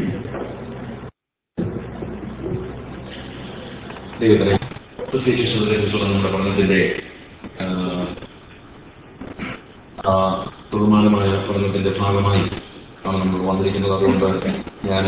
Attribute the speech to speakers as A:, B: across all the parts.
A: ദൈവത്തിനെ സുവിശേഷത്തിനെ കുറിച്ചുള്ള നമ്മുടെ പഠനത്തിന്റെ ആ, ആ തുടർമാനമായ പഠനത്തിന്റെ ഭാഗമായി ആണ് നമ്മൾ വന്നിരിക്കുന്നത് അതുകൊണ്ട് ഞാൻ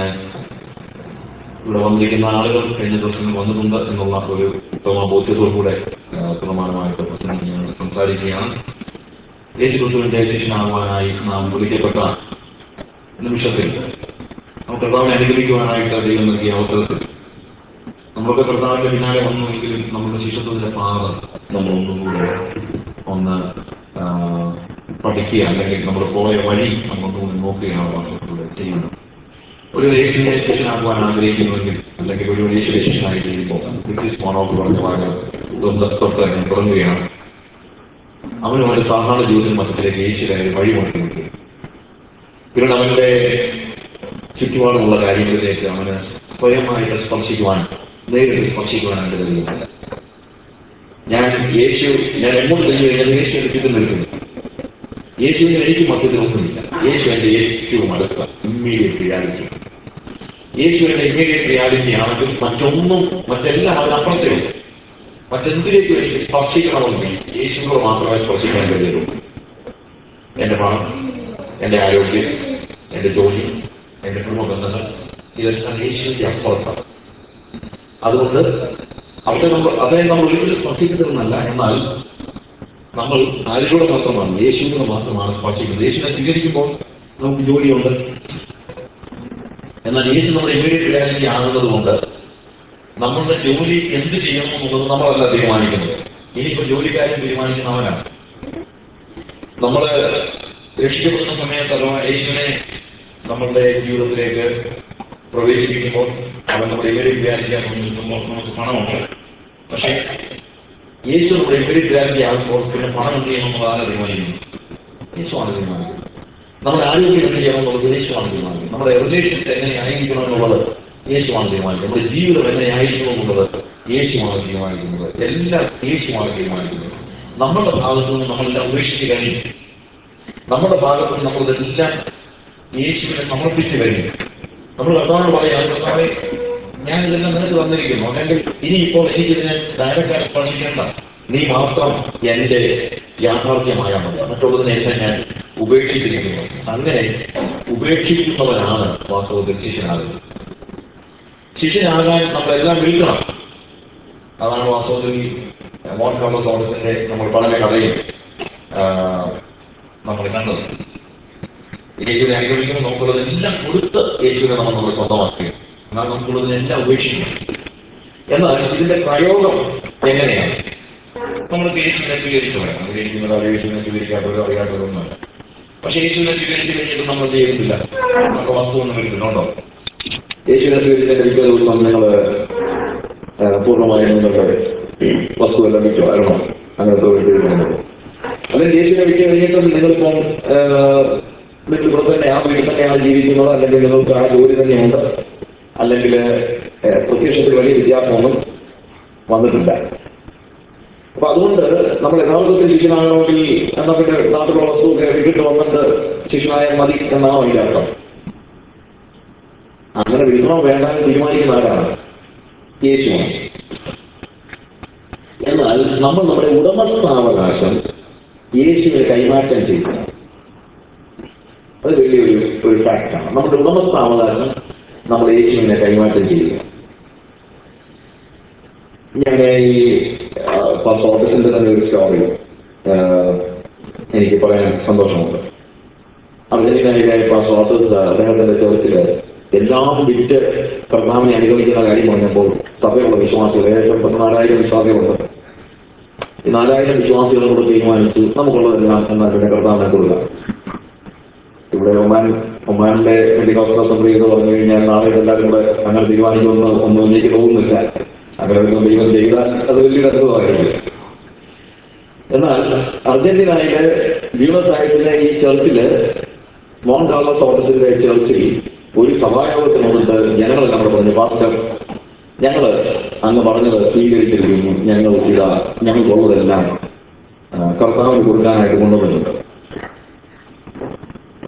A: ഇവിടെ വന്നിരിക്കുന്ന ആളുകൾ കഴിഞ്ഞ ദിവസങ്ങൾ വന്നിട്ടുണ്ട് എന്നുള്ള ഒരു ഉത്തമ ബോധ്യത്തോടുകൂടെ ആ, തുടർമാനമായിട്ട് പ്രസംഗിക്കാൻ സംസാരിക്കുകയാണ് യേശു ക്രിസ്തുവിന്റെ ശിഷ്യനാകുവാനായി നാം വിളിക്കപ്പെട്ട നിമിഷത്തിൽ നമുക്ക് കർത്താവിനെ അനുഗ്രഹിക്കുവാനായിട്ട് ദൈവം നൽകിയ അവസരത്തിൽ നമ്മളൊക്കെ കർത്താവിന്റെ പിന്നാലെ വന്നുവെങ്കിലും നമ്മുടെ ശിഷ്യത്വത്തിന്റെ പാത നമ്മൾ ഒന്നുകൂടെ ഒന്ന് ആ, പഠിക്കുക അല്ലെങ്കിൽ നമ്മൾ പോയ വഴി നമ്മൾ ഒന്നുകൂടി നോക്കുകയാണ് വാസ്തവത്തിൽ ചെയ്യുന്നത് ഒരു യേശുവിനെ ശിഷ്യനാക്കുവാൻ ആഗ്രഹിക്കുന്നുവെങ്കിൽ അല്ലെങ്കിൽ ഒരു യേശുവിനെ ശിഷ്യനായി ചെയ്യുമ്പോൾ ബ്രിട്ടീഷ് മോണോക്ക് പറഞ്ഞ വാചകം ഇതൊന്ന് തൊട്ട് ഞാൻ തുടങ്ങുകയാണ് അവന് അവന്റെ സാധാരണ ജീവിതത്തിൽ മറ്റത്തിലേക്ക് യേശുവിനെ വഴി കൊണ്ടിരിക്കുക പിന്നീട് അവന്റെ ചുറ്റുപാടുമുള്ള കാര്യങ്ങളിലേക്ക് അവന് സ്വയമായിട്ട് സ്പർശിക്കുവാൻ നേരിട്ട് സ്പർശിക്കുവാൻ അവന്റെ കഴിയുന്നില്ല ഞാൻ യേശു ഞാൻ എങ്ങോട്ട് കഴിഞ്ഞു കഴിഞ്ഞാൽ യേശു എന്റെ ചുറ്റും നിൽക്കുന്നു യേശുവിന് എനിക്ക് മധ്യത്തിൽ ഒന്നുമില്ല യേശു എന്റെ ഏറ്റവും അടുത്ത ഇമ്മീഡിയറ്റ് റിയാലിറ്റി യേശു എന്റെ ഇമ്മീഡിയറ്റ് റിയാലിറ്റി ആണെങ്കിൽ മറ്റൊന്നും മറ്റെല്ലാം അതിനപ്പുറത്തേ ഉള്ളൂ മറ്റെന്തിലേക്ക് എനിക്ക് സ്പർശിക്കണമെങ്കിൽ യേശുവിനോട് മാത്രമേ സ്പർശിക്കാൻ കഴിയുള്ളൂ എന്റെ പണം എന്റെ ആരോഗ്യം എന്റെ ജോലി എന്റെ കുടുംബ ബന്ധങ്ങൾ ഇതെല്ലാം യേശുവിന്റെ അപ്പുറത്താണ് അതുകൊണ്ട് അവിടെ നമ്മൾ അതേ നമ്മൾ ഒരിക്കലും സ്പർശിക്കുന്നതെന്നല്ല എന്നാൽ നമ്മൾ ആരിലൂടെ മാത്രമാണ് യേശുവിനോട് മാത്രമാണ് സ്പർശിക്കുന്നത് യേശുവിനെ സ്വീകരിക്കുമ്പോൾ നമുക്ക് ജോലിയുണ്ട് എന്നാൽ യേശു നമ്മുടെ ഇമ്മീഡിയറ്റ് റിയാലിറ്റി ആകുന്നത് കൊണ്ട് നമ്മളുടെ ജോലി എന്ത് ചെയ്യണം എന്നുള്ളത് നമ്മളല്ല തീരുമാനിക്കുന്നത് ഇനിയിപ്പോ ജോലിക്കാരൻ തീരുമാനിക്കുന്നവനാണ് നമ്മൾ രക്ഷിക്കപ്പെടുന്ന സമയത്ത് അഥവാ യേശുവിനെ നമ്മളുടെ ജീവിതത്തിലേക്ക് പ്രവേശിപ്പിക്കുമ്പോൾ അവൻ നമ്മുടെ ഇമ്മീഡിയറ്റ് റിയാലിറ്റി നിൽക്കുമ്പോൾ നമുക്ക് പണമുണ്ട് പക്ഷേ യേശു നമ്മുടെ ഇമ്മീഡിയറ്റ് റിയാലിറ്റി ആകുമ്പോൾ പിന്നെ പണം എന്ത് ചെയ്യണം എന്നുള്ളത് ആരാ തീരുമാനിക്കുന്നു യേശുവാണ് തീരുമാനിക്കുന്നത് നമ്മുടെ ആരോഗ്യം എന്ത് ചെയ്യണം എന്നുള്ളത് യേശുവാണ് തീരുമാനിക്കുന്നത് നമ്മുടെ റിലേഷൻസ് എങ്ങനെ ആയിരിക്കണം എന്നുള്ളത് യേശുവാണ് തീരുമാനിക്കുന്നത് നമ്മുടെ ജീവിതം എങ്ങനെ ആയിരിക്കണം എന്നുള്ളത് യേശുവാണ് തീരുമാനിക്കുന്നത് എല്ലാം യേശുവാണ് തീരുമാനിക്കുന്നത് നമ്മുടെ ഭാഗത്തു നിന്ന് നമ്മളെല്ലാം ഉപേക്ഷിച്ച് കഴിഞ്ഞു നമ്മുടെ ഭാഗത്തു നിന്ന് നമ്മളിതെല്ലാം യേശുവിനെ സമർപ്പിച്ച് കഴിഞ്ഞു നമ്മൾ കർത്താവിനോട് പറയാം കർത്താവെ ഞാൻ ഇതെല്ലാം നിനക്ക് തന്നിരിക്കുന്നു അല്ലെങ്കിൽ ഇനിയിപ്പോൾ എനിക്കിതിനെ ഡയറക്റ്റായിട്ട് പഠിക്കേണ്ട നീ മാത്രം എന്റെ യാഥാർത്ഥ്യമായാൽ മതി മറ്റുള്ളതിനെ എല്ലാം ഞാൻ ഉപേക്ഷിച്ചിരിക്കുന്നു അങ്ങനെ ഉപേക്ഷിക്കുന്നവനാണ് വാസ്തവത്തിൽ ശിഷ്യനാകുന്നത് ശിഷ്യനാകാൻ നമ്മളെല്ലാം വിളിക്കണം അതാണ് വാസ്തവത്തിൽ മോൻ കാർലോസ് ഓർഡസിന്റെ നമ്മൾ പഠന കഥയിൽ ആ, നമ്മൾ കണ്ടത് യേശുവിനെ അനുഗമിക്കുമ്പോൾ നമുക്കുള്ളതെല്ലാം കൊടുത്ത് യേശുവിനെ നമ്മൾ നമ്മൾ സ്വന്തമാക്കുക എന്നാൽ നമുക്കുള്ളതിനെല്ലാം ഉപേക്ഷിക്കണം എന്നാൽ ഇതിന്റെ പ്രയോഗം എങ്ങനെയാണ് നമ്മൾക്ക് യേശുവിനെ സ്വീകരിച്ചു വേണം അനുഗ്രഹിക്കുന്നത് അത് യേശുവിനെ സ്വീകരിക്കാത്തവരോ അറിയാത്തവരൊന്നുമല്ല പക്ഷെ യേശുവിനെ സ്വീകരിച്ചു കഴിഞ്ഞിട്ട് നമ്മൾ ചെയ്യുന്നില്ല നമുക്ക് വസ്തുവൊന്നും വരുന്നുണ്ടോ യേശുവിനെ സ്വീകരിച്ചതിന്റെ പിറ്റേ ദിവസം നിങ്ങൾ പൂർണ്ണമായും നിങ്ങളുടെ വസ്തു എല്ലാം വിറ്റോ ആരണോ അങ്ങനത്തെ ഒരു തീരുമാനം അല്ലെങ്കിൽ യേശുവിനെ വിറ്റ് കഴിഞ്ഞിട്ടും നിങ്ങളിപ്പം വീട്ടിൽ പുറത്ത് തന്നെ ആ വീട്ടിൽ തന്നെയാണ് ജീവിക്കുന്നത് അല്ലെങ്കിൽ നിങ്ങൾക്ക് ആ ജോലി തന്നെയുണ്ട് അല്ലെങ്കിൽ പ്രത്യക്ഷത്തിൽ വലിയ വ്യത്യാസമൊന്നും വന്നിട്ടില്ല അപ്പൊ അതുകൊണ്ട് നമ്മൾ യഥാർത്ഥത്തിൽ ശിഷ്യനാകണമെങ്കിൽ എന്നാ പിന്നെ നാട്ടിലുള്ള വസ്തുവൊക്കെ വിട്ടിട്ട് വന്നിട്ട് ശിഷ്യനായാൽ മതി എന്നാണോ അതിന്റെ അർത്ഥം അങ്ങനെ വിൽക്കണോ വേണ്ട എന്ന് തീരുമാനിക്കുന്ന ആരാണ് യേശുവാണ് എന്നാൽ നമ്മൾ നമ്മുടെ ഉടമസ്ഥാവകാശം യേശുവിന് കൈമാറ്റം ചെയ്യുക അത് വലിയൊരു ഒരു ഫാക്റ്റാണ് നമ്മുടെ ഉടമസ്ഥാവകാശം നമ്മൾ യേശുവിനെ കൈമാറ്റം ചെയ്യുക ഞാൻ ഈ ഓഫീസിന്റെ തന്നെ ഒരു സ്റ്റോറി എനിക്ക് പറയാൻ സന്തോഷമുണ്ട് അർജന്റീനയിലെ സ്വാതന്ത്ര്യ അദ്ദേഹത്തിന്റെ ചോദ്യത്തില് എല്ലാം വിറ്റ് കർത്താവിനെ അനുഗമിക്കുന്ന കാര്യം പറഞ്ഞപ്പോൾ സഭയുള്ള വിശ്വാസികൾ ഏകദേശം പതിനാലായിരം വിശ്വാസികളുണ്ട് ഈ നാലായിരം വിശ്വാസികളും കൂടെ തീരുമാനിച്ചു നമുക്കുള്ളതെല്ലാം എന്നാൽ പിന്നെ കർത്താവിനെ കൊടുക്കാം ഇവിടെ ഒമാൻ ഒമാനിലെ ഹെലികോപ്റ്റർ അസംബ്ലി എന്ന് പറഞ്ഞു കഴിഞ്ഞാൽ നാളെ എല്ലാവരും കൂടെ അങ്ങനെ തീരുമാനിക്കുമെന്ന് ഒന്നും എനിക്ക് തോന്നുന്നില്ല അങ്ങനെ ഒന്നും ദൈവം ചെയ്താൽ അത് വലിയൊരു അത്ഭുതമായിരുന്നു എന്നാൽ അർജന്റീനയിലെ ബ്യൂണസ് ആയിട്ടിലെ ഈ ചർച്ചില് മോൺ കാർലോസ് ഓഫീസിലെ ചർച്ചിൽ ഒരു സഭായോഗത്തിനോട് ജനങ്ങളെല്ലാം കൂടെ പറഞ്ഞു പാസ്റ്റർ ഞങ്ങള് അങ്ങ് പറഞ്ഞത് സ്വീകരിച്ചിരിക്കുന്നു ഞങ്ങൾ ഇതാ ഞങ്ങൾക്കുള്ളതെല്ലാം ആ, കർത്താവിന് കൊടുക്കാനായിട്ട് കൊണ്ടുവന്നിട്ടുണ്ട്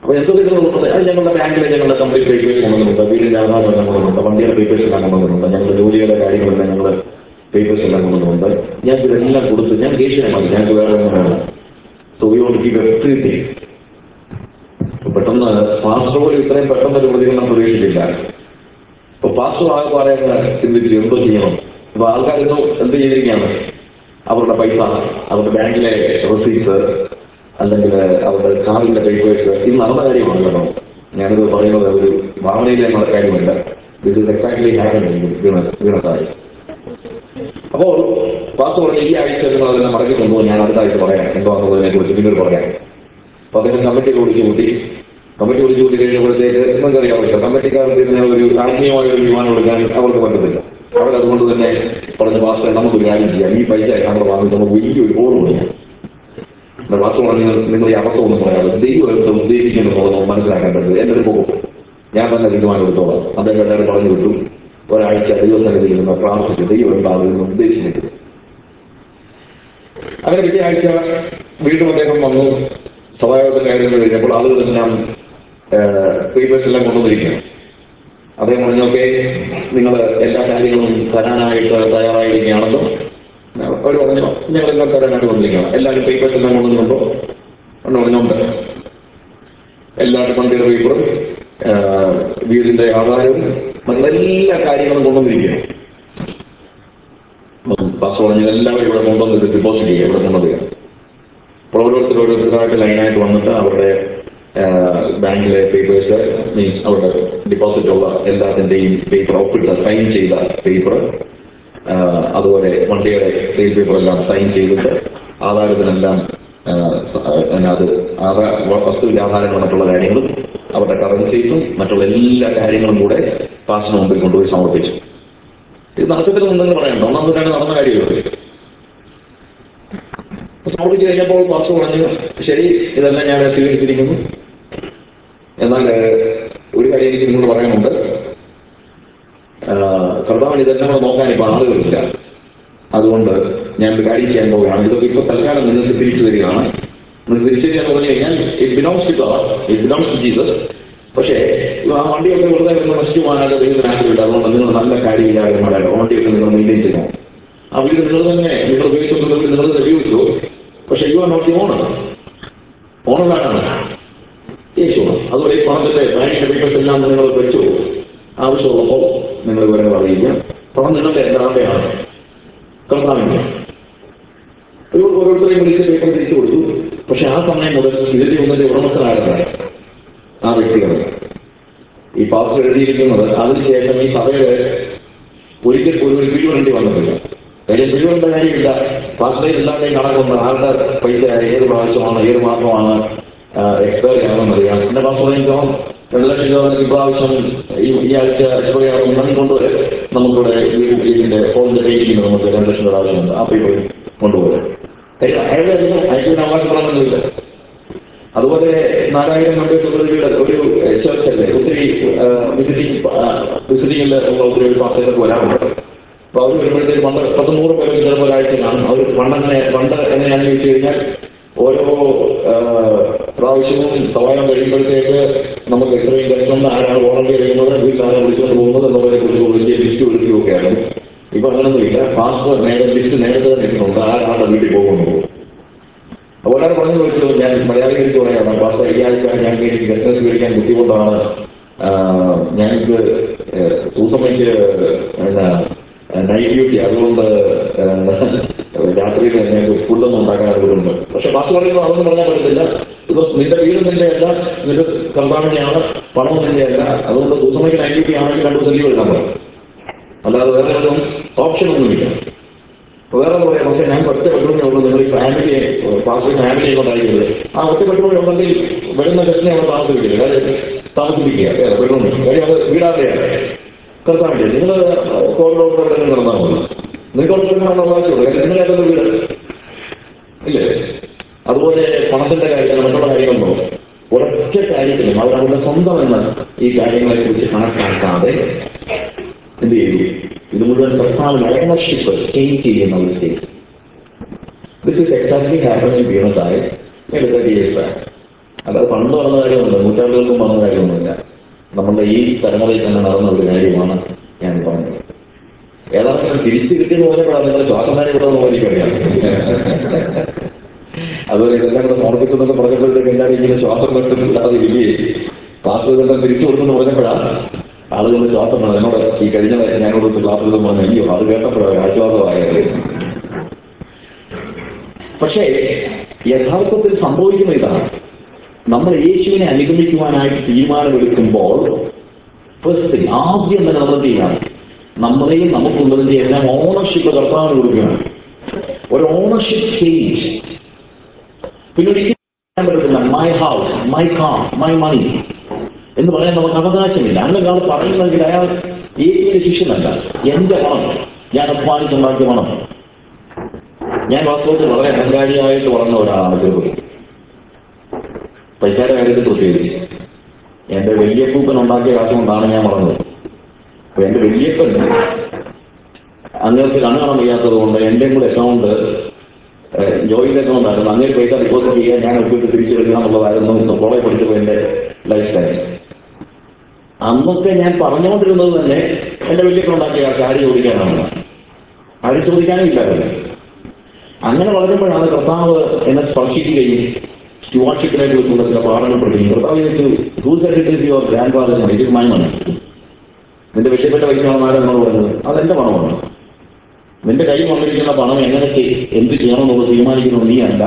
A: അപ്പൊ എന്തൊക്കെ കൊടുക്കുന്നത് അത് ഞങ്ങളുടെ ബാങ്കിലെ ഞങ്ങളുടെ കംപ്ലീറ്റ് പേപ്പേഴ്സ് കൊണ്ടുവന്നിട്ടുണ്ട് വീടിന്റെ ആധാരം എല്ലാം കൊണ്ടുവന്നിട്ടുണ്ട് വണ്ടിയുടെ പേപ്പേഴ്സ് എല്ലാം കൊണ്ടുവന്നിട്ടുണ്ട് ഞങ്ങളുടെ ജോലിയുടെ കാര്യങ്ങളെല്ലാം ഞങ്ങൾ പേപ്പേഴ്സ് എല്ലാം കൊണ്ടുവന്നിട്ടുണ്ട് ഞങ്ങൾക്ക് ഇതെല്ലാം കൊടുത്ത് ഞാൻ ദേഷ്യമായി മതി ഞങ്ങൾക്ക് വേറെ ഒന്നും വേണം so we want keep everything പെട്ടെന്ന് പാസ്റ്റർ പോലും ഇത്രയും പെട്ടെന്ന് ഒരു പ്രതികരണം പ്രതീക്ഷിച്ചില്ല അപ്പൊ പാസ്റ്റർ ആകെ പറയുന്ന ചിന്തിച്ചു എന്തോ ചെയ്യണം അപ്പൊ ആൾക്കാരെന്തോ എന്ത് ചെയ്തിരിക്കുകയാണ് അവരുടെ പൈസ അവരുടെ ബാങ്കിലെ റെസീപ്റ്റ് അല്ലെങ്കിൽ അവരുടെ കാറിന്റെ പേപ്പേഴ്സ് ഇത് നടന്ന കാര്യമാണ് കേട്ടോ ഞാനിത് പറയുന്നത് ഒരു ഭാവനയിലെ നടന്ന കാര്യമല്ല ഇത് എക്സാക്ട്ലി ഹാപ്പൻ വീണത്തായി അപ്പോൾ പാസ്റ്റർ പറഞ്ഞ ഈ ആഴ്ച നിങ്ങൾ അതെല്ലാം മടക്കി കൊണ്ടുപോകും ഞാൻ അടുത്ത ആഴ്ച പറയാം എന്താണെന്നുള്ളതിനെ കുറിച്ച് പിന്നീട് പറയാം അപ്പൊ അദ്ദേഹം കമ്മിറ്റി വിളിച്ചു കൂട്ടി കമ്മിറ്റി വിളിച്ചു കൂട്ടി കഴിഞ്ഞപ്പോഴത്തേക്ക് നിങ്ങൾക്കറിയാമല്ലോ കമ്മിറ്റിക്കാർക്ക് ഇതിനെ ഒരു ആത്മീയമായ ഒരു വിമാനം എടുക്കാൻ അവർക്ക് പറ്റത്തില്ല അവരതുകൊണ്ട് തന്നെ പറഞ്ഞ പാസ്റ്റർ നമുക്കൊരു കാര്യം ചെയ്യാം ഈ പൈസ നമ്മൾ വാങ്ങി നമുക്ക് വലിയൊരു ഓർമ്മ കൊടുക്കാം വാസ്തു പറഞ്ഞ് നിങ്ങൾ ഈ അബദ്ധം ഒന്നും പറയാതെ ദൈവം എന്താ ഉദ്ദേശിക്കുന്നുള്ളത് മനസ്സിലാക്കേണ്ടത് എന്റെ ഒരു പോകും ഞാൻ തന്നെ തീരുമാനം എടുത്തോളാം അദ്ദേഹം എല്ലാവരും പറഞ്ഞു വിട്ടു ഒരാഴ്ച ദൈവസന്നിധിയിൽ നിന്ന് പ്രാർത്ഥിച്ചു ദൈവം എന്താണ് ഇതിന് ഉദ്ദേശിക്കുന്നത് അങ്ങനെ പിറ്റേ ആഴ്ച വീണ്ടും അദ്ദേഹം വന്നു സഭായോഗത്തിന്റെ കാര്യങ്ങൾ കഴിഞ്ഞപ്പോൾ ആളുകളെല്ലാം പേപ്പേഴ്സ് എല്ലാം കൊണ്ടുവന്നിരിക്കുകയാണ് അദ്ദേഹം പറഞ്ഞൊക്കെ നിങ്ങൾ എല്ലാ കാര്യങ്ങളും തരാനായിട്ട് തയ്യാറായിരിക്കുകയാണെന്നും അവർ പറഞ്ഞു ഞങ്ങളെല്ലാം തരാനായിട്ട് വന്നിരിക്കുകയാണ് എല്ലാവരും പേപ്പേഴ്സ് എല്ലാം കൊണ്ടുവന്നുണ്ടോ എന്ന് പറഞ്ഞുണ്ട് എല്ലാവരും വണ്ടിയുടെ പേപ്പറും വീടിന്റെ ആധാരവും മറ്റെല്ലാ കാര്യങ്ങളും കൊണ്ടുവന്നിരിക്കുകയാണ് ബസ് പറഞ്ഞ് എല്ലാവരും ഇവിടെ കൊണ്ടുവന്നിട്ട് ഡിപ്പോസിറ്റ് ചെയ്യുക ഇവിടെ കൊണ്ടുവരിക അപ്പോൾ ഓരോരുത്തർ ഓരോരുത്തരായിട്ട് ലൈനായിട്ട് വന്നിട്ട് അവരുടെ ബാങ്കിലെ പേപ്പേഴ്സ് മീൻസ് അവരുടെ ഡിപ്പോസിറ്റ് ഉള്ള എല്ലാത്തിൻ്റെയും പേപ്പർ ഒപ്പിട്ട് സൈൻ ചെയ്ത പേപ്പർ അതുപോലെ വണ്ടിയുടെ സെയിൽ പേപ്പർ എല്ലാം സൈൻ ചെയ്തിട്ട് ആധാരത്തിനെല്ലാം അതിനകത്ത് ആധാര വസ്തുവിന്റെ ആധാരങ്ങളും മറ്റുള്ള കാര്യങ്ങളും അവരുടെ കറൻസീസും മറ്റുള്ള എല്ലാ കാര്യങ്ങളും കൂടെ പാസിന് മുമ്പിൽ കൊണ്ടുപോയി സമർപ്പിച്ചു ഇത് നടത്തത്തിൽ ഉണ്ടെന്ന് പറയണ്ട ഒന്നാം നൂറ്റാണ്ട് നടന്ന കാര്യമല്ലേ സമർപ്പിച്ച് കഴിഞ്ഞപ്പോൾ പാസ് പറഞ്ഞു ശരി ഇതെല്ലാം ഞാൻ സ്വീകരിച്ചിരിക്കുന്നു എന്നാൽ ഒരു കാര്യം എനിക്ക് നിങ്ങളോട് പറയാനുണ്ട് കർത്താവിന് ഇതെല്ലാം കൂടെ നോക്കാൻ ഇപ്പൊ ആളുകളില്ല അതുകൊണ്ട് ഞാൻ ഒരു കാര്യം ചെയ്യാൻ പോവുകയാണ് ഇതൊക്കെ ഇപ്പൊ തൽക്കാലം നിങ്ങൾക്ക് തിരിച്ചു തരികയാണ് നിങ്ങൾ തിരിച്ചു തരിക എന്ന് പറഞ്ഞു കഴിഞ്ഞാൽ it belongs to God it belongs to Jesus പക്ഷേ ആ വണ്ടിയൊക്കെ വെറുതെ വരുന്ന നശിച്ചു പോകാനായിട്ട് ദൈവത്തിന് ആഗ്രഹമില്ല അതുകൊണ്ട് നിങ്ങൾ നല്ല കാര്യമില്ലാതെ വണ്ടിയൊക്കെ നിങ്ങൾ മെയിൻറ്റെയിൻ ചെയ്യണം ആ വീട് നിങ്ങൾ തന്നെ നിങ്ങൾ ഉപയോഗിച്ചുകൊണ്ട് നിങ്ങൾ തന്നെ ഉപയോഗിച്ചു പക്ഷെ you are not the owner ഓണറാണ് യേശു അതുപോലെ ഈ പണത്തിന്റെ ബാങ്കിന്റെ പേപ്പേഴ്സ് എല്ലാം നിങ്ങൾ വെച്ചു ആവശ്യമുള്ളപ്പോൾ നിങ്ങൾ വിവരങ്ങൾ അറിയിക്കുക പണം നിങ്ങളുടെ എല്ലാവരുടെയാണ് കർത്താവിന്റെ ഒരു ഓരോരുത്തരെയും വിളിച്ച് പേപ്പർ തിരിച്ചു കൊടുത്തു പക്ഷെ ആ സമയം മുതൽ ഇതിന്റെ ഒന്നിന്റെ ഉടമസ്ഥനായിരുന്നില്ല ആ വ്യക്തികൾ ഈ പാസ് എഴുതിയിരിക്കുന്നത് അതിനുശേഷം ഈ സഭയുടെ ഒരിക്കൽ പോലും ഒരു ബില്ല് വേണ്ടി വന്നിട്ടില്ല കാര്യം ബില്ല് വേണ്ട കാര്യമില്ല പാസ്റ്റിൽ എല്ലാവരുടെയും കണക്കുണ്ട് ആരുടെ പൈസ ഏത് പ്രാവശ്യമാണ് ഏത് മാസമാണ് എക്സ്പയറി ആണെന്ന് അറിയാം എന്റെ പാസ് പറയുമ്പോൾ രണ്ട് ലക്ഷം രൂപ ഇപ്രാവശ്യം ഈ ഈ ആഴ്ച എക്സ്പയറി ആണെന്ന് കൊണ്ട് നമുക്കിവിടെ ഇതിന്റെ ഫോണിന്റെ ഡേറ്റിന് നമുക്ക് രണ്ട് ലക്ഷം രൂപ ആവശ്യമുണ്ട് ആ പേപ്പർ കൊണ്ടുപോകും അയാളുടെ അയക്കുന്ന അവകാശപ്പെടാനൊന്നുമില്ല അതുപോലെ നാലായിരം മെമ്പേഴ്സുള്ള ഒരു ചർച്ച് അല്ലേ ഒത്തിരി വിസിറ്റിംഗ് വിസിറ്റിംഗിൽ ഉള്ള ഒത്തിരി ഒരു പാർട്ടിയിലൊക്കെ വരാറുണ്ട് അപ്പൊ അവർ വരുമ്പോഴത്തേക്ക് പണ്ട് പത്ത് നൂറ് പേര് ചിലപ്പോൾ ഒരാഴ്ച കാണും അവർ പണ്ടെങ്ങനെ പണ്ട് എങ്ങനെയാണെന്ന് ചോദിച്ചു കഴിഞ്ഞാൽ ഓരോ പ്രാവശ്യവും സഹായം കഴിയുമ്പോഴത്തേക്ക് നമുക്ക് എത്രയും ലക്ഷം ആരാണ് വോളണ്ടിയർ ചെയ്യുന്നത് വീട്ടിലാണ് വിളിച്ചുകൊണ്ട് പോകുന്നത് എന്നുള്ളതിനെ കുറിച്ച് വിളിച്ച് ലിസ്റ്റ് വിളിക്കുകയൊക്കെയാണ് ഇപ്പൊ അങ്ങനൊന്നുമില്ല പാസ്പോർട്ട് നേരെ ലിസ്റ്റ് നേരത്തെ തന്നെ ഇടുന്നുണ്ട് ആരാണ് വീട്ടിൽ പോകുന്നത് വളരെ പറഞ്ഞു വെച്ചു ഞാൻ മലയാളികൾക്ക് പറയാണ് പാസ്റ്റർ ഈ ആഴ്ച ഞങ്ങൾക്ക് എനിക്ക് ബിസിനസ് മേടിക്കാൻ ബുദ്ധിമുട്ടാണ് ഞങ്ങൾക്ക് സൂസമ്മയ്ക്ക് എന്നാ നൈറ്റ് ഡ്യൂട്ടി അതുകൊണ്ട് രാത്രിയിൽ ഞങ്ങൾക്ക് ഫുഡൊന്നും ഉണ്ടാക്കാൻ അതുകൊണ്ട് പക്ഷെ പാസ്റ്റർ പറയുമ്പോൾ അതൊന്നും പറയാൻ പറ്റത്തില്ല ഇത് നിന്റെ വീട് നിന്റെ അല്ല നിന്റെ കർത്താവിനെയാണ് പണവും നിന്റെ അല്ല അതുകൊണ്ട് സൂസമ്മയ്ക്ക് നൈറ്റ് ഡ്യൂട്ടി ആണെങ്കിൽ രണ്ടു ദിവസം ലീവ് എടുക്കാൻ പറയും അല്ലാതെ വേറെ ഒന്നും ഓപ്ഷൻ ഒന്നുമില്ല വേറെ പറയാം പക്ഷെ ഞാൻ ഒറ്റ ബെഡ്റൂമേ ഉള്ളൂ നിങ്ങൾ ഈ ഫാമിലി പാസ്റ്റ് ഫാമിലിയെ കൊണ്ടായിരിക്കുന്നത് ആ ഒറ്റ ബെഡ്റൂമേ ഉണ്ടെങ്കിൽ വരുന്ന ഗസ്റ്റിനെ അവിടെ താമസിപ്പിക്കില്ല അതായത് താമസിപ്പിക്കുക ബെഡ്റൂമിൽ കാര്യം അത് വീടാതെയാണ് കർത്താവില്ല നിങ്ങൾ കോറിഡോറിൽ എവിടെ നിന്ന് നടന്നാൽ മതി നിങ്ങൾക്ക് അവിടെ അവകാശമുള്ളൂ കാര്യം നിങ്ങൾ ഏതൊക്കെ വീട് ഇല്ലേ അതുപോലെ പണത്തിന്റെ കാര്യത്തിൽ മറ്റുള്ള കാര്യങ്ങളോ ഒരൊറ്റ കാര്യത്തിലും അവർ അവരുടെ സ്വന്തം എന്ന ഈ കാര്യങ്ങളെ കുറിച്ച് കണക്കാക്കാതെ എന്ത് ചെയ്തു ഇത് മുഴുവൻ കർത്താവിന് ഓണർഷിപ്പ് ചേഞ്ച് ചെയ്യുന്ന ഒരു state this is exactly happen in ബിയോണസായി തേർട്ടി ഇയേഴ്സ് ബാക്ക് അല്ലാതെ പണ്ട് നടന്ന കാര്യമൊന്നുമില്ല നൂറ്റാണ്ടുകൾക്കും നടന്ന കാര്യമൊന്നുമില്ല നമ്മളുടെ ഈ തലമുറയിൽ തന്നെ നടന്ന ഒരു കാര്യമാണ് ഞാൻ പറഞ്ഞത് ഏതാണ്ട് ഞാൻ തിരിച്ചു കിട്ടിയെന്ന് പറഞ്ഞപ്പോഴാണ് നിങ്ങൾ ശ്വാസം തന്നെ കിട്ടുന്ന പോലിക്കറിയാം അതുപോലെ ഇതെല്ലാം കൂടെ ഓർമ്മിക്കുന്നൊക്കെ പറഞ്ഞപ്പോഴത്തേക്ക് എല്ലാവരും ഇങ്ങനെ ശ്വാസം വെച്ചിട്ടില്ലാതെ ഇരിക്കുകയും ക്ലാസ് ഇതെല്ലാം തിരിച്ചു കൊടുക്കുന്നു പറഞ്ഞപ്പോഴാണ് ആളുകൾ ശ്വാസം വേണം എന്നോട് ഈ കഴിഞ്ഞ ഞാനോട് ക്ലാസ് ഇതെന്ന് പറഞ്ഞു അയ്യോ അത് കേട്ടപ്പോഴാണ് ആശ്വാസമായത് പക്ഷേ യഥാർത്ഥത്തിൽ സംഭവിക്കുന്ന ഇതാണ് നമ്മൾ യേശുവിനെ അനുഗമിക്കുവാനായിട്ട് തീരുമാനമെടുക്കുമ്പോൾ ഫസ്റ്റ് തിങ് ആദ്യം തന്നെ നമ്മൾ ചെയ്യണം നമ്മളെയും നമുക്കുള്ളതിന്റെ എല്ലാം ഓണർഷിപ്പ് കർത്താവിന് കൊടുക്കുകയാണ് ഒരു ഓണർഷിപ്പ് ചേഞ്ച് പിന്നെ ഒരിക്കലും പറയാൻ പറ്റത്തില്ല my house my car my money എന്ന് പറയാൻ നമുക്ക് അവകാശമില്ല അങ്ങനെ ഒരാൾ പറയുന്നെങ്കിൽ അയാൾ യേശുവിന്റെ ശിഷ്യനല്ല എന്റെ പണം ഞാൻ അധ്വാനിച്ചുണ്ടാക്കിയ പണം ഞാൻ വാസ്തവത്തിൽ വളരെ അഹങ്കാരിയായിട്ട് വളർന്ന ഒരാളാണ് ചെറുപ്പം പൈസയുടെ കാര്യത്തിൽ പ്രത്യേകിച്ച് എന്റെ വലിയപ്പൂപ്പൻ ഉണ്ടാക്കിയ കാശ് കൊണ്ടാണ് ഞാൻ വളർന്നത് അപ്പൊ എന്റെ വലിയപ്പൻ അങ്ങേർക്ക് കണ്ണു കാണാൻ വയ്യാത്തത് കൊണ്ട് എന്റെയും കൂടെ അക്കൗണ്ട് ജോയിന്റ് അക്കൗണ്ട് ആയിരുന്നു അങ്ങനെ പൈസ ഡിപ്പോസിറ്റ് ചെയ്യാൻ ഞാൻ ഒപ്പിട്ട് തിരിച്ചെടുക്കുക എന്നുള്ളതായിരുന്നു കോളേജ് പഠിച്ചപ്പോൾ എന്റെ ലൈഫ് സ്റ്റൈൽ അന്നൊക്കെ ഞാൻ പറഞ്ഞുകൊണ്ടിരുന്നത് തന്നെ എന്റെ വലിയപ്പൻ ഉണ്ടാക്കിയ കാശ് ആര് ചോദിക്കാനാണ് ആര് ചോദിക്കാനും ഇല്ലായിരുന്നു അങ്ങനെ വളരുമ്പോഴാണ് കർത്താവ് എന്നെ സ്പർശിക്കുകയും സ്റ്റുവാർഷിപ്പിനെ കുറിച്ചുള്ള ചില പാഠങ്ങൾ പഠിക്കും കർത്താവ് ചോദിച്ചു who set your grandfather ഇത് മൈ മണി നിന്റെ വിഷയപ്പെട്ട പൈസയാണ് ആരാ നമ്മൾ പറയുന്നത് അതെന്റെ പണമാണ് നിന്റെ കയ്യിൽ വന്നിരിക്കുന്ന പണം എങ്ങനെ ചെയ്- എന്ത് ചെയ്യണമെന്നുള്ളത് തീരുമാനിക്കുന്നത് നീ അല്ല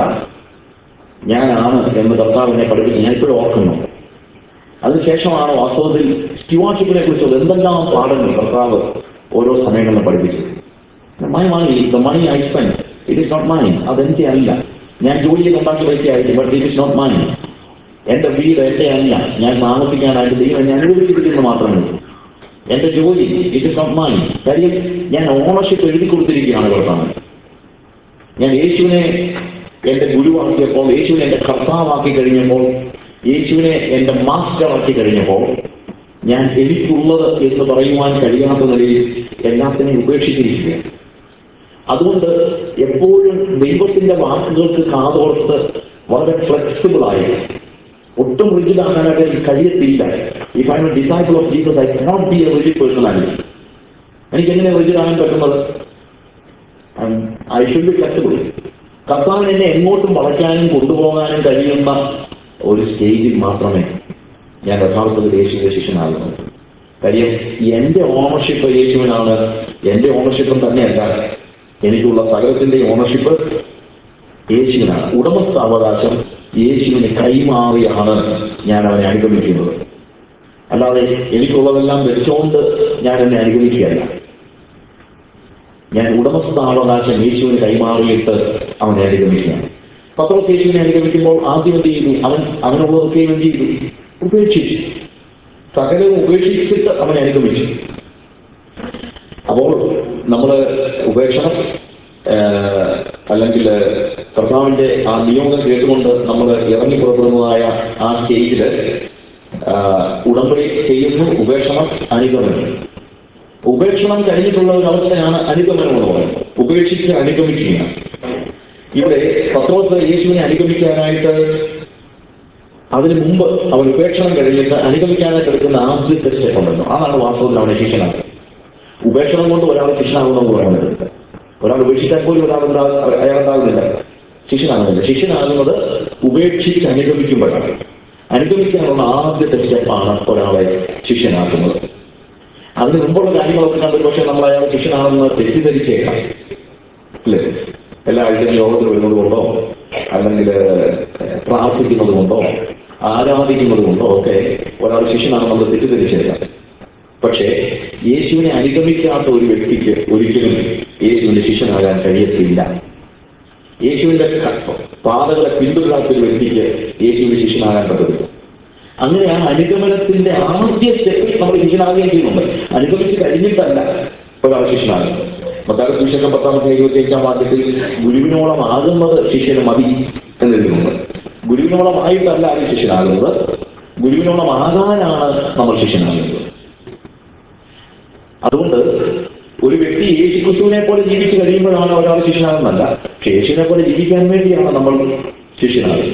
A: ഞാനാണ് എന്ന് കർത്താവ് എന്നെ പഠിപ്പിച്ചു ഞാൻ ഇപ്പോഴും ഓർക്കുന്നു അതിനുശേഷമാണ് വാസ്തവത്തിൽ സ്റ്റുവാർഷിപ്പിനെ കുറിച്ചുള്ള എന്തെല്ലാം പാഠങ്ങൾ കർത്താവ് ഓരോ സമയങ്ങളിലും പഠിപ്പിച്ചത് my money the money I spend it is not mine അതെന്റെ അല്ല ഞാൻ ജോലി ചെയ്ത് ഉണ്ടാക്കിയ പൈസ ആയിരിക്കും but it is not mine എന്റെ വീട് എന്റെ അല്ല ഞാൻ താമസിക്കാനായിട്ട് ദൈവം എന്നെ അനുവദിച്ചിരിക്കുന്നു മാത്രമേ ഉള്ളൂ എന്റെ ജോലി ഇറ്റ് ഇസ് നോട്ട് മൈൻ കാര്യം ഞാൻ ഓണർഷിപ്പ് എഴുതി കൊടുത്തിരിക്കുകയാണ് കർത്താവ് ഞാൻ യേശുവിനെ എന്റെ ഗുരുവാക്കിയപ്പോൾ യേശുവിനെ എന്റെ കർത്താവാക്കി കഴിഞ്ഞപ്പോൾ യേശുവിനെ എന്റെ മാസ്റ്റർ ആക്കി കഴിഞ്ഞപ്പോൾ ഞാൻ എനിക്കുള്ളത് എന്ന് പറയുവാൻ കഴിയാത്ത നിലയിൽ എല്ലാത്തിനെയും ഉപേക്ഷിച്ചിരിക്കുകയാണ് അതുകൊണ്ട് എപ്പോഴും ദൈവത്തിന്റെ വാക്കുകൾക്ക് കാതോർത്ത് വളരെ ഫ്ലെക്സിബിൾ ആയി ഒട്ടും റിജിഡാകാനായിട്ട് എനിക്ക് കഴിയത്തില്ല if I am disciple of Jesus I not be a rigid personality എനിക്ക് എങ്ങനെ റിജിഡാകാൻ പറ്റുന്നത് ഐ ഷുഡ് ബി ഫ്ലെക്സിബിൾ കർത്താവിന് എന്നെ എങ്ങോട്ടും വളയ്ക്കാനും കൊണ്ടുപോകാനും കഴിയുന്ന ഒരു സ്റ്റേജിൽ മാത്രമേ ഞാൻ യഥാർത്ഥത്തിൽ യേശുവിന്റെ ശിഷ്യനാകുന്നു കാര്യം എന്റെ ഓണർഷിപ്പ് യേശുവിനാണ് എന്റെ ഓണർഷിപ്പും തന്നെയല്ല എനിക്കുള്ള സകലത്തിന്റെ ഓണർഷിപ്പ് യേശുവിനാണ് ഉടമസ്ഥാവകാശം യേശുവിന് കൈമാറിയാണ് ഞാൻ അവനെ അനുഗമിക്കുന്നത് അല്ലാതെ എനിക്കുള്ളതെല്ലാം വെച്ചുകൊണ്ട് ഞാൻ എന്നെ അനുഗമിക്കുകയല്ല ഞാൻ ഉടമസ്ഥാവകാശം യേശുവിന് കൈമാറിയിട്ട് അവനെ അനുഗമിക്കുകയാണ് പത്രോസ് യേശുവിനെ അനുഗമിക്കുമ്പോൾ ആദ്യം എന്ത് ചെയ്തു അവൻ അവനുള്ളതൊക്കെ എന്ത് ചെയ്തു ഉപേക്ഷിച്ചു സകലവും ഉപേക്ഷിച്ചിട്ട് അവനെ അനുഗമിച്ചു അപ്പോൾ നമ്മൾ ഉപേക്ഷണം ഏഹ്, അല്ലെങ്കിൽ കർത്താവിന്റെ ആ നിയോഗം കേട്ടുകൊണ്ട് നമ്മൾ ഇറങ്ങി പുറപ്പെടുന്നതായ ആ സ്റ്റേജിൽ ഉടമ്പടി ചെയ്യുന്നു ഉപേക്ഷണം അനുഗമനം ഉപേക്ഷണം കഴിഞ്ഞിട്ടുള്ള ഒരു അവസ്ഥയാണ് അനുഗമനം എന്ന് പറയുന്നത് ഉപേക്ഷിച്ച് അനുഗമിക്കുകയാണ് ഇവിടെ പത്രോസ് യേശുവിനെ അനുഗമിക്കാനായിട്ട് അതിനു മുമ്പ് അവൻ ഉപേക്ഷണം കഴിഞ്ഞിട്ട് അനുഗമിക്കാനായിട്ട് എടുക്കുന്ന ആദ്യത്തെ സ്റ്റെപ്പ് ഉണ്ടല്ലോ അതാണ് വാസ്തവത്തിൽ അവനെ ശിഷ്യനാകുന്നത് ഉപേക്ഷണം കൊണ്ട് ഒരാൾ ശിഷ്യനാകുമെന്ന് പറയാൻ പറ്റില്ല ഒരാൾ ഉപേക്ഷിക്കാൻ പോലും ഒരാൾ ഉണ്ടാ- അയാൾ ഉണ്ടാകുന്നില്ല ശിഷ്യനാകുന്നില്ല ശിഷ്യനാകുന്നത് ഉപേക്ഷിച്ച് അനുഗമിക്കുമ്പോഴാണ് അനുഗമിക്കാനുള്ള ആദ്യത്തെ സ്റ്റെപ്പാണ് ഒരാളെ ശിഷ്യനാക്കുന്നത് അതിന് മുമ്പുള്ള കാര്യങ്ങളൊക്കെ കണ്ടത് പക്ഷേ നമ്മൾ അയാൾ ശിഷ്യനാണെന്ന് തെറ്റിദ്ധരിച്ചേക്കാം അല്ലേ എല്ലാ ആഴ്ചയും യോഗത്തിൽ വരുന്നത് കൊണ്ടോ അല്ലെങ്കിൽ പ്രാർത്ഥിക്കുന്നത് കൊണ്ടോ ആരാധിക്കുന്നത് കൊണ്ടോ ഒക്കെ ഒരാൾ ശിഷ്യനാണ് നമ്മൾ തെറ്റിദ്ധരിച്ചേക്കാം പക്ഷേ യേശുവിനെ അനുഗമിക്കാത്ത ഒരു വ്യക്തിക്ക് ഒരിക്കലും യേശുവിന്റെ ശിഷ്യനാകാൻ കഴിയത്തില്ല യേശുവിന്റെ ക- പാതകളെ പിന്തുടരാത്ത ഒരു വ്യക്തിക്ക് യേശുവിന്റെ ശിഷ്യനാകാൻ പറ്റത്തില്ല അങ്ങനെ ആ അനുഗമനത്തിന്റെ ആദ്യ സ്റ്റെപ്പിൽ നമ്മൾ ശിഷ്യനാകുകയും ചെയ്യുന്നുണ്ട് അനുഗമിച്ച് കഴിഞ്ഞിട്ടല്ല ഒരാൾ ശിഷ്യനാകുന്നത് മത്താട് സുവിശേഷം പത്താമത്തെ ഇരുപത്തി അഞ്ചാം വാക്യത്തിൽ ഗുരുവിനോളം ആകുന്നത് ശിഷ്യന് മതി എന്നെഴുതുന്നുണ്ട് ഗുരുവിനോളം ആയിട്ടല്ല ആരും ശിഷ്യനാകുന്നത് ഗുരുവിനോളം ആകാനാണ് നമ്മൾ ശിഷ്യനാകുന്നത് അതുകൊണ്ട് ഒരു വ്യക്തി യേശു ക്രിസ്തുവിനെ പോലെ ജീവിച്ചു കഴിയുമ്പോഴാണ് ഒരാൾ ശിഷ്യനാകുന്നതല്ല പക്ഷേ യേശുവിനെ പോലെ ജീവിക്കാൻ വേണ്ടിയാണ് നമ്മൾ ശിഷ്യനാകുന്നത്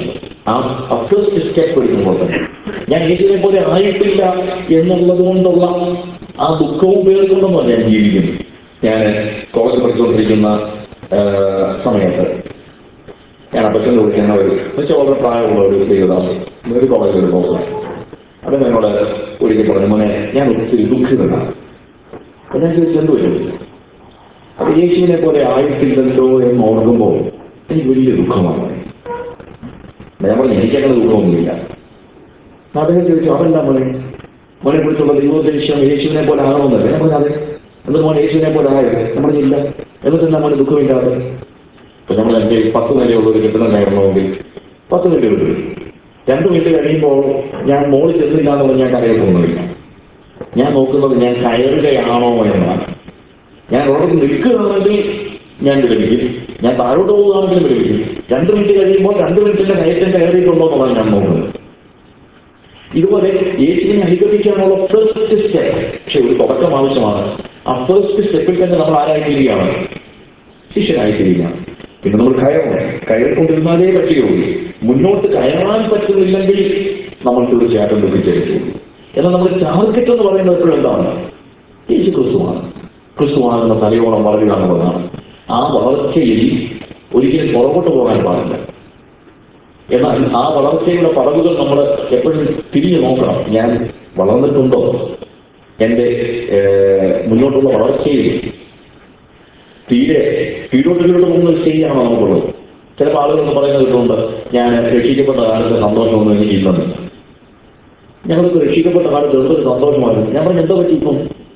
B: ആ ഫസ്റ്റ് സ്റ്റെപ്പ് എടുക്കുമ്പോൾ തന്നെ ഞാൻ യേശുവിനെ പോലെ ആയിട്ടില്ല എന്നുള്ളത് കൊണ്ടുള്ള ആ ദുഃഖവും പേർക്കൊണ്ടൊന്നും ഞാൻ ജീവിക്കുന്നു ഞാൻ കോളേജ് പഠിച്ചുകൊണ്ടിരിക്കുന്ന ആ, സമയത്ത് ഞാൻ അപ്പച്ചൻ വിളിക്കുന്ന ഒരു വെച്ചാൽ വളരെ പ്രായമുള്ള ഒരു ദൈവദാസൻ ഒരു കോളേജിൽ ഒരു പ്രൊഫസർ അദ്ദേഹം എന്നോട് ഒരിക്കൽ പറഞ്ഞു മോനെ ഞാൻ ഒത്തിരി ദുഃഖിതനാണ് അപ്പൊ ഞാൻ ചോദിച്ചു എന്ത് വരും അപ്പൊ യേശുവിനെ പോലെ ആയിട്ടില്ലല്ലോ എന്ന് ഓർക്കുമ്പോൾ എനിക്ക് വലിയ ദുഃഖമാണ് ഞാൻ പറഞ്ഞു എനിക്കങ്ങനെ ദുഃഖമൊന്നുമില്ല അപ്പൊ അദ്ദേഹം ചോദിച്ചു അതല്ല മോനെ മോനെ കുറിച്ചുള്ള ദൈവോദ്ദേശം യേശുവിനെ പോലെ ആകണമെന്നല്ലേ ഞാൻ പറഞ്ഞു അതെ എന്നിട്ട് മോൻ യേശുവിനെ പോലെ ആയത് നമ്മൾ ഇല്ല എന്നിട്ട് എന്താ മോനെ ദുഃഖമില്ലാതെ ഇപ്പൊ നമ്മൾ എൻ്റെ പത്ത് നിലയുള്ള ഒരു കെട്ടിടം കയറണമെങ്കിൽ പത്ത് മിനിറ്റ് കിട്ടും രണ്ട് മിനിറ്റ് കഴിയുമ്പോൾ ഞാൻ മോളിൽ ചെന്നില്ല എന്ന് പറഞ്ഞാൽ കരയിൽ തോന്നുന്നില്ല ഞാൻ നോക്കുന്നത് ഞാൻ കയറുകയാണോ എന്നാണ് ഞാൻ അവിടെ നിൽക്കുകയാണെങ്കിൽ ഞാൻ വിരമിക്കും ഞാൻ താഴോട്ട് പോകുകയാണെങ്കിലും വിരമിക്കും രണ്ട് മിനിറ്റ് കഴിയുമ്പോൾ രണ്ട് മിനിറ്റിന്റെ കയറ്റം കയറിയിട്ടുണ്ടോ എന്നുള്ളതാണ് ഞാൻ നോക്കുന്നത് ഇതുപോലെ യേശുവിനെ അനുഗമിക്കാനുള്ള ഫസ്റ്റ് സ്റ്റെപ്പ് പക്ഷെ ഒരു തുടക്കം ആവശ്യമാണ് ആ ഫസ്റ്റ് സ്റ്റെപ്പിൽ തന്നെ നമ്മൾ ആരായിത്തീരുകയാണ് ശിഷ്യനായിത്തീരുകയാണ് പിന്നെ നമ്മൾ കയറണം കയറിക്കൊണ്ടിരുന്നാലേ പറ്റുകയുള്ളൂ മുന്നോട്ട് കയറാൻ പറ്റുന്നില്ലെങ്കിൽ നമ്മൾ തീർച്ചയായിട്ടും ദുഃഖിച്ചിരിക്കും എന്നാൽ നമ്മുടെ ടാർഗറ്റ് എന്ന് പറയുന്നത് എപ്പോഴും എന്താണ് യേശു ക്രിസ്തുവാണ് ക്രിസ്തുവാണെന്ന തലയോളം വളരുക എന്നുള്ളതാണ് ആ വളർച്ചയിൽ ഒരിക്കലും പുറകോട്ട് പോകാൻ പാടില്ല എന്നാൽ ആ വളർച്ചയുടെ പടവുകൾ നമ്മൾ എപ്പോഴും തിരിഞ്ഞു നോക്കണം ഞാൻ വളർന്നിട്ടുണ്ടോ എൻ്റെ ഏഹ്, മുന്നോട്ടുള്ള വളർച്ചയിൽ തീരെ കീഴോട്ട് കീഴോട്ട് പോകുന്ന ഒരു സ്റ്റേജാണോ നമുക്കുള്ളത് ചിലപ്പോൾ ആളുകൾ എന്ന് പറയുന്നത് കേട്ടുകൊണ്ട് ഞാൻ രക്ഷിക്കപ്പെട്ട കാലത്ത് സന്തോഷമൊന്നും എനിക്കില്ലെന്ന് ഞങ്ങൾക്ക് രക്ഷിക്കപ്പെട്ട കാലത്ത് എന്തൊരു സന്തോഷമായിരുന്നു ഞാൻ പറഞ്ഞു എന്തോ പറ്റി ഇപ്പം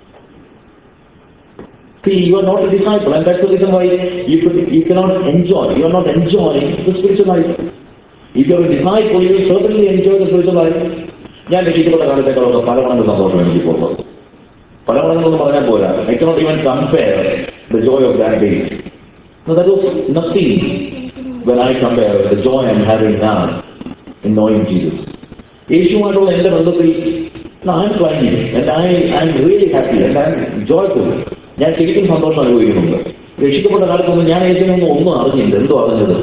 B: See, you are not a disciple, and that's the reason why you, could, you cannot enjoy, you are not enjoying the spiritual life. If you are a disciple, you will certainly enjoy the spiritual life. ഞാൻ രക്ഷിക്കപ്പെട്ട കാലത്തേക്കാളൊക്കെ പല മടങ്ങ് സന്തോഷം എനിക്ക് ഇപ്പോൾ പല മടങ്ങെന്ന് പറഞ്ഞാൽ പോരാ I cannot even compare the joy of that day that was nothing when I compare the joy I am having now in knowing Jesus. യേശുവായിട്ടുള്ള എൻ്റെ ബന്ധത്തിൽ I am climbing and I I am really happy and I am joyful ഞാൻ ശരിക്കും സന്തോഷം അനുഭവിക്കുന്നുണ്ട് രക്ഷിക്കപ്പെട്ട കാലത്തൊന്നും ഞാൻ യേശുവിനൊന്നും ഒന്നും അറിഞ്ഞില്ല എന്തോ അറിഞ്ഞത്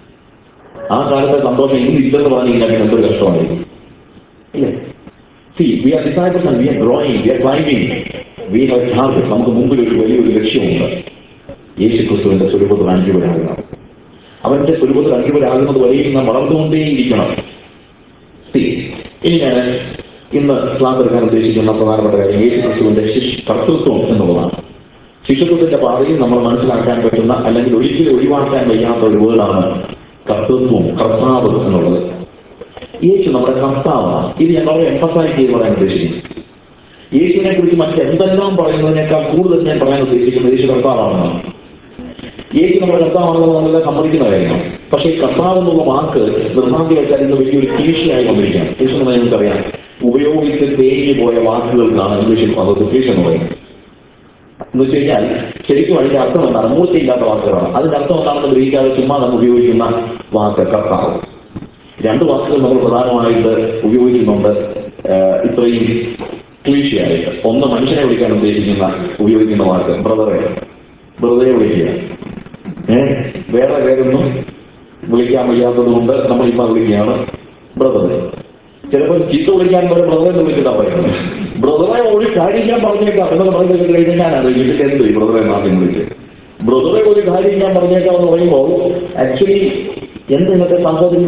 B: ആ കാലത്തെ സന്തോഷം ഇന്ന് ഇല്ലെന്ന് പറഞ്ഞു കഴിഞ്ഞാൽ പിന്നെ എന്തൊരു കഷ്ടമായിരിക്കും ഇല്ലേ see we are disciples and we are drawing we are climbing we have target നമുക്ക് മുമ്പിൽ ഒരു വലിയൊരു ലക്ഷ്യമുണ്ട് യേശു ക്രിസ്തുവിന്റെ സ്വരൂപത്തിൽ അഞ്ചുപരാകുക അവന്റെ സ്വരൂപത്തിൽ അഞ്ചുപരാകുന്നത് വരെയും നാം വളർന്നുകൊണ്ടേയിരിക്കണം സി ഇനി ഞാൻ ഇന്ന് ക്ലാസ് എടുക്കാൻ ഉദ്ദേശിക്കുന്ന പ്രധാനപ്പെട്ട കാര്യം യേശു ക്രിസ്തുവിന്റെ ശിശ് കർത്തൃത്വം എന്നുള്ളതാണ് ശിശുത്വത്തിന്റെ പാതയിൽ നമ്മൾ മനസ്സിലാക്കാൻ പറ്റുന്ന അല്ലെങ്കിൽ ഒരിക്കലും ഒഴിവാക്കാൻ വയ്യാത്ത ഒരു വേർഡാണ് കർത്തൃത്വം കർത്താവ് എന്നുള്ളത് യേശു നമ്മുടെ കർത്താവാണ് ഇത് ഞാൻ വളരെ എംഫസൈസ് ചെയ്ത് പറയാൻ ഉദ്ദേശിക്കുന്നു യേശുവിനെ കുറിച്ച് മറ്റെന്തെല്ലാം പറയുന്നതിനേക്കാൾ കൂടുതൽ ഞാൻ പറയാൻ ഉദ്ദേശിക്കുന്നത് യേശു കർത്താവാണെന്നാണ് യേശു നമ്മുടെ കർത്താവാണെന്ന് നമ്മളെല്ലാം സമ്മതിക്കുന്ന കാര്യമാണ് പക്ഷേ ഈ കർത്താവ് എന്നുള്ള വാക്ക് നിർഭാഗ്യവശാൽ ഇന്ന് വലിയൊരു ക്ലീശയായി വന്നിരിക്കുകയാണ് ക്ലീശ എന്ന് നിങ്ങൾക്കറിയാം ഉപയോഗിച്ച് തേഞ്ഞു പോയ വാക്കുകൾക്കാണ് ഇംഗ്ലീഷിൽ അത് ക്ലീശ എന്ന് പറയുന്നത് എന്ന് വെച്ച് കഴിഞ്ഞാൽ ശരിക്കും അതിന്റെ അർത്ഥം എന്താണ് മൂർച്ചയില്ലാത്ത വാക്കുകളാണ് അതിന്റെ അർത്ഥം എന്താണെന്ന് ഗ്രഹിക്കാതെ ചുമ്മാ നമ്മൾ ഉപയോഗിക്കുന്ന വാക്ക് കർത്താവ് രണ്ട് വാക്കുകൾ നമ്മൾ പ്രധാനമായിട്ട് ഉപയോഗിക്കുന്നുണ്ട് ഏഹ് ഇത്രയും ക്ലീശയായിട്ട് ഒന്ന് മനുഷ്യനെ വിളിക്കാൻ ഉദ്ദേശിക്കുന്ന ഉപയോഗിക്കുന്ന വാക്ക് ബ്രദറെ ബ്രദറെ വിളിക്കുക ഏഹ് വേറെ പേരൊന്നും വിളിക്കാൻ വയ്യാത്തത് കൊണ്ട് നമ്മൾ ഇപ്പൊ വിളിക്കുകയാണ് ബ്രദറെ ചിലപ്പോൾ ചീത്ത വിളിക്കാൻ വരെ ബ്രദറെ എന്ന് വിളിച്ചിട്ടാ പറയുന്നത് ബ്രദറെ ഒരു കാര്യം ഞാൻ പറഞ്ഞേക്കാം എന്നൊക്കെ പറഞ്ഞു കേട്ട് കഴിഞ്ഞാൽ ഞാൻ അറിയിച്ചിട്ട് എന്ത് ഈ ബ്രദറെ ആദ്യം വിളിച്ച് ബ്രദറെ ഒരു കാര്യം ഞാൻ പറഞ്ഞേക്കാം എന്ന് പറയുമ്പോൾ ആക്ച്വലി എന്ത് ഇന്നത്തെ സാഹോദര്യം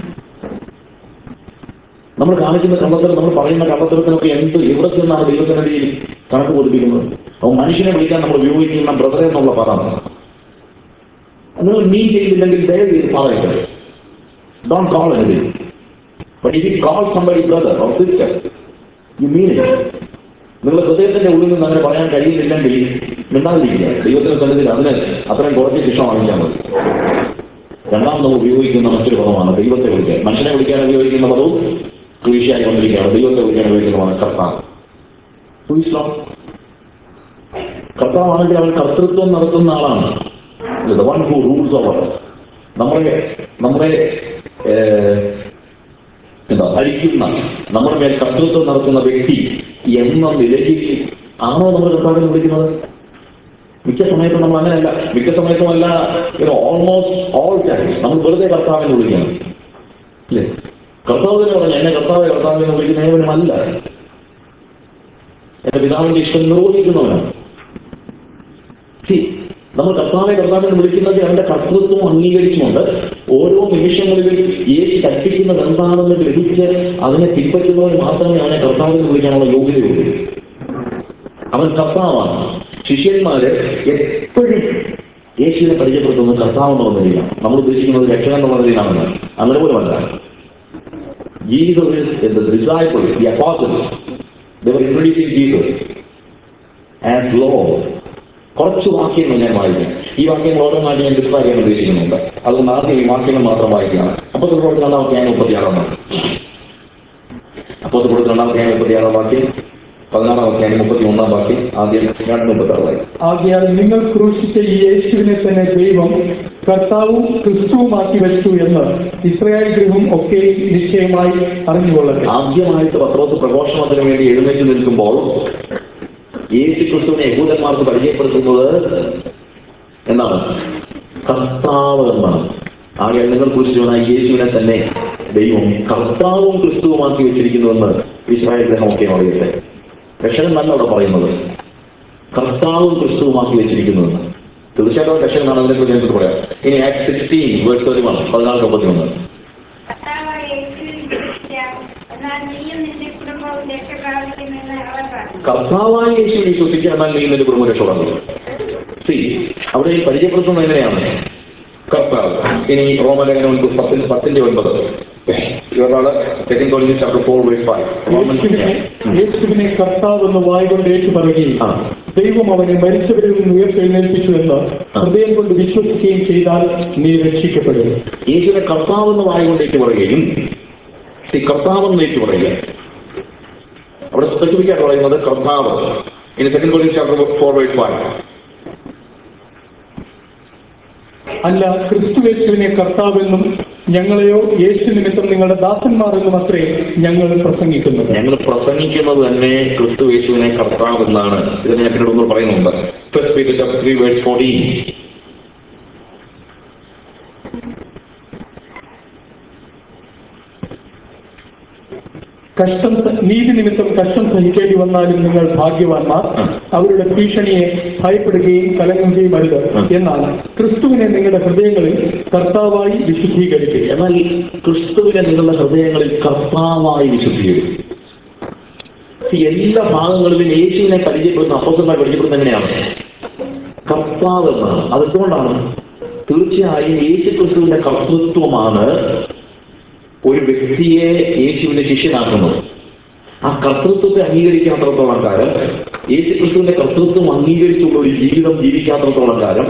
B: നമ്മൾ കാണിക്കുന്ന കള്ളത്തരം നമ്മൾ പറയുന്ന കള്ളത്തരത്തിനൊക്കെ എന്ത് എവിടെ ചെന്നാണ് ദൈവത്തിനിടയിൽ കണക്ക് ബോധിപ്പിക്കുന്നത് അപ്പോൾ മനുഷ്യനെ വിളിക്കാൻ നമ്മൾ ഉപയോഗിക്കുന്ന ബ്രദറെ എന്നുള്ള പദമാണ് നിങ്ങൾ മീൻ ചെയ്തില്ലെങ്കിൽ ദയവ് ചെയ്ത് പറയട്ടെ don't call anything but if call somebody brother or sister you mean it നിങ്ങളുടെ ഹൃദയത്തിന്റെ ഉള്ളിൽ നിന്ന് അങ്ങനെ പറയാൻ കഴിയുന്നില്ലെങ്കിൽ മിണ്ടാതിരിക്കുക ദൈവത്തിന്റെ സന്നിധിയിൽ അതിന് അത്രയും കുറച്ച് ശിക്ഷ വാങ്ങിക്കാൻ മതി രണ്ടാം നമ്മൾ ഉപയോഗിക്കുന്ന മറ്റൊരു പദമാണ് ദൈവത്തെ വിളിക്കാൻ മനുഷ്യനെ വിളിക്കാൻ ഉപയോഗിക്കുന്ന പദവും ക്ലീശയായി വന്നിരിക്കുകയാണ് ദൈവത്തെ വിളിക്കാൻ ഉപയോഗിക്കുന്നതാണ് കർത്താവ് Who is Lord? കർത്താവാണെങ്കിൽ അവൻ കർത്തൃത്വം നടത്തുന്ന ആളാണ് ദ വൺ ഹു റൂൾസ് അവർ നമ്മളെ നമ്മളെ ഏഹ്, എന്താ ഭരിക്കുന്ന നമ്മുടെ മേൽ കർത്തൃത്വം നടത്തുന്ന വ്യക്തി എന്ന നിലയിൽ ആണോ നമ്മൾ കർത്താവിനെ വിളിക്കുന്നത് മിക്ക സമയത്തും നമ്മൾ അങ്ങനെയല്ല മിക്ക സമയത്തും അല്ല ഓൾമോസ്റ്റ് ഓൾ ടൈം നമ്മൾ വെറുതെ കർത്താവിനെ വിളിക്കണം അല്ലേ കർത്താവ് തന്നെ പറഞ്ഞു എന്നെ കർത്താവ് കർത്താവ് എന്ന് വിളിക്കുന്നവനുമല്ല എന്റെ പിതാവിന്റെ ഇഷ്ടം നിർവഹിക്കുന്നവനാണ് See, നമ്മൾ കർത്താവെ കർത്താവിനെ വിളിക്കുന്നത് അവന്റെ കർത്തൃത്വം അംഗീകരിച്ചുകൊണ്ട് ഓരോ നിമിഷങ്ങളിലും യേശു കൽപ്പിക്കുന്നത് എന്താണെന്ന് ഗ്രഹിച്ച് അതിനെ പിൻപറ്റുന്നവർ മാത്രമേ അവനെ കർത്താവിനെ വിളിക്കാനുള്ള യോഗ്യതയുള്ളൂ അവൻ കർത്താവാണ് ശിഷ്യന്മാര് എപ്പോഴും യേശുവിനെ പരിചയപ്പെടുത്തുന്നത് കർത്താവ് എന്നുള്ള നിലയിലാണ് നമ്മൾ ഉദ്ദേശിക്കുന്നത് രക്ഷകൻ എന്നുള്ള നിലയിലാണെന്ന് അങ്ങനെ പോലുമല്ല Jesus is the disciples, the apostles. They were introducing Jesus as Lord. കുറച്ച് വാക്യങ്ങൾ ഞാൻ വായിക്കാം ഈ വാക്യങ്ങൾ ഓരോന്നായിട്ട് ഞാൻ ഡിസ്പ്ലേ ചെയ്യാൻ ഉദ്ദേശിക്കുന്നുണ്ട് അതുകൊണ്ട് ആദ്യം ഈ വാക്യങ്ങൾ മാത്രം വായിക്കുകയാണ് അപ്പോൾ തുടർന്ന് രണ്ടാമത്തെ ഞാൻ മുപ്പത്തിയാറാം വാക്യം അപ്പോൾ തുടർന്ന് രണ്ടാമത്തെ ഞാൻ മുപ്പത്തിയാറാം വാക്യം പതിനാറാം അധ്യായം മുപ്പത്തി ഒന്നാം വാക്യം ആദ്യം രണ്ട് മുപ്പത്തി ആറ് വാക്യം
C: ആകയാൽ നിങ്ങൾ ക്രൂശിച്ച ഈ യേശുവിനെ തന്നെ ദൈവം കർത്താവും ക്രിസ്തുവുമാക്കി വെച്ചു എന്ന് ഇസ്രായേൽ ഗൃഹം ഒക്കെ നിശ്ചയമായി അറിഞ്ഞുകൊള്ളട്ടെ
B: ആദ്യമായിട്ട് പത്രോസ് പ്രഘോഷണത്തിന് വേണ്ടി എഴുന്നേറ്റ് നിൽക്കുമ്പോൾ യേശു ക്രിസ്തുവിനെ യഹൂദന്മാർക്ക് പരിചയപ്പെടുത്തുന്നത് എന്താണ് കർത്താവ് എന്നാണ് ആകെ നിങ്ങൾ കുറിച്ചുള്ള യേശുവിനെ തന്നെ ദൈവം കർത്താവും ക്രിസ്തുവുമാക്കി വെച്ചിരിക്കുന്നുവെന്ന് ഇസ്രായേൽ ഗ്രഹമൊക്കെ അറിയട്ടെ രക്ഷകൻ നല്ല അവിടെ പറയുന്നത് കർത്താവും ക്രിസ്തുവുമാക്കി വെച്ചിരിക്കുന്നുവെന്ന് തീർച്ചയായിട്ടും രക്ഷകനാണ് അതിനെക്കുറിച്ച് എനിക്ക് പറയാം ഇനി Acts sixteen verse thirty one പതിനാല് മുപ്പത്തി ഒന്ന്
D: കർത്താവായ യേശുവിൽ വിശ്വസിക്കാം. എന്നാൽ നീയും നിന്റെ കുടുംബവും രക്ഷ പ്രാപിക്കുമെന്ന് അവർ പറഞ്ഞു
B: കർത്താവായ യേശു വിശ്വസിക്കുക എന്നാൽ നീ നിന്റെ കുടുംബം രക്ഷപ്പെടുന്നു സി അവിടെ ഈ പരിചയപ്പെടുത്തുന്നത് എങ്ങനെയാണ് കർത്താവ് ഇനി റോമലേഖനം പത്തിന് പത്തിന്റെ ഒൻപത് ഇവരാണ് second college chapter four verse five
C: യേശുവിനെ യേശുവിനെ കർത്താവ് എന്ന് വായുകൊണ്ട് ഏറ്റു പറയുകയും
B: ആ.
C: ദൈവം അവനെ മരിച്ചവരിൽ നിന്ന് ഉയർത്തെഴുന്നേൽപ്പിച്ചു എന്ന് ഹൃദയം കൊണ്ട് വിശ്വസിക്കുകയും ചെയ്താൽ നീ രക്ഷിക്കപ്പെടും
B: യേശുവിനെ കർത്താവ് എന്ന് വായുകൊണ്ടേക്ക് പറയുകയും സി കർത്താവ് എന്ന് ഏറ്റു പറയുക അവിടെ സ്പെസിഫിക് ആയിട്ട് പറയുന്നത് കർത്താവ് ഇനി second college chapter four verse five
C: അല്ല ക്രിസ്തു യേശുവിനെ കർത്താവെന്നും ഞങ്ങളെയോ യേശു നിമിത്തം നിങ്ങളുടെ ദാസന്മാർ എന്നും അത്രേ ഞങ്ങൾ പ്രസംഗിക്കുന്നത്
B: ഞങ്ങൾ പ്രസംഗിക്കുന്നത് തന്നെ ക്രിസ്തു യേശുവിനെ കർത്താവ് എന്നാണ് ഇത് ഞാൻ പിന്നീട് ഒന്ന് പറയുന്നുണ്ട് first Peter chapter three verse fourteen
C: കഷ്ടം സ- നീതി നിമിത്തം കഷ്ടം സഹിക്കേണ്ടി വന്നാലും നിങ്ങൾ ഭാഗ്യവാന്മാർ അവരുടെ ഭീഷണിയെ ഭയപ്പെടുകയും കലങ്ങുകയും അരുത് എന്നാണ് ക്രിസ്തുവിനെ നിങ്ങളുടെ ഹൃദയങ്ങളിൽ കർത്താവായി വിശുദ്ധീകരിക്കുക
B: എന്നാൽ ക്രിസ്തുവിനെ നിങ്ങളുടെ ഹൃദയങ്ങളിൽ കർത്താവായി വിശ്വസിക്കും എല്ലാ ഭാഗങ്ങളിലും യേശുവിനെ പരിചയപ്പെടുന്ന അപ്പോസന്മാർ പരിചയപ്പെടുന്ന എങ്ങനെയാണ് കർത്താവ് എന്നാണ് അതെന്തുകൊണ്ടാണ് തീർച്ചയായും യേശു ക്രിസ്തുവിന്റെ കർത്തൃത്വമാണ് ഒരു വ്യക്തിയെ യേശുവിന്റെ ശിഷ്യനാക്കുന്നത് ആ കർത്തൃത്വത്തെ അംഗീകരിക്കാത്തടത്തോളം കാലം യേശു ക്രിസ്തുവിന്റെ കർത്തൃത്വം അംഗീകരിച്ചുള്ള ഒരു ജീവിതം ജീവിക്കാത്തടത്തോളം കാലം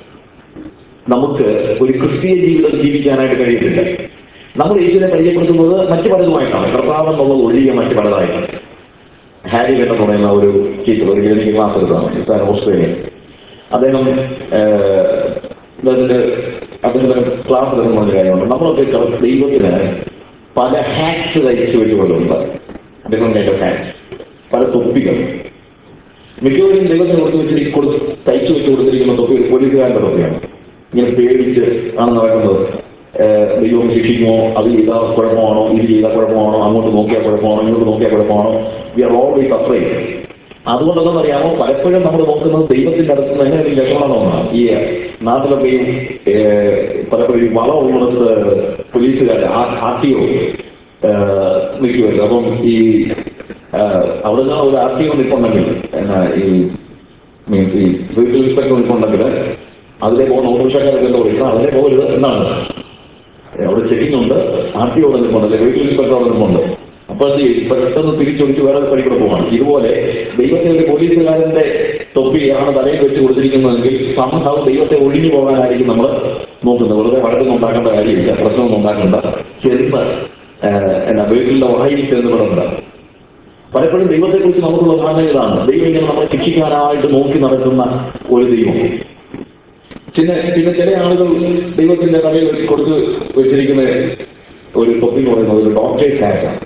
B: നമുക്ക് ഒരു ക്രിസ്തീയ ജീവിതം ജീവിക്കാനായിട്ട് കഴിയത്തില്ല നമ്മൾ യേശുവിനെ പരിചയപ്പെടുത്തുന്നത് മറ്റു പലതുമായിട്ടാണ് കർത്താവ് എന്നുള്ളത് ഒഴികെ മറ്റു പലതായിട്ടാണ് ഹാരി എന്ന് പറയുന്ന ഒരു ടീച്ചർ ഒരു ക്ലിനിക് ക്ലാസ് എടുത്താണ് ഓസ്ട്രേലിയ അദ്ദേഹം ഏഹ്, അദ്ദേഹത്തിന്റെ അദ്ദേഹത്തിന്റെ ക്ലാസ് എടുക്കുന്ന ഒരു കാര്യമുണ്ട് നമ്മളൊക്കെ കർ- ദൈവത്തിന് പല ഹാക്സ് തയ്ച്ചു വെച്ചുകൊണ്ടുണ്ട് ഡിഫറെന്റ് ടൈപ്പ് ഓഫ് ഹാക്സ് പല തൊപ്പികൾ മിക്കവരും ദൈവത്തിന് കൊടുത്തു വെച്ചിട്ട് കൊടു തയ്ച്ചു വെച്ച് കൊടുത്തിരിക്കുന്ന തൊപ്പി ഒരു പോലീസുകാരന്റെ തൊപ്പിയാണ് ഇങ്ങനെ പേടിച്ച് ആണ് നടക്കുന്നത് ഏഹ് ദൈവം ശിക്ഷിക്കുമോ അത് ചെയ്താൽ കുഴപ്പമാണോ ഇത് ചെയ്താൽ കുഴപ്പമാണോ അങ്ങോട്ട് നോക്കിയാൽ കുഴപ്പമാണോ ഇങ്ങോട്ട് നോക്കിയാൽ കുഴപ്പമാണോ വി ആർ ഓൾവേസ് അഫ്രൈഡ് അതുകൊണ്ടെന്ന് അറിയാമോ പലപ്പോഴും നമ്മൾ നോക്കുന്നത് ദൈവത്തിന്റെ അടുത്ത് നിന്ന് എങ്ങനെ ഒരു രക്ഷപ്പെടണമെന്നാണ് ഈ നാട്ടിലൊക്കെയും ഏഹ്, പലപ്പോഴും ഈ വളം ഉള്ളിടത്ത് പോലീസുകാർ ആർ ടി ഒ നിൽക്കുമല്ലോ അപ്പം ഈ ആഹ്, അവിടുന്ന് ഒരു ആർ ടി ഒ നിൽപ്പുണ്ടെങ്കിൽ എന്നാ ഈ മീൻസ് ഈ വെഹിക്കിൾ ഇൻസ്പെക്ടർ നിൽപ്പുണ്ടെങ്കിൽ അതിലെ പോകുന്ന ഓട്ടോറിക്ഷക്കാരൊക്കെ എന്താ പറയുക അതിലെ പോകരുത് എന്നാണ് അവിടെ ചെക്കിംഗ് ഉണ്ട് ആർ ടി അവിടെ നിൽപ്പുണ്ട് അല്ലെങ്കിൽ വെഹിക്കിൾ ഇൻസ്പെക്ടർ അവിടെ നിൽപ്പുണ്ട് അപ്പോൾ എന്ത് ചെയ്യും പെട്ടെന്ന് തിരിച്ചൊടിച്ച് വേറെ വഴി കൂടെ പോവാണ് ഇതുപോലെ ദൈവത്തെ ഒരു പോലീസുകാരന്റെ തൊപ്പിയാണ് തലയിൽ വെച്ച് കൊടുത്തിരിക്കുന്നതെങ്കിൽ സംഭവം ദൈവത്തെ ഒഴിഞ്ഞു പോകാനായിരിക്കും നമ്മൾ നോക്കുന്നത് വെറുതെ വഴക്കൊന്നും ഉണ്ടാക്കേണ്ട കാര്യമില്ല പ്രശ്നമൊന്നും ഉണ്ടാക്കേണ്ട ചെറുപ്പ എന്നാ വീട്ടിലെ വായിൽ ചെറുപെടുന്നുണ്ട് പലപ്പോഴും ദൈവത്തെക്കുറിച്ച് നമുക്കുള്ള ധാരണ ഇതാണ് ദൈവം ഇങ്ങനെ നമ്മളെ ശിക്ഷിക്കാനായിട്ട് നോക്കി നടക്കുന്ന ഒരു ദൈവം പിന്നെ പിന്നെ ചില ആളുകൾ ദൈവത്തിന്റെ തലയിൽ വെച്ച് കൊടുത്ത് വെച്ചിരിക്കുന്ന ഒരു തൊപ്പി എന്ന് പറയുന്നത് ഒരു ഡോക്ടറേറ്റ് ഹാറ്റാണ്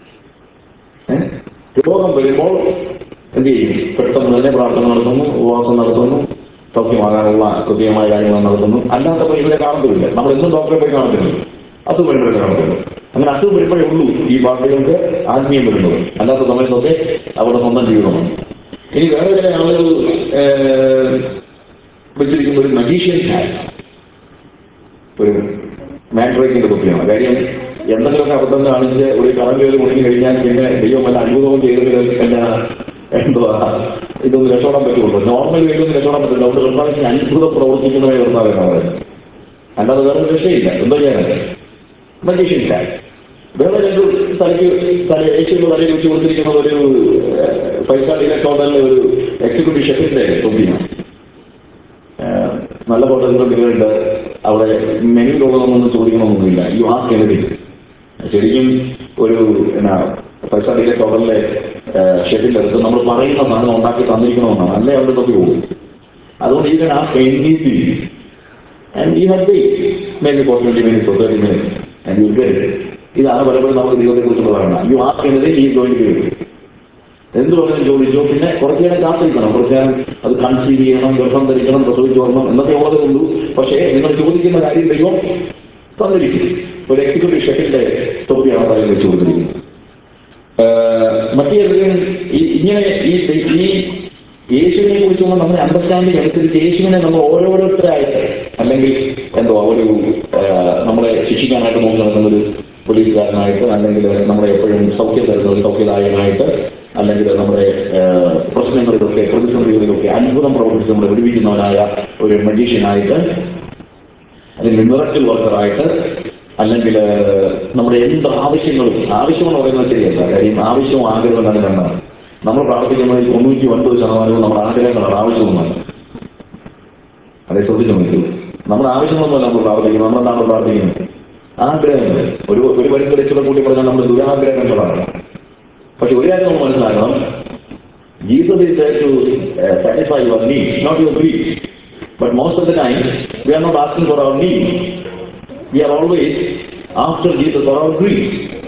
B: ഏഹ്? രോഗം വരുമ്പോൾ എന്ത് ചെയ്യും പെട്ടെന്ന് തന്നെ പ്രാർത്ഥന നടത്തുന്നു ഉപവാസം നടത്തുന്നു സൗഖ്യമാകാനുള്ള കൃത്യമായ കാര്യങ്ങൾ നടത്തുന്നു അല്ലാത്തപ്പോൾ ഇവരെ കാണത്തില്ല നമ്മൾ എന്നും ഡോക്ടറെ പോയി കാണത്തില്ല അത് വേണ്ടവരെ കാണത്തുള്ളൂ അങ്ങനെ അസുഖം വരുമ്പോഴേ ഉള്ളൂ ഈ പാർട്ടികൾക്ക് ആത്മീയം വരുന്നത് അല്ലാത്ത സമയത്തൊക്കെ അവരുടെ സ്വന്തം ജീവിതമാണ് ഇനി വേറെ ചില ആളുകൾ ഏഹ്, വെച്ചിരിക്കുന്ന ഒരു മജീഷ്യൻ ഹാറ്റ് ഒരു മാൻഡ്രേക്കിന്റെ തൊപ്പിയാണ് കാര്യം എന്തെങ്കിലുമൊക്കെ അബദ്ധം കാണിച്ച് ഒരു കടം കയറി മുടങ്ങി കഴിഞ്ഞാൽ പിന്നെ ദൈവം വല്ല അത്ഭുതവും ചെയ്തെങ്കിൽ പിന്നെ എന്തുവാ ഇതൊന്നും രക്ഷപ്പെടാൻ പറ്റുള്ളൂ നോർമൽ വേലൊന്നും രക്ഷപ്പെടാൻ പറ്റില്ല അതുകൊണ്ട് കർത്താവിന് അത്ഭുതം പ്രവർത്തിക്കുന്നവരെ കർത്താവിനാണ് പറയുന്നത് അല്ലാതെ വേറെ ഒരു രക്ഷയില്ല എന്തോ ചെയ്യാനാണ് മജീഷ്യൻ വേറെ രണ്ട് തലയ്ക്ക് തല ഏഷ്യയുടെ തലയിൽ വെച്ച് കൊടുത്തിരിക്കുന്നത് ഒരു ഫൈവ് സ്റ്റാർ ഇലക്ട്രോണിലെ ഒരു എക്സിക്യൂട്ടീവ് ഷെഫിന്റെ തൊപ്പിയാണ് ഏഹ് നല്ല ഹോട്ടലുകൾ ഉണ്ട് അവിടെ മെനു രോഗമൊന്നും ചോദിക്കണമെന്നൊന്നുമില്ല യു ആസ്ക് എനിത്തിങ് ശരിക്കും ഒരു എന്നാ ഫൈവ് സ്റ്റാർ ഹോട്ടലിലെ ഷെഫിന്റെ അടുത്ത് നമ്മൾ പറയുന്ന സാധനം ഉണ്ടാക്കി തന്നിരിക്കണമെന്നാണ് അല്ലേ അവിടെ തൊക്കെ പോകും അതുകൊണ്ട് ഈ ask anything and you have maybe for twenty minutes or thirty minutes and you get ഇതാണ് പലപ്പോഴും നമുക്ക് ദൈവത്തെ കുറിച്ചുള്ള ധാരണ യു ആസ്ക് എനിത്തിങ് ഈ ജോയിൻ ചെയ്യും എന്ത് പറഞ്ഞു ചോദിച്ചോ പിന്നെ കുറച്ചു നേരം കാത്തിരിക്കണം കുറച്ചു നേരം അത് കൺസീവ് ചെയ്യണം ഗർഭം ധരിക്കണം പ്രസവിച്ചു വരണം എന്നൊക്കെ ഉള്ളതേ ഉള്ളൂ പക്ഷേ നിങ്ങൾ ചോദിക്കുന്ന കാര്യം ദൈവം തന്നിരിക്കും ഒരു എക്സിക്യൂട്ടീവ് ഷെഫിന്റെ തൊപ്പിയാണ് തലയിൽ വെച്ച് കൊടുത്തിരിക്കുന്നത് ഏഹ് മറ്റേ ഈ- ഇങ്ങനെ ഈ ഈ യേശുവിനെ കുറിച്ചുള്ള നമ്മുടെ അണ്ടർസ്റ്റാൻഡിംഗ് അനുസരിച്ച് യേശുവിനെ നമ്മൾ ഓരോരുത്തരായിട്ട് അല്ലെങ്കിൽ എന്തോ ഒരു ഏഹ് നമ്മളെ ശിക്ഷിക്കാനായിട്ട് നോക്കി നടക്കുന്ന ഒരു പോലീസുകാരനായിട്ട് അല്ലെങ്കിൽ നമ്മളെ എപ്പോഴും സൗഖ്യം തരുന്ന ഒരു സൗഖ്യദായകനായിട്ട് അല്ലെങ്കിൽ നമ്മുടെ ഏഹ് പ്രശ്നങ്ങളിലൊക്കെ പ്രതിസന്ധികളിലൊക്കെ അത്ഭുതം പ്രവർത്തിച്ച് നമ്മളെ വിടുവിക്കുന്നവനായ ഒരു മജീഷ്യനായിട്ട് അല്ലെങ്കിൽ മിറക്കിൾ വർക്കറായിട്ട് അല്ലെങ്കിൽ നമ്മുടെ എന്ത് ആവശ്യങ്ങളും ആവശ്യമെന്ന് പറയുന്നത് ശരിയല്ല കാര്യം ആവശ്യവും ആഗ്രഹവും തന്നെ രണ്ടാണ് നമ്മൾ പ്രാർത്ഥിക്കുന്നതിൽ തൊണ്ണൂറ്റി ഒൻപത് ശതമാനവും നമ്മുടെ ആഗ്രഹങ്ങളാണ് ആവശ്യമൊന്നുമല്ല അതേ ശ്രദ്ധിച്ചു നോക്കൂ നമ്മുടെ ആവശ്യമൊന്നുമല്ല നമ്മൾ പ്രാർത്ഥിക്കുന്നത് നമ്മളെന്താണ് പ്രാർത്ഥിക്കുന്നത് ആഗ്രഹങ്ങൾ ഒരു ഒരു പരിസര ഇച്ചിരി കൂട്ടി പറഞ്ഞാൽ നമ്മൾ ദുരാഗ്രഹങ്ങളാണ് പക്ഷെ ഒരു കാര്യം നമ്മൾ മനസ്സിലാക്കണം Jesus is there to uh, satisfy your needs, not your greed. But most of the time, we are not asking for our needs. We are always after Jesus for our greed.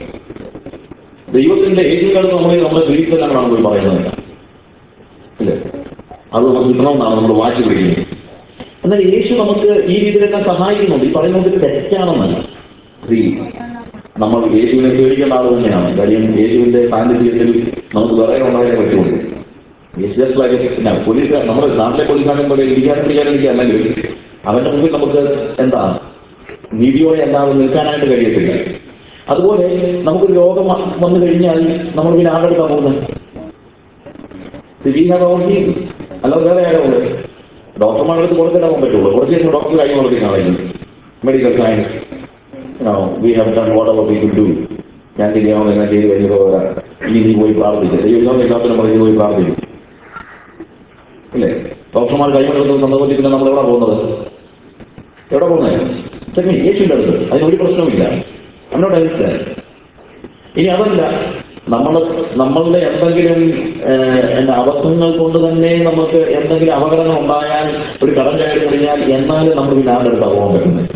B: ദൈവത്തിന്റെ ഏറ്റുകാലത്ത് നമ്മൾ നമ്മുടെ Greece എന്നാണ് പോയി പറയുന്നത് ഇല്ലേ അത് നമുക്ക് കിട്ടണമെന്നാണ് നമ്മൾ വാശി പിടിക്കുന്നത് എന്നാൽ യേശു നമുക്ക് ഈ രീതിയിലെല്ലാം സഹായിക്കുന്നുണ്ട് ഈ പറയുന്നത് തെറ്റാണെന്നല്ല ഈ നമ്മൾ യേശുവിനെ പേടിക്കേണ്ട ആൾ തന്നെയാണ് കാര്യം യേശുവിന്റെ സാന്നിധ്യത്തിൽ നമുക്ക് വേറെ ഉണ്ടാകാനേ പറ്റുള്ളൂ ജസ്റ്റ് ലൈക്ക് പിന്നെ പോലീസ് നമ്മുടെ നാട്ടിലെ പോലീസുകാരൻ പോലെ ഇരിക്കാനും പിടിക്കാനും എനിക്ക് അല്ലെങ്കിൽ അവന്റെ മുമ്പിൽ നമുക്ക് എന്താ നീതിയോടെ അല്ലാതെ നിൽക്കാനായിട്ട് കഴിയത്തില്ല അതുപോലെ നമുക്കൊരു രോഗം വ- വന്നു കഴിഞ്ഞാൽ നമ്മൾ പിന്നെ ആരെടുക്കാൻ പോകുന്നത് സ്ഥിരീകരണമാക്കി അല്ലാതെ വേറെ ആരോ ഉണ്ട് ഡോക്ടർമാരുടെ അടുത്ത് കൊടുത്തിട്ട് പോകാൻ പറ്റുള്ളൂ കുറച്ച് ദിവസം ഡോക്ടർ കൈ കൊടുക്കുന്നതാണെങ്കിൽ medical science we have done what our people do ഞാൻ ശരിയാവുന്ന എല്ലാം ചെയ്ത് കഴിഞ്ഞപ്പോൾ പോരാ ഇനി നീ പോയി പ്രാർത്ഥിക്കുക ദൈവം എല്ലാത്തിനും പറഞ്ഞ് പോയി പ്രാർത്ഥിക്കും ഇല്ലേ ഡോക്ടർമാർ കൈ കൊടുക്കുന്ന സന്ദർഭത്തിൽ പിന്നെ നമ്മൾ എവിടെ പോകുന്നത് എവിടെ പോകുന്നത് ചെമ്മി യേശുവിൻ്റെ അടുത്ത് അതിനൊരു പ്രശ്നവുമില്ല എന്നോട് അയച്ചാൽ ഇനി അതല്ല നമ്മൾ നമ്മളുടെ എന്തെങ്കിലും ഏഹ്, എന്താ അബദ്ധങ്ങൾ കൊണ്ട് തന്നെ നമുക്ക് എന്തെങ്കിലും അപകടങ്ങൾ ഉണ്ടായാൽ ഒരു കടം കയറി കഴിഞ്ഞാൽ എന്നാലും നമ്മൾ പിന്നെ ആരുടെ അടുത്താണ് പോകാൻ പറ്റുന്നത്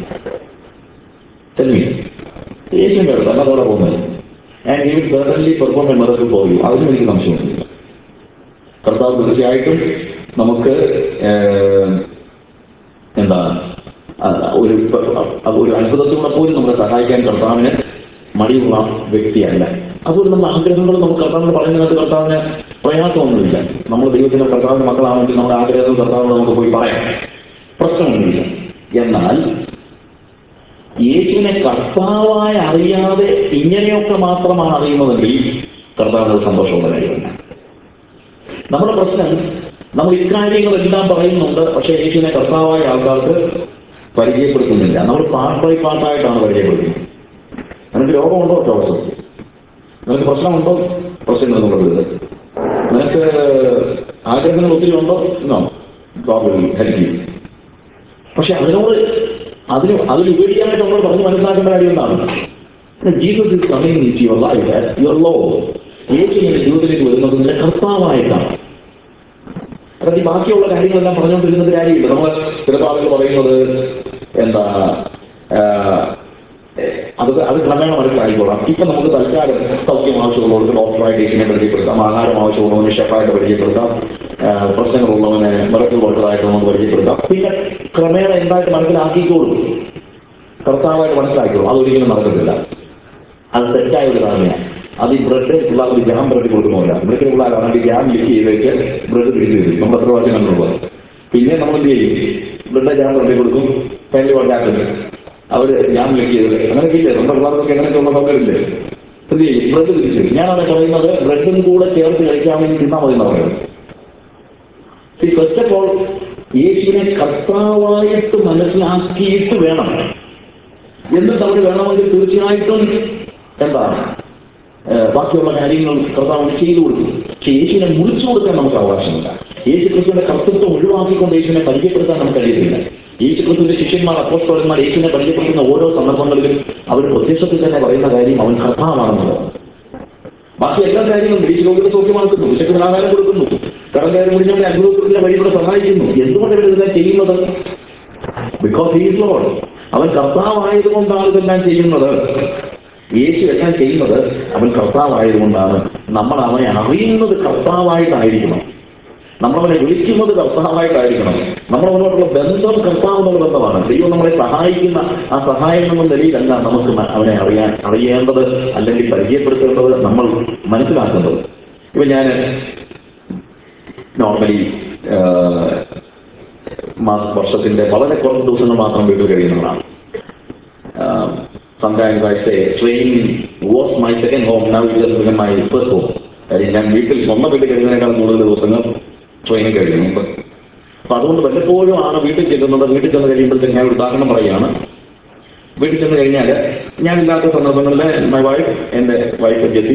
B: ചെമ്മി യേശുവിൻ്റെ അടുത്ത് അല്ലാതെ പോകുന്നത് ആൻഡ് ഈ സെർട്ടൻലി പെർഫോം എ മെറക്കിൾ പോയി അതിനും എനിക്ക് സംശയമൊന്നുമില്ല കർത്താവ് തീർച്ചയായിട്ടും നമുക്ക് ഏഹ്, എന്താ ആ, ഒരു അത് ഒരു അത്ഭുതത്തിലൂടെ പോലും നമ്മളെ സഹായിക്കാൻ കർത്താവിന് മടിയുള്ള വ്യക്തിയല്ല അതുപോലെ നമ്മുടെ ആഗ്രഹങ്ങൾ നമുക്ക് കർത്താവിന് പറയുന്നതിനകത്ത് കർത്താവിന് പ്രയാസമൊന്നുമില്ല നമ്മൾ ദൈവത്തിന്റെ കർത്താവിന്റെ മക്കളാണെങ്കിൽ നമ്മുടെ ആഗ്രഹങ്ങൾ കർത്താവിന് നമുക്ക് പോയി പറയാം പ്രശ്നമൊന്നുമില്ല എന്നാൽ യേശുവിനെ കർത്താവായി അറിയാതെ ഇങ്ങനെയൊക്കെ മാത്രമാണ് അറിയുന്നതെങ്കിൽ കർത്താവിന് സന്തോഷമുള്ള കാര്യമല്ല നമ്മുടെ പ്രശ്നം നമ്മൾ ഇക്കാര്യങ്ങളെല്ലാം പറയുന്നുണ്ട് പക്ഷേ യേശുവിനെ കർത്താവായ ആൾക്കാർക്ക് പരിചയപ്പെടുത്തുന്നില്ല നമ്മൾ പാർട്ട് ബൈ പാർട്ടായിട്ടാണ് പരിചയപ്പെടുത്തുന്നത് നിനക്ക് രോഗമുണ്ടോ ചോദിച്ചു നിനക്ക് പ്രശ്നമുണ്ടോ പ്രശ്നങ്ങളൊന്നുള്ളത് നിനക്ക് ആഗ്രഹങ്ങൾ ഒത്തിരി ഉണ്ടോ no God will help you പക്ഷെ അതിനോട് അതിന് അതിലുപരിയായിട്ട് നമ്മൾ പറഞ്ഞ് മനസ്സിലാക്കേണ്ട കാര്യം എന്താണ് Jesus is coming in your life your Lord യേശു നിന്റെ ജീവിതത്തിലേക്ക് വരുന്നത് നിന്റെ കർത്താവായിട്ടാണ് അതായത് ഈ ബാക്കിയുള്ള കാര്യങ്ങളെല്ലാം പറഞ്ഞുകൊണ്ടിരുന്നത് കാര്യമില്ല നമ്മൾ ചിലപ്പോൾ ആളുകൾ പറയുന്നത് എന്താ ആ, അത് അത് ക്രമേണ മനസ്സിലായിക്കോളാം ഇപ്പൊ നമുക്ക് തൽക്കാലം സൗഖ്യം ആവശ്യമുള്ളവർക്ക് ഡോക്ടറായിട്ട് ഇതിനെ പരിചയപ്പെടുത്താം ആഹാരം ആവശ്യമുള്ളവന് ഷെഫായിട്ട് പരിചയപ്പെടുത്താം ആ, പ്രശ്നങ്ങളുള്ളവനെ മിറക്കിൾ വർക്കറായിട്ട് നമുക്ക് പരിചയപ്പെടുത്താം പിന്നെ ക്രമേണ എന്തായിട്ട് മനസ്സിലാക്കിക്കോളും കർത്താവായിട്ട് മനസ്സിലാക്കിക്കോളും അതൊരിക്കലും നടക്കത്തില്ല അത് തെറ്റായ ഒരു ധാരണയാണ് അത് ഈ ബ്രെഡ് പിള്ളേർക്ക് ജാം ബ്രെഡ് കൊടുക്കുന്നില്ല ബ്രെഡ് പിള്ളേരാണെങ്കിൽ ജാം ലിക്ക് ചെയ്തേക്ക് ബ്രെഡ് തിരിച്ചു തരും നമ്മൾ എത്ര പ്രാവശ്യം കണ്ടുള്ളത് പിന്നെ നമ്മൾ എന്ത് ചെയ്യും ബ്രെഡ് ജാം ബ്രെഡ് കൊടുക്കും ഫാമിലി ഉണ്ടാക്കുന്നത് അവര് ജാം ലിക്ക് ചെയ്തത് അങ്ങനെയൊക്കെ ഇല്ലേ നമ്മുടെ പിള്ളേർക്കൊക്കെ അങ്ങനെയൊക്കെയുള്ള സൗകര്യമില്ലേ എന്ത് ചെയ്യും ബ്രെഡ് തിരിച്ചു തരും ഞാനത് പറയുന്നത് ബ്രെഡും കൂടെ ചേർത്ത് കഴിക്കാൻ വേണ്ടി തിന്നാൽ മതി എന്നാണ് പറയുന്നത് ഫസ്റ്റ് ഓഫ് ഓൾ യേശുവിനെ കർത്താവായിട്ട് മനസ്സിലാക്കിയിട്ട് വേണം എന്നിട്ട് അവർ വേണമെങ്കിൽ തീർച്ചയായിട്ടും എന്താണ് ഏഹ് ബാക്കിയുള്ള കാര്യങ്ങൾ കർത്താവിന് ചെയ്തു കൊടുക്കും പക്ഷെ യേശുവിനെ മുറിച്ചു കൊടുക്കാൻ നമുക്ക് അവകാശമില്ല യേശു ക്രിസ്തുവിന്റെ കർത്തൃത്വം ഒഴിവാക്കിക്കൊണ്ട് യേശുവിനെ പരിചയപ്പെടുത്താൻ നമുക്ക് കഴിയുന്നില്ല യേശു ക്രിസ്തുവിന്റെ ശിഷ്യന്മാർ അപ്പോസ്തോലന്മാർ യേശുവിനെ പരിചയപ്പെടുത്തുന്ന ഓരോ സന്ദർഭങ്ങളിലും അവർ പ്രത്യക്ഷത്തിൽ തന്നെ പറയുന്ന കാര്യം അവൻ കർത്താവാണെന്നുള്ളത് ബാക്കി എല്ലാ കാര്യങ്ങളും ഈ രോഗികളെ സൗഖ്യമാക്കുന്നു വിശക്കുന്ന ആഹാരം കൊടുക്കുന്നു കടം കയറി മുടിഞ്ഞവരെ അനുഭവത്തിന്റെ വഴികൂടെ സഹായിക്കുന്നു എന്തുകൊണ്ട് ഇവർ ഇതെല്ലാം ചെയ്യുന്നത് ബിക്കോസ് ഹീസ് ലോഡ് അവൻ കർത്താവായതുകൊണ്ടാണ് ഇതെല്ലാം ചെയ്യുന്നത് യേശു എല്ലാം ചെയ്യുന്നത് അവൻ കർത്താവായതുകൊണ്ടാണ് നമ്മൾ അവനെ അറിയുന്നത് കർത്താവായിട്ടായിരിക്കണം നമ്മളവനെ വിളിക്കുന്നത് കർത്താവായിട്ടായിരിക്കണം നമ്മളവനോടുള്ള ബന്ധം കർത്താവിനുള്ള ബന്ധമാണ് ദൈവം നമ്മളെ സഹായിക്കുന്ന ആ സഹായം എന്ന നിലയിലല്ല നമുക്ക് മ- അവനെ അറിയാൻ അറിയേണ്ടത് അല്ലെങ്കിൽ പരിചയപ്പെടുത്തേണ്ടത് നമ്മൾ മനസ്സിലാക്കേണ്ടത് ഇപ്പൊ ഞാൻ നോർമലി വർഷത്തിന്റെ വളരെ കുറച്ച് ദിവസങ്ങൾ മാത്രം വീട്ടിൽ കഴിയുന്നതാണ് സംസ് I say training was my second home now it just become my first home കാര്യം ഞാൻ വീട്ടിൽ സ്വന്തം വീട്ടിൽ കഴിയുന്നതിനേക്കാൾ കൂടുതൽ ദിവസങ്ങൾ ട്രെയിനിൽ കഴിയുന്നുണ്ട് അപ്പൊ അതുകൊണ്ട് വല്ലപ്പോഴും ആണ് വീട്ടിൽ ചെല്ലുന്നത് വീട്ടിൽ ചെന്ന് കഴിയുമ്പോഴത്തേക്ക് ഞാൻ ഒരു ഉദാഹരണം പറയുകയാണ് വീട്ടിൽ ചെന്ന് കഴിഞ്ഞാൽ ഞാനില്ലാത്ത സന്ദർഭങ്ങളിൽ മൈ വൈഫ് എൻ്റെ wife Jessy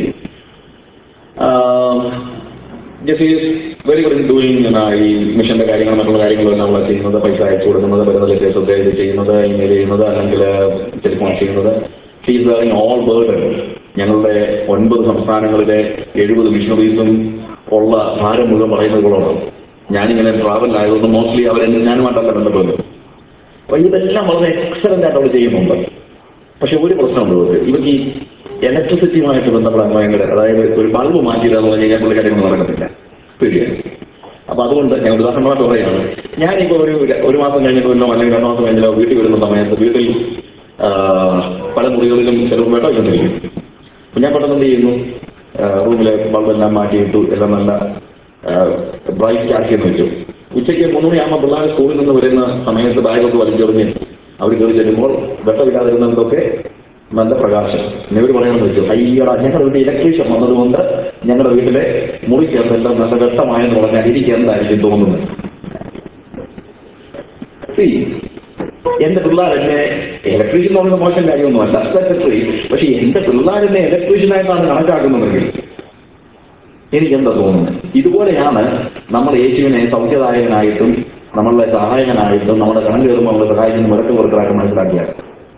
B: Jessy very very doing ഈ മിഷന്റെ കാര്യങ്ങളും മറ്റുള്ള കാര്യങ്ങളും നമ്മൾ ചെയ്യുന്നത് പൈസ അയച്ചു കൊടുക്കുന്നത് വരുന്ന ലെറ്റേഴ്സ് ഇത് ചെയ്യുന്നത് ഇമെയിൽ ചെയ്യുന്നത് അല്ലെങ്കിൽ ടെലിഫോൺ ചെയ്യുന്നത് ഷീസ് ലേണിംഗ് ഓൾ ബേർഡ് ഞങ്ങളുടെ ഒൻപത് സംസ്ഥാനങ്ങളിലെ എഴുപത് മിഷണറീസും ഉള്ള ഭാരം മുഴുവൻ പറയുന്നത് ഇവളോട് ഞാനിങ്ങനെ ട്രാവൽ ആയതുകൊണ്ട് മോസ്റ്റ്ലി അവരെന്നെ ഞാനുമായിട്ടല്ല ബന്ധപ്പെടുന്നത് അപ്പൊ ഇതെല്ലാം വളരെ എക്സലന്റ് ആയിട്ട് അവൾ ചെയ്യുന്നുണ്ട് പക്ഷെ ഒരു പ്രശ്നമുണ്ട് ഇവർക്ക് ഇവർക്ക് ഈ ഇലക്ട്രിസിറ്റിയുമായിട്ട് ബന്ധപ്പെടാൻ ഭയങ്കര അതായത് ഒരു ബൾബ് മാറ്റിയിടാന്ന് പറഞ്ഞു കഴിഞ്ഞാൽ പുള്ളിക്കാര്യങ്ങൾ നടക്കത്തില്ല പേടിയാണ് അപ്പൊ അതുകൊണ്ട് ഞാൻ ഉദാഹരണമായിട്ട് പറയുകയാണ് ഞാനിപ്പോ ഒരു ഒരു മാസം കഴിഞ്ഞിട്ടോ അല്ലെങ്കിൽ രണ്ടു മാസം കഴിഞ്ഞിട്ടോ വീട്ടിൽ വരുന്ന സമയത്ത് വീട്ടിൽ ആ, പല മുറികളിലും ചിലപ്പോൾ വെട്ടം ഇരിക്കും അപ്പൊ ഞാൻ പെട്ടെന്ന് എന്ത് ചെയ്യുന്നു റൂമിലെ ബൾബെല്ലാം മാറ്റിയിട്ടു എല്ലാം നല്ല ബ്രൈറ്റ് ആക്കിയെന്ന് വെച്ചു ഉച്ചയ്ക്ക് മൂന്ന് മണിയാകുമ്പോൾ പിള്ളേർ സ്കൂളിൽ നിന്ന് വരുന്ന സമയത്ത് ബാഗൊക്കെ വലിച്ചെറിഞ്ഞ് അവർ കയറി ചെല്ലുമ്പോൾ വെട്ടമില്ലാതിരുന്നതൊക്കെ നല്ല പ്രകാശം പിന്നെ ഇവർ പറയണമെന്ന് വെച്ചു അയ്യടാ ഞങ്ങളുടെ വീട്ടിൽ ഇലക്ട്രീഷ്യൻ വന്നതുകൊണ്ട് ഞങ്ങളുടെ വീട്ടിലെ മുറിക്കകത്തെല്ലാം നല്ല വ്യക്തമായെന്ന് പറഞ്ഞാൽ എനിക്ക് എന്തായിരിക്കും തോന്നുന്നത് See, എന്റെ പിള്ളേർ എന്നെ ഇലക്ട്രീഷ്യൻ എന്ന് പറയുന്ന മോശം കാര്യമൊന്നുമല്ല സെക്രട്ടറി പക്ഷെ എന്റെ പിള്ളേർ എന്നെ ഇലക്ട്രീഷ്യനായിട്ടാണ് കണക്കാക്കുന്നതെങ്കിൽ എനിക്കെന്താ തോന്നുന്നത് ഇതുപോലെയാണ് നമ്മൾ യേശുവിനെ സൗഖ്യദായകനായിട്ടും നമ്മളുടെ സഹായകനായിട്ടും നമ്മുടെ കടം കയറുമ്പോൾ നമ്മളെ സഹായിക്കുന്ന മുരക്ക് മുറക്കായിട്ട് മനസ്സിലാക്കിയത്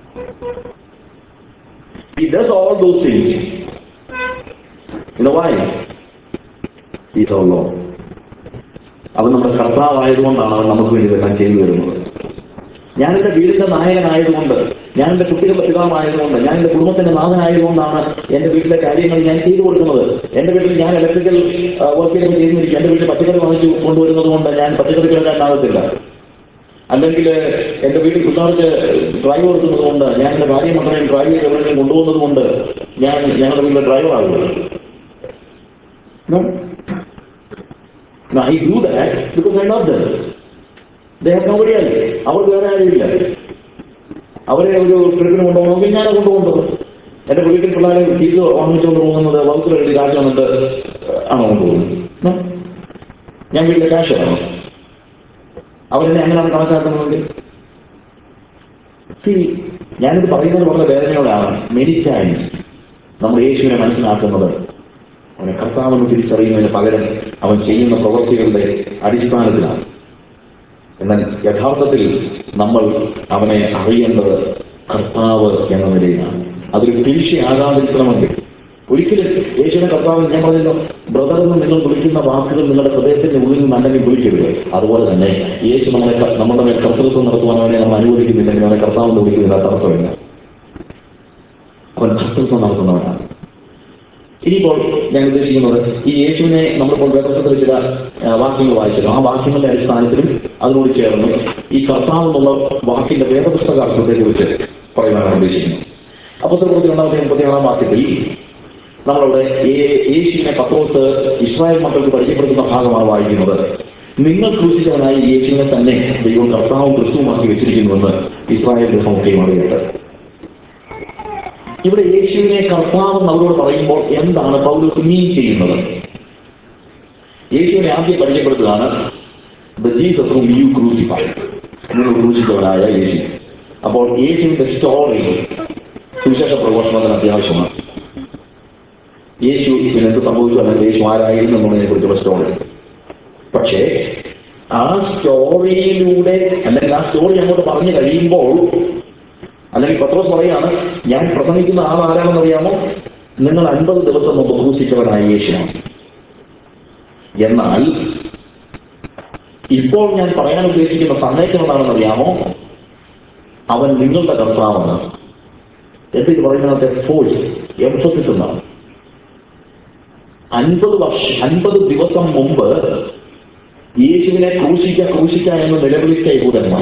B: He does all those things. You know why? He's our Lord. അവൻ നമ്മുടെ കർത്താവായതുകൊണ്ടാണ് അവൻ നമുക്ക് വേണ്ടി ഇതെല്ലാം ചെയ്തു തരുന്നത് ഞാൻ എന്റെ വീടിന്റെ നായകനായതുകൊണ്ട് ഞാൻ എന്റെ കുട്ടികളുടെ പിതാവായതുകൊണ്ട് ഞാൻ എന്റെ കുടുംബത്തിന്റെ നാഥനായതുകൊണ്ടാണ് എന്റെ വീട്ടിലെ കാര്യങ്ങൾ ഞാൻ ചെയ്തു കൊടുക്കുന്നത് എന്റെ വീട്ടിൽ ഞാൻ ഇലക്ട്രിക്കൽ വർക്കുകൾ ചെയ്യുന്നിരിക്കും എന്റെ വീട്ടിൽ പച്ചക്കറി വാങ്ങിച്ചു കൊണ്ടുവരുന്നത് കൊണ്ട് ഞാൻ പച്ചക്കറി കിടക്കാനാകത്തില്ല അല്ലെങ്കിൽ എന്റെ വീട്ടിൽ പിള്ളേർക്ക് ഡ്രൈവ് കൊടുക്കുന്നത് കൊണ്ട് ഞാൻ എന്റെ ഭാര്യ മക്കളെ ഡ്രൈവ് ചെയ്ത് എവിടെയെങ്കിലും കൊണ്ടുപോകുന്നത് കൊണ്ട് ഞാൻ ഞങ്ങളുടെ വീട്ടിലെ ഡ്രൈവർ ആകുള്ളൂ No. Now I do that because I love them. They have nobody else. അവർ വേറെ ആരുമില്ല അവരെ ഒരു ട്രിപ്പിന് കൊണ്ടുപോകണമെങ്കിൽ ഞാനെ കൊണ്ടുപോകുന്നത് എന്റെ വീട്ടിൽ പിള്ളേരെ ഫീസ് വാങ്ങിച്ചുകൊണ്ട് പോകുന്നത് വകുപ്പിൽ എഴുതി കാശ് വന്നിട്ട് ആണോ കൊണ്ടുപോകുന്നത് No. ഞാൻ വീട്ടിലെ കാശ് ആണോ അവരെന്നെ അങ്ങനെയാണ് കണക്കാക്കുന്നതെങ്കിൽ See, ഞാനിത് പറയുന്നത് വളരെ വേദനയോടാണ് മെനി ടൈംസ് നമ്മൾ യേശുവിനെ മനസ്സിലാക്കുന്നത് അവനെ കർത്താവെന്ന് തിരിച്ചറിയുന്നതിന് പകരം അവൻ ചെയ്യുന്ന പ്രവൃത്തികളുടെ അടിസ്ഥാനത്തിലാണ് എന്നാൽ യഥാർത്ഥത്തിൽ നമ്മൾ അവനെ അറിയേണ്ടത് കർത്താവ് എന്ന നിലയിലാണ് അതൊരു ക്ലീശയാകാതിരിക്കണമെങ്കിൽ ഒരിക്കലും യേശുവിനെ കർത്താവ് ഞാൻ പറഞ്ഞല്ലോ ബ്രദർ എന്ന് നിങ്ങൾ വിളിക്കുന്ന വാക്കുകൾ നിങ്ങളുടെ ഹൃദയത്തിന്റെ ഉള്ളിൽ നിന്ന് അല്ലെങ്കിൽ വിളിക്കരുത് അതുപോലെ തന്നെ യേശു നമ്മളെ ക- നമ്മുടെ മേൽ കർത്തൃത്വം നടത്തുവാൻ അവനെ നമ്മൾ അനുവദിക്കുന്നില്ലെങ്കിൽ അവനെ കർത്താവ് എന്ന് വിളിക്കുന്നില്ല തടസ്സമില്ല അവൻ കർത്തൃത്വം നടത്തുന്നവനാണ് ഇനിയിപ്പോൾ ഞാൻ ഉദ്ദേശിക്കുന്നത് ഈ യേശുവിനെ നമ്മളിപ്പോൾ വേദപുസ്തകത്തിൽ ചില ആ, വാക്യങ്ങൾ വായിച്ചല്ലോ ആ വാക്യങ്ങളുടെ അടിസ്ഥാനത്തിലും അതിനോട് ചേർന്ന് ഈ കർത്താവ് എന്നുള്ള വാക്കിന്റെ വേദപുസ്തക അർത്ഥത്തെ കുറിച്ച് പറയാനാണ് ഉദ്ദേശിക്കുന്നത് അപ്പുറത്തെ രണ്ടാമത്തെ മുപ്പത്തിയാറാം വാക്യത്തിൽ നമ്മളവിടെ ഏ- യേശുവിനെ പത്രോസ് ഇസ്രായേൽ മക്കൾക്ക് പരിചയപ്പെടുത്തുന്ന ഭാഗമാണ് വായിക്കുന്നത് നിങ്ങൾ ക്രൂശിച്ചവനായ യേശുവിനെ തന്നെ ദൈവം കർത്താവും ക്രിസ്തുവുമാക്കി വെച്ചിരിക്കുന്നുവെന്ന് ഇസ്രായേൽ ഗൃഹമൊക്കെയും അറിയട്ടെ ഇവിടെ യേശുവിനെ കർത്താവ് അവരോട് പറയുമ്പോൾ എന്താണ് പൗലോസ് മീൻ ചെയ്യുന്നത് യേശുവിനെ ആദ്യം പരിചയപ്പെടുത്തുകയാണ് the Jesus whom you crucify നിങ്ങൾ ക്രൂശിച്ചവനായ യേശു അപ്പോൾ യേശുവിന്റെ സ്റ്റോറി സുവിശേഷ പ്രഘോഷണത്തിന് അത്യാവശ്യമാണ് യേശു ഇതിനെന്ത് സംഭവിച്ചു അല്ലെങ്കിൽ യേശു ആരായിരുന്നു എന്നുള്ളതിനെ കുറിച്ചുള്ള സ്റ്റോറി പക്ഷേ ആ സ്റ്റോറിയിലൂടെ അല്ലെങ്കിൽ ആ സ്റ്റോറി അങ്ങോട്ട് പറഞ്ഞു കഴിയുമ്പോൾ അല്ലെങ്കിൽ പത്രോസ് പറയാണ് ഞാൻ പ്രസംഗിക്കുന്ന ആൾ ആരാണെന്ന് അറിയാമോ നിങ്ങൾ അൻപത് ദിവസം മുമ്പ് ക്രൂശിച്ചവനായ യേശുവാണ് എന്നാൽ ഇപ്പോൾ ഞാൻ പറയാൻ ഉദ്ദേശിക്കുന്ന സന്ദേശം എന്താണെന്ന് അറിയാമോ അവൻ നിങ്ങളുടെ കർത്താവാണ് എന്തൊക്കെ പറയുന്നതിനകത്തെ ഫോഴ്സ് എംഫസിസ് എന്നാണ് അൻപത് വർഷം അൻപത് ദിവസം മുമ്പ് യേശുവിനെ ക്രൂശിക്ക ക്രൂശിക്ക എന്ന് നിലവിളിച്ച യഹൂദന്മാർ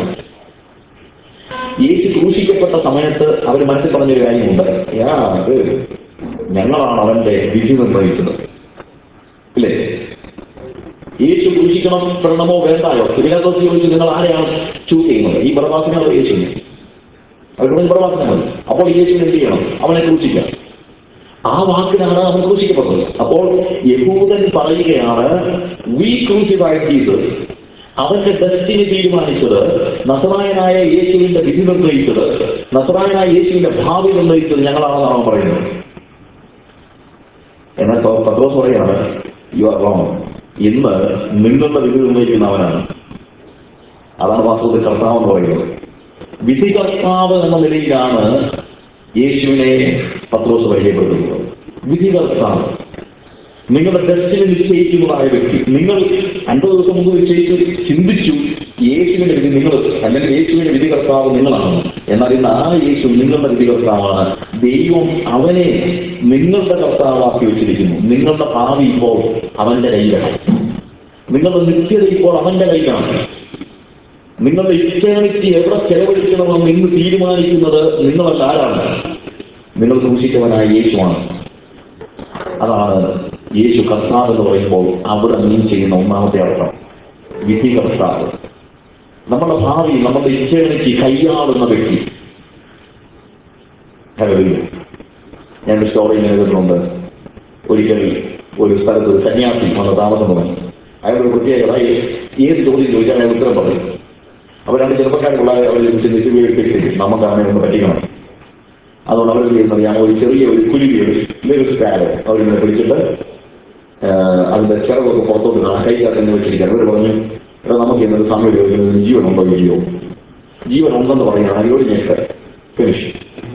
B: യേശു ക്രൂശിക്കപ്പെട്ട സമയത്ത് അവർ മനസ്സിൽ പറഞ്ഞൊരു കാര്യമുണ്ട് യാ അത് ഞങ്ങളാണ് അവന്റെ വിധി നിർണ്ണയിക്കുന്നത് ഇല്ലേ യേശു ക്രൂശിക്കണം പെടണമോ വേണ്ടായോ തിരുനാഥോസ് ചോദിച്ചു നിങ്ങൾ ആരെയാണ് ചൂസ് ചെയ്യുന്നത് ഈ പ്രവാസനോ യേശുവിനെ അവർ പറഞ്ഞു പ്രവാസനം മതി അപ്പോൾ യേശുവിനെ എന്ത് ചെയ്യണം അവനെ ക്രൂശിക്കാം ആ വാക്കിനാണ് അവൻ ക്രൂശിക്കപ്പെട്ടത് അപ്പോൾ യഹൂദൻ പറയുകയാണ് വി ക്രൂശിഫൈഡ് ജീസസ് അവന്റെ ഡെസ്റ്റിനി തീരുമാനിച്ചത് നസറായനായ യേശുവിന്റെ വിധി നിർണ്ണയിച്ചത് നസറായനായ യേശുവിന്റെ ഭാവി നിർണ്ണയിച്ചത് ഞങ്ങളാണെന്നാണ് അവൻ പറയുന്നത് എന്നാൽ പ- പത്രോസ് പറയാണ് യു ആർ റോങ് ഇന്ന് നിങ്ങളുടെ വിധി നിർണ്ണയിക്കുന്നവനാണ് അതാണ് വാസ്തവത്തിൽ കർത്താവ് എന്ന് പറയുന്നത് വിധി കർത്താവ് എന്ന നിലയിലാണ് യേശുവിനെ പത്രോസ് പരിചയപ്പെടുത്തുന്നത് വിധി കർത്താവ് നിങ്ങളുടെ ഡെസ്റ്റിനി നിശ്ചയിക്കുന്നതായ വ്യക്തി നിങ്ങൾ അൻപത് ദിവസം മുമ്പ് നിശ്ചയിച്ച് ചിന്തിച്ചു യേശുവിന്റെ വിധി നിങ്ങൾ അല്ലെങ്കിൽ യേശുവിന്റെ വിധി കർത്താവ് നിങ്ങളാണ് എന്നാൽ ഇന്ന് ആ യേശു നിങ്ങളുടെ വിധി കർത്താവാണ് ദൈവം അവനെ നിങ്ങളുടെ കർത്താവാക്കി വെച്ചിരിക്കുന്നു നിങ്ങളുടെ ഭാവി ഇപ്പോൾ അവന്റെ കയ്യിലാണ് നിങ്ങളുടെ നിത്യത ഇപ്പോൾ അവന്റെ കയ്യിലാണ് നിങ്ങളുടെ ഇറ്റേണിറ്റി എവിടെ ചെലവഴിക്കണമെന്ന് ഇന്ന് തീരുമാനിക്കുന്നത് നിങ്ങളല്ല ആരാണ് നിങ്ങൾ സൂക്ഷിച്ചവനായ യേശുവാണ് അതാണ് യേശു കർത്താവ് എന്ന് പറയുമ്പോൾ അവിടെ മീൻ ചെയ്യുന്ന ഒന്നാമത്തെ അർത്ഥം വിധി കർത്താവ് നമ്മുടെ ഭാവി നമ്മുടെ ഇറ്റേണിറ്റി കൈയാളുന്ന വ്യക്തി ഹല്ലേലൂയ. ഞാനൊരു സ്റ്റോറി ഇങ്ങനെ എഴുതുന്നുണ്ട് ഒരിക്കൽ ഒരു സ്ഥലത്ത് ഒരു സന്യാസി വന്ന് താമസം തുടങ്ങി അയാളൊരു പ്രത്യേകത ഏ- ഏത് ചോദ്യം ചോദിച്ചാൽ അയാൾ ഉത്തരം പറയും അവർ രണ്ട് ചെറുപ്പക്കാരുള്ള അവർ ചിന്തിച്ച് വീട്ടിൽ നമുക്ക് അവനെ ഒന്ന് പറ്റിക്കണം അതുകൊണ്ട് അവർ ചെയ്യുന്നത് ഞാൻ ഒരു ചെറിയ ഒരു കുരുവി ഒരു ചെറിയൊരു സ്റ്റാല് അവരിങ്ങനെ പിടിച്ചിട്ട് ആഹ് അതിന്റെ ചിറകൊക്കെ പുറത്തോട്ട് കാണാൻ കൈകാത്തന്നെ വെച്ചിരിക്കുകയാണ് അവർ പറഞ്ഞു എടാ നമുക്ക് ഇന്നൊരു സമയം ചോദിക്കുന്നത് ജീവനുണ്ടോ ഇല്ലയോ ജീവൻ ഉണ്ടെന്ന് പറയുകയാണ് അയ്യോട് ഞെട്ട് ഫിനിഷ്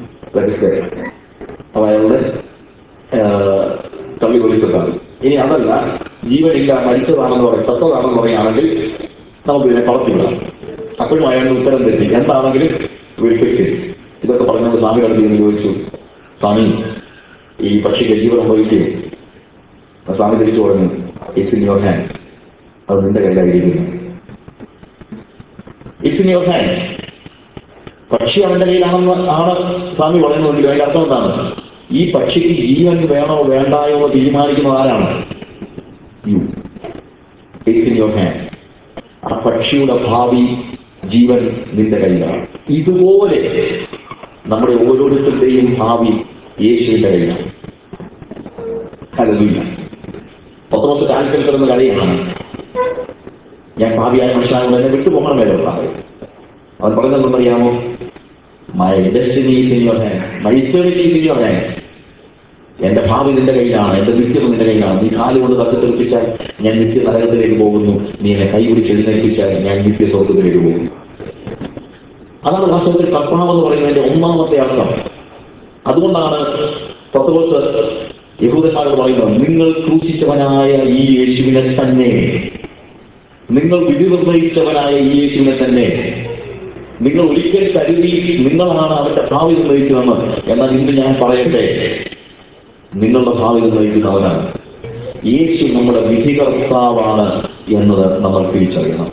B: അപ്പൊ അയാളുടെ ആഹ് തള്ളി വിളിച്ചതാണ് ഇനി അതല്ല ജീവനില്ല മരിച്ചതാണെന്ന് പറയും സത്തതാണെന്ന് പറയുകയാണെങ്കിൽ നമുക്ക് ഇതിനെ കളത്തിവിടാം അപ്പോഴും അയാളുടെ ഉത്തരം തെറ്റി എന്താണെങ്കിലും വീട്ടിൽ ഇതൊക്കെ പറഞ്ഞത് സ്വാമി അടുത്ത് ചോദിച്ചു സ്വാമി ഈ പക്ഷിക്ക് ജീവൻ സംഭവിക്കുകയും ആ സ്വാമി തിരിച്ചു പറഞ്ഞു ഇറ്റ്സ് ഇൻ യുവർ ഹാൻഡ് അത് നിന്റെ കയ്യിലായിരിക്കുന്നു ഇറ്റ്സ് ഇൻ യുവർ ഹാൻഡ് പക്ഷി അവന്റെ കയ്യിലാണെന്ന് ആണ് സ്വാമി പറയുന്നതെങ്കിൽ അതിന്റെ അർത്ഥം എന്താണ് ഈ പക്ഷിക്ക് ജീവൻ വേണോ വേണ്ടായോ എന്ന് തീരുമാനിക്കുന്നത് ആരാണ് you it's in your hand ആ പക്ഷിയുടെ ഭാവി ജീവൻ നിന്റെ കയ്യിലാണ് ഇതുപോലെ നമ്മുടെ ഓരോരുത്തരുടെയും ഭാവി യേശുവിന്റെ കയ്യിലാണ് ഹല്ലേലൂയ പത്രോസ് കാൽക്കൽ കിടന്ന് കരയാണ് ഞാൻ ഭാവിയായ മനുഷ്യനാകുമ്പോൾ എന്നെ വിട്ടുപോകണമല്ലോ കർത്താവേ. അവൻ പറയുന്നത് അറിയാമോ my destiny in your hand my eternity in your hand എന്റെ ഭാവി നിന്റെ കയ്യിലാണ് എന്റെ നിത്യം നിന്റെ കയ്യിലാണ് നീ കാലുകൊണ്ട് തട്ടിത്തെറിപ്പിച്ചാൽ ഞാൻ നിത്യ നരകത്തിലേക്ക് പോകുന്നു നീ എന്നെ കൈപിടിച്ച് എഴുന്നേൽപ്പിച്ചാൽ ഞാൻ നിത്യ സ്വർഗത്തിലേക്ക് പോകുന്നു അതാണ് വാസ്തവത്തിൽ കർത്താവ് എന്ന് പറയുന്നതിന്റെ ഒന്നാമത്തെ അർത്ഥം അതുകൊണ്ടാണ് പത്രോസ് യഹൂദന്മാരോട് പറയുന്നത് നിങ്ങൾ ക്രൂശിച്ചവനായ ഈ യേശുവിനെ തന്നെ നിങ്ങൾ വിധി നിർണ്ണയിച്ചവനായ ഈ യേശുവിനെ തന്നെ നിങ്ങൾ ഒരിക്കൽ കരുതി നിങ്ങളാണ് അവന്റെ ഭാവി നിർണ്ണയിക്കുന്നതെന്ന് എന്നാൽ ഇന്ന് ഞാൻ പറയട്ടെ നിങ്ങളുടെ ഭാവി നിർണ്ണയിക്കുന്നവനാണ് യേശു നമ്മുടെ വിധികർത്താവാണ് എന്നത് നമ്മൾ തിരിച്ചറിയണം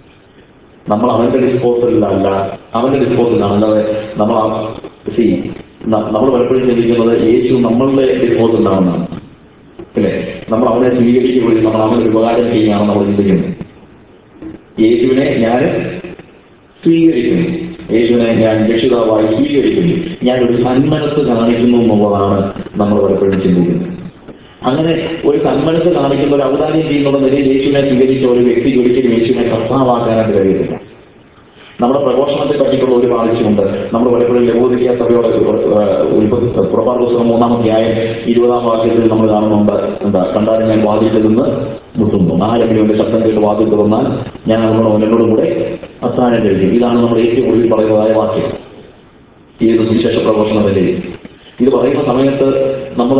B: നമ്മൾ അവന്റെ ഡിസ്പോസലിലല്ല അവന്റെ ഡിസ്പോസലിലാണ് അല്ലാതെ നമ്മൾ സി നമ്മൾ പലപ്പോഴും ചിന്തിക്കുന്നത് യേശു നമ്മളുടെ ഡിസ്പോസ് ഉണ്ടാവുന്നതാണ് അല്ലേ നമ്മൾ അവനെ സ്വീകരിക്കുകയും നമ്മൾ അവന് ഒരു ഉപകാരം ചെയ്യുകയാണ് നമ്മൾ ചിന്തിക്കുന്നത് യേശുവിനെ ഞാൻ സ്വീകരിക്കുന്നു യേശുവിനെ ഞാൻ രക്ഷിതാവായി സ്വീകരിക്കുന്നു ഞാൻ ഒരു സന്മനസ് കാണിക്കുന്നു എന്നുള്ളതാണ് നമ്മൾ പലപ്പോഴും ചിന്തിക്കുന്നത് അങ്ങനെ ഒരു സന്മനസ് കാണിക്കുന്ന ഒരു ഔദാര്യം ചെയ്യുന്നുള്ള നിലയിൽ യേശുവിനെ സ്വീകരിച്ച ഒരു വ്യക്തി ഒരിക്കലും യേശുവിനെ കർത്താവാക്കാനായിട്ട് കഴിയത്തില്ല നമ്മുടെ പ്രഘോഷണത്തെ പറ്റിയിട്ടുള്ള ഒരു ആവശ്യമുണ്ട് നമ്മൾ പലപ്പോഴും ലഘൂകരിക്കുക സഭയോട് പുറപ്പാട് പുസ്തകം മൂന്നാം അധ്യായം ഇരുപതാം വാക്യത്തിൽ നമ്മൾ കാണുന്നുണ്ട് എന്താ കണ്ടാലും ഞാൻ വാതിൽക്കൽ നിന്ന് മുട്ടുന്നു ആരെങ്കിലും എന്റെ ശബ്ദം കേട്ട് വാതിൽ തുറന്നാൽ ഞാൻ നമ്മുടെ അവനോടും കൂടെ അത്താഴം കഴിക്കും ഇതാണ് നമ്മൾ ഏറ്റവും കൂടുതൽ പറയുന്നതായ വാക്യം ഏത് സുവിശേഷ പ്രഘോഷണത്തിന്റെ ഇത് പറയുന്ന സമയത്ത് നമ്മൾ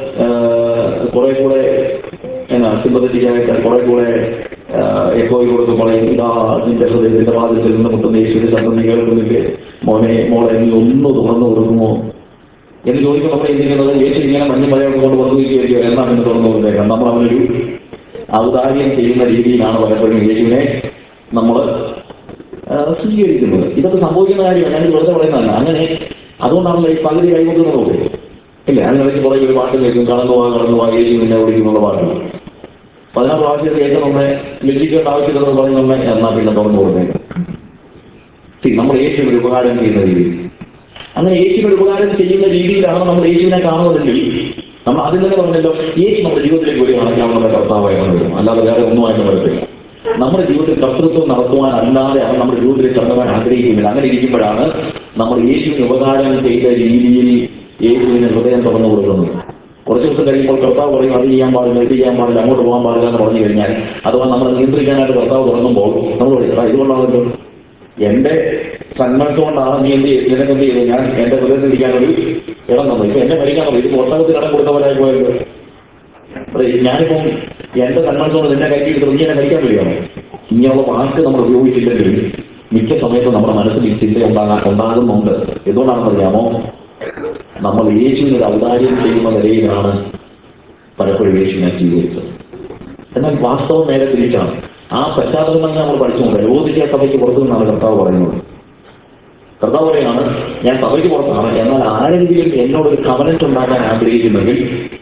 B: കുറെ കൂടെ എന്നാ സിമ്പതറ്റിക്കായിട്ട് കുറെ കൂടെ എക്കോയിലൂടെ പറയും ഇതാ നിന്റെ ഹൃദയത്തിന്റെ വാതിൽക്കൽ നിന്ന് മുട്ടുന്ന യേശുവിന്റെ ശബ്ദം നീ കേൾക്കുന്നില്ലേ മോനെ മോളെ നീ ഒന്ന് തുറന്നു കൊടുക്കുമോ എന്ന് ചോദിക്കുമ്പോൾ നമ്മൾ ചിന്തിക്കുന്നത് യേശു ഇങ്ങനെ മഞ്ഞ മഴയൊക്കെ കൊണ്ട് വന്നിരിക്കുകയോ എന്നാ എന്ന് തുറന്നു കൊടുത്തേക്കാം നമ്മൾ അവനൊരു ഔദാര്യം ചെയ്യുന്ന രീതിയിലാണ് പലപ്പോഴും യേശുവിനെ നമ്മൾ സ്വീകരിക്കുന്നത് ഇതൊക്കെ സംഭവിക്കുന്ന കാര്യമാണ് ഞാൻ വെറുതെ പറയുന്നതല്ല അങ്ങനെ അതുകൊണ്ടാണല്ലോ ഈ പകുതി കൈകൊണ്ടുന്നത് നോക്കി ഇല്ല അതിനിടയ്ക്ക് കുറെ ഒരു പാട്ട് കേൾക്കും കടന്നു പോകാൻ കടന്നു പോകാൻ യേശു നിന്നെ ഓടിക്കുന്നുള്ള പാട്ട് പതിനാറ് പ്രാവശ്യം കേൾക്കുന്നൊന്നെ ലഭിക്കേണ്ട ആവശ്യമില്ലെന്ന് പറയുന്നൊന്നെ എന്നാ പിന്നെ തുറന്നു കൊടുത്തേക്കും See, നമ്മൾ യേശുവിന് ഒരു ഉപകാരം ചെയ്യുന്ന രീതി അങ്ങനെ യേശുവിന് ഒരു ഉപകാരം ചെയ്യുന്ന രീതിയിലാണ് നമ്മൾ യേശുവിനെ കാണുന്നതെങ്കിൽ നമ്മൾ അതിൽ തന്നെ പറഞ്ഞല്ലോ യേശു നമ്മുടെ ജീവിതത്തിലേക്ക് വരികയാണെങ്കിൽ അവൻ നമ്മുടെ കർത്താവായി വരും അല്ലാതെ വേറെ ഒന്നുമായിട്ട് വരത്തില്ല നമ്മുടെ ജീവിതത്തിൽ കർത്തൃത്വം നടത്തുവാൻ അല്ലാതെ അവൻ നമ്മുടെ ജീവിതത്തിൽ കടന്നുവാൻ ആഗ്രഹിക്കുന്നില്ല അങ്ങനെ ഇരിക്കുമ്പോഴാണ് നമ്മൾ യേശുവിന് ഉപകാരം ചെയ്ത രീതിയിൽ യേശുവിന് ഹൃദയം തുറന്നു കൊടുക്കുന്നത് കുറച്ച് ദിവസം കഴിയുമ്പോൾ കർത്താവ് പറയും അത് ചെയ്യാൻ പാടില്ല ഇത് ചെയ്യാൻ പാടില്ല അങ്ങോട്ട് പോകാൻ പാടില്ല എന്ന് പറഞ്ഞു കഴിഞ്ഞാൽ അഥവാ നമ്മൾ നിയന്ത്രിക്കാനായിട്ട് കർത്താവ് തുടങ്ങുമ്പോൾ നമ്മൾ പറയും "എടാ, ഇതുകൊണ്ടാണല്ലോ എന്റെ സന്മനസ്സുകൊണ്ടാണ് നീ എന്ത് ചെയ്ത് നിനക്ക് എന്ത് ചെയ്തത് ഞാൻ എന്റെ ഹൃദയത്തിൽ ഇരിക്കാനൊരു ഇടം തന്നു ഇപ്പൊ എന്നെ ഭരിക്കാൻ ഇത് ഒട്ടകത്തിൽ ഇടം കൊടുത്തവരായി പോയല്ലോ അതെ ഞാനിപ്പം എന്റെ സന്മനസ്സുകൊണ്ട് നിന്നെ കൈക്കിട്ട് നീ എന്നെ ഭരിക്കാൻ കഴിയുമോ ഇങ്ങനെയുള്ള വാക്ക് നമ്മൾ ഉപയോഗിച്ചില്ലെങ്കിൽ മിക്ക സമയത്തും നമ്മുടെ മനസ്സിൽ ഈ ചിന്ത ഉണ്ടാകാൻ ഉണ്ടാകുന്നുണ്ട് എന്തുകൊണ്ടാണെന്ന് അറിയാമോ നമ്മൾ യേശുവിന് ഒരു ഔദാര്യം ചെയ്യുന്ന നിലയിലാണ് പലപ്പോഴും യേശുവിനെ സ്വീകരിച്ചത് എന്നാൽ വാസ്തവം നേരെ തിരിച്ചാണ് ആ പശ്ചാത്തലം തന്നെ നമ്മൾ പഠിച്ചുകൊണ്ട് ലോകിക്ക സഭയ്ക്ക് പുറത്തു നിന്നാണ് കർത്താവ് പറയുന്നത് കർത്താവ് പറയാണ് ഞാൻ സഭയ്ക്ക് പുറത്താണ് എന്നാൽ ആരെങ്കിലും എന്നോടൊരു കവനറ്റ് ഉണ്ടാക്കാൻ ആഗ്രഹിക്കുന്നെങ്കിൽ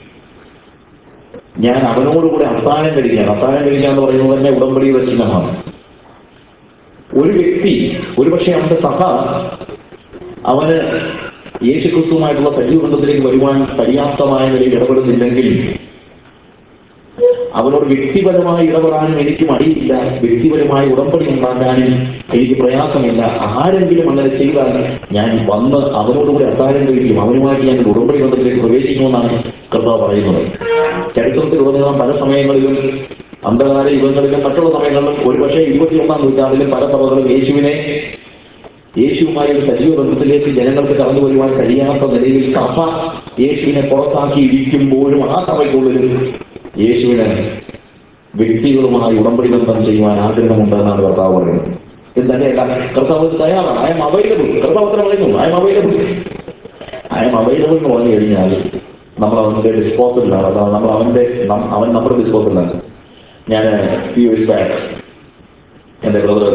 B: ഞാൻ അവനോടുകൂടെ അത്താഴം കഴിക്കാൻ അത്താഴം കഴിക്കുക എന്ന് പറയുന്നത് തന്നെ ഉടമ്പടിയുടെ ചിഹ്നമാണ് ഒരു വ്യക്തി ഒരുപക്ഷെ അവന്റെ സഭ അവന് യേശുക്രിസ്തുവുമായിട്ടുള്ള സജീവ ബന്ധത്തിലേക്ക് വരുവാൻ പര്യാപ്തമായ നിലയിൽ ഇടപെടുന്നില്ലെങ്കിൽ അവനോട് വ്യക്തിപരമായി ഇടപെടാനും എനിക്ക് മടിയില്ല വ്യക്തിപരമായി ഉടമ്പടി ഉണ്ടാക്കാനും എനിക്ക് പ്രയാസമില്ല ആരെങ്കിലും അങ്ങനെ ചെയ്താൽ ഞാൻ വന്ന് അവനോടുകൂടി അത്താരം കഴിക്കും അവനുമായിട്ട് ഞാൻ ഒരു ഉടമ്പടി ബന്ധത്തിലേക്ക് പ്രവേശിക്കുമെന്നാണ് കർത്താവ് പറയുന്നത് ചരിത്രത്തിൽ ഉടനീളം പല സമയങ്ങളിലും അന്ധകാല യുഗങ്ങളിലും മറ്റുള്ള സമയങ്ങളിലും ഒരുപക്ഷെ ഇരുപത്തിയൊന്നാം നൂറ്റാണ്ടിലും പല സഭകളും യേശുവിനെ യേശുവുമായി ഒരു സജീവ ബന്ധത്തിലേക്ക് ജനങ്ങൾക്ക് കടന്നു വരുവാൻ കഴിയാത്ത നിലയിൽ സഭ യേശുവിനെ പുറത്താക്കി ഇരിക്കുമ്പോഴും ആ സഭയ്ക്കുള്ളിൽ യേശുവിന് വ്യക്തികളുമായി ഉടമ്പടി ബന്ധം ചെയ്യുവാൻ ആഗ്രഹമുണ്ടെന്നാണ് കർത്താവ് പറയുന്നത് ഇതന്നെയല്ല കർത്താവ് തയ്യാറാണ് ഐ എം അവൈലബിൾ കർത്താവ് അത്ര പറയുന്നു I am available I am available എന്ന് പറഞ്ഞു കഴിഞ്ഞാൽ നമ്മൾ അവന്റെ ഡിസ്പോസലിലാണ് അതാണ് നമ്മൾ അവന്റെ നം- അവൻ നമ്മുടെ ഡിസ്പോസലിലാണ് ഞാൻ ഫ്യൂ ഇയേഴ്സ് ബാക്ക് എൻ്റെ ബ്രദർ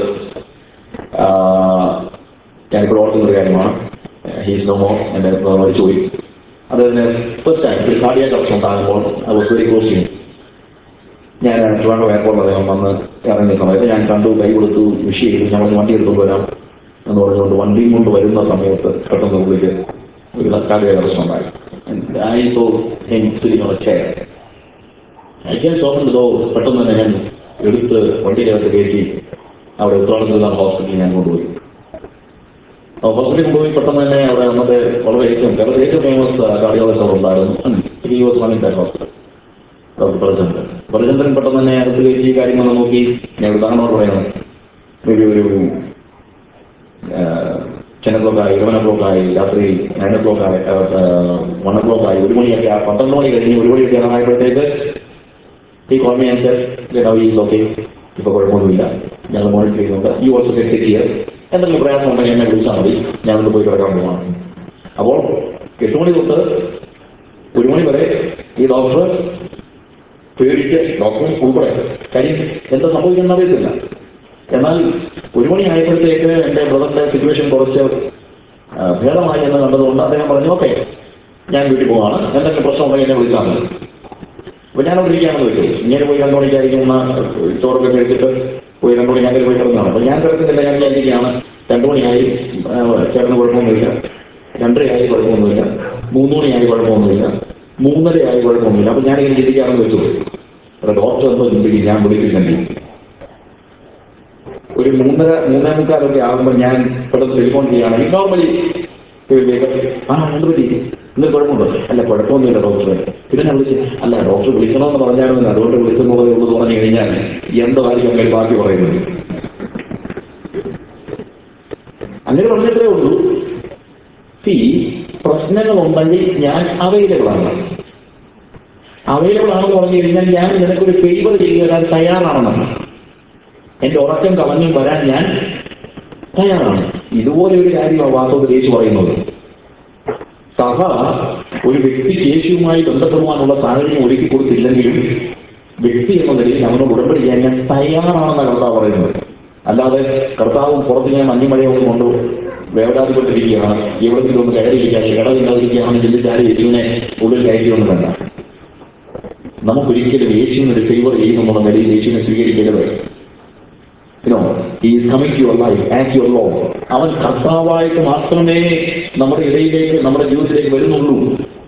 B: ഞാനിപ്പോൾ ഓർക്കുന്ന ഒരു കാര്യമാണ് ഹീസ് നോ മോർ എൻ്റെ ബ്രദർ മരിച്ചുപോയി അദ്ദേഹത്തിന് ഫസ്റ്റ് ടൈം ഒരു കാർഡിയാ കറക്ഷൻ ഉണ്ടാകുമ്പോൾ I was very close to ഞാൻ ട്രിവാൻഡ്രം എയർപോർട്ടിൽ അദ്ദേഹം വന്ന് ഇറങ്ങിയ സമയത്ത് ഞാൻ കണ്ടു കൈ കൊടുത്തു വിഷ് ചെയ്തു ഞങ്ങൾ വണ്ടി എടുത്തുകൊണ്ട് വരാം എന്ന് പറഞ്ഞുകൊണ്ട് വണ്ടിയും കൊണ്ട് വരുന്ന സമയത്ത് പെട്ടെന്ന് ഉള്ളിൽ ഒരു കാർഡിയാ കറക്ഷൻ ഉണ്ടായി I saw sitting chair I can ഷോപ്പിൽ പെട്ടെന്ന് തന്നെ ഞാൻ എടുത്ത് വണ്ടിയിലകത്ത് കയറ്റി അവിടെ ഉത്രാടത്തിൽ ഹോസ്പിറ്റലിൽ ഞാൻ കൊണ്ടുപോയി ഹോസ്പിറ്റലിൽ കൊണ്ടുപോയി പെട്ടെന്ന് തന്നെ അവിടെ അന്നത്തെ വളരെ ഏറ്റവും കേരളത്തിൽ ഏറ്റവും ഫേമസ് കാർഡിയോളജിസ്റ്റ് അവിടെ ഉണ്ടായിരുന്നു he was one in that hospital doctor Prachandran Prachandran പെട്ടെന്ന് തന്നെ അടുത്ത് കയറ്റി ഈ കാര്യങ്ങളൊക്കെ നോക്കി ഞാൻ ഉദാഹരണോട് പറയണം ഒരു ഒരു ടെൻ ഒ ക്ലോക്ക് ആയി ഇലവൻ ഒ ക്ലോക്ക് ആയി രാത്രി നയൻ ഒ ക്ലോക്ക് ആയി വൺ ഒ ക്ലോക്ക് ആയി ഒരു മണിയൊക്കെ ആ പന്ത്രണ്ട് മണി കഴിഞ്ഞ് ഒരു മണിയൊക്കെ ആയപ്പോഴത്തേക്ക് ഈ കോളനി അനുസരിച്ച് ഈ ഓക്കെ ഇപ്പൊ കുഴപ്പമൊന്നുമില്ല ഞങ്ങൾ മോണിറ്റർ ചെയ്യുന്നുണ്ട് ഈ ഓൾസോ ഗെറ്റ് ഹിയർ എന്തെങ്കിലും പ്രയാസം ഉണ്ടെങ്കിൽ എന്നെ വിളിച്ചാൽ മതി ഞാൻ ഒന്ന് പോയി കിടക്കാൻ പോവാണ് അപ്പോൾ എട്ട് മണി തൊട്ട് ഒരു മണി വരെ ഈ ഡോക്ടർ പേടിച്ച് ഡോക്ടർ ഉൾപ്പെടെ കാര്യം എന്താ സംഭവിക്കുന്ന അറിയത്തില്ല എന്നാൽ ഒരു മണി ആയപ്പോഴത്തേക്ക് എൻ്റെ ബ്രദറിന്റെ സിറ്റുവേഷൻ കുറച്ച് ആ, ഭേദമായി എന്ന് കണ്ടതുകൊണ്ട് അദ്ദേഹം പറഞ്ഞു ഓക്കെ ഞാൻ വീട്ടിൽ പോവാണ് എന്തെങ്കിലും പ്രശ്നമുണ്ടെങ്കിൽ എന്നെ വിളിച്ചാൽ മതി അപ്പൊ ഞാൻ അവിടെ ഇരിക്കാമെന്ന് വെച്ചു ഇങ്ങനെ പോയി രണ്ടു മണിക്കായിരിക്കുന്ന ചോറൊക്കെ കഴിച്ചിട്ട് പോയി രണ്ടു മണി അങ്ങനെ പോയി കിടന്നതാണ് അപ്പൊ ഞാൻ കിടക്കുന്നില്ല ഞാൻ വിചാരിക്കുകയാണ് രണ്ടു മണിയായി ആ, ചേട്ടന് കുഴപ്പമൊന്നുമില്ല രണ്ടരയായി കുഴപ്പമൊന്നുമില്ല മൂന്ന് മണിയായി കുഴപ്പമൊന്നുമില്ല മൂന്നരയായി കുഴപ്പമൊന്നുമില്ല അപ്പൊ ഞാൻ ഇങ്ങനെ ചിന്തിക്കാമെന്ന് വെച്ചു അപ്പൊ ഡോക്ടർ എന്തോ ചിന്തിക്കും ഞാൻ വിളിച്ചില്ലെങ്കിൽ ഒരു മൂന്നര മൂന്നേ മുക്കാലൊക്കെ ആകുമ്പോൾ ഞാൻ പെട്ടെന്ന് ടെലിഫോൺ ചെയ്യുകയാണെങ്കിൽ നോർമലി ആ എന്ത് പറ്റി ഇന്ന് കുഴപ്പമുണ്ടോ അല്ല കുഴപ്പമൊന്നുമില്ല ഡോക്ടറെ പിന്നെ ഞാൻ വിളിച്ചു അല്ല ഡോക്ടർ വിളിക്കണമെന്ന് പറഞ്ഞായിരുന്നു അതുകൊണ്ട് വിളിക്കുന്നതേ ഉള്ളൂ എന്ന് പറഞ്ഞു കഴിഞ്ഞാൽ എന്തോ ആയിരിക്കും അങ്ങനെ ബാക്കി പറയുന്നത് അങ്ങനെ പറഞ്ഞിട്ടേ ഉള്ളൂ സി പ്രശ്നങ്ങളുണ്ടെങ്കിൽ ഞാൻ അവൈലബിൾ ആണ് അവൈലബിൾ ആണെന്ന് പറഞ്ഞു കഴിഞ്ഞാൽ ഞാൻ നിനക്കൊരു ഫേവർ ചെയ്തു തരാൻ തയ്യാറാണെന്നാണ് എന്റെ ഉറക്കം കളഞ്ഞും വരാൻ ഞാൻ തയ്യാറാണ് ഇതുപോലെ ഒരു കാര്യമാണ് വാസ്തവത്തിൽ യേശു പറയുന്നത് സഭ ഒരു വ്യക്തിക്ക് യേശുവുമായി ബന്ധപ്പെടുവാനുള്ള സാഹചര്യം ഒരുക്കി കൊടുത്തില്ലെങ്കിലും വ്യക്തി എന്ന നിലയിൽ അവനോട് ഉടമ്പടി ചെയ്യാൻ ഞാൻ തയ്യാറാണെന്ന കർത്താവ് പറയുന്നത് അല്ലാതെ കർത്താവും പുറത്ത് ഞാൻ മഞ്ഞുമഴയൊന്നും കൊണ്ട് വേവലാതിപ്പെട്ടിരിക്കുകയാണ് എവിടെങ്കിലും ഒന്ന് കയറിയിരിക്കാൻ ഇടവില്ലാതിരിക്കുകയാണെങ്കിൽ ഞാൻ യേശുവിനെ ഉള്ളിൽ കയറ്റിയൊന്നും വേണ്ട നമുക്കൊരിക്കലും യേശുവിന് ഒരു ഫേവർ ചെയ്യുമെന്നുള്ള നിലയിൽ യേശുവിനെ സ്വീകരിക്കരുത് you know he coming your life as your Lord അവൻ കർത്താവായിട്ട് മാത്രമേ നമ്മുടെ ഇടയിലേക്ക് നമ്മുടെ ജീവിതത്തിലേക്ക് വരുന്നുള്ളൂ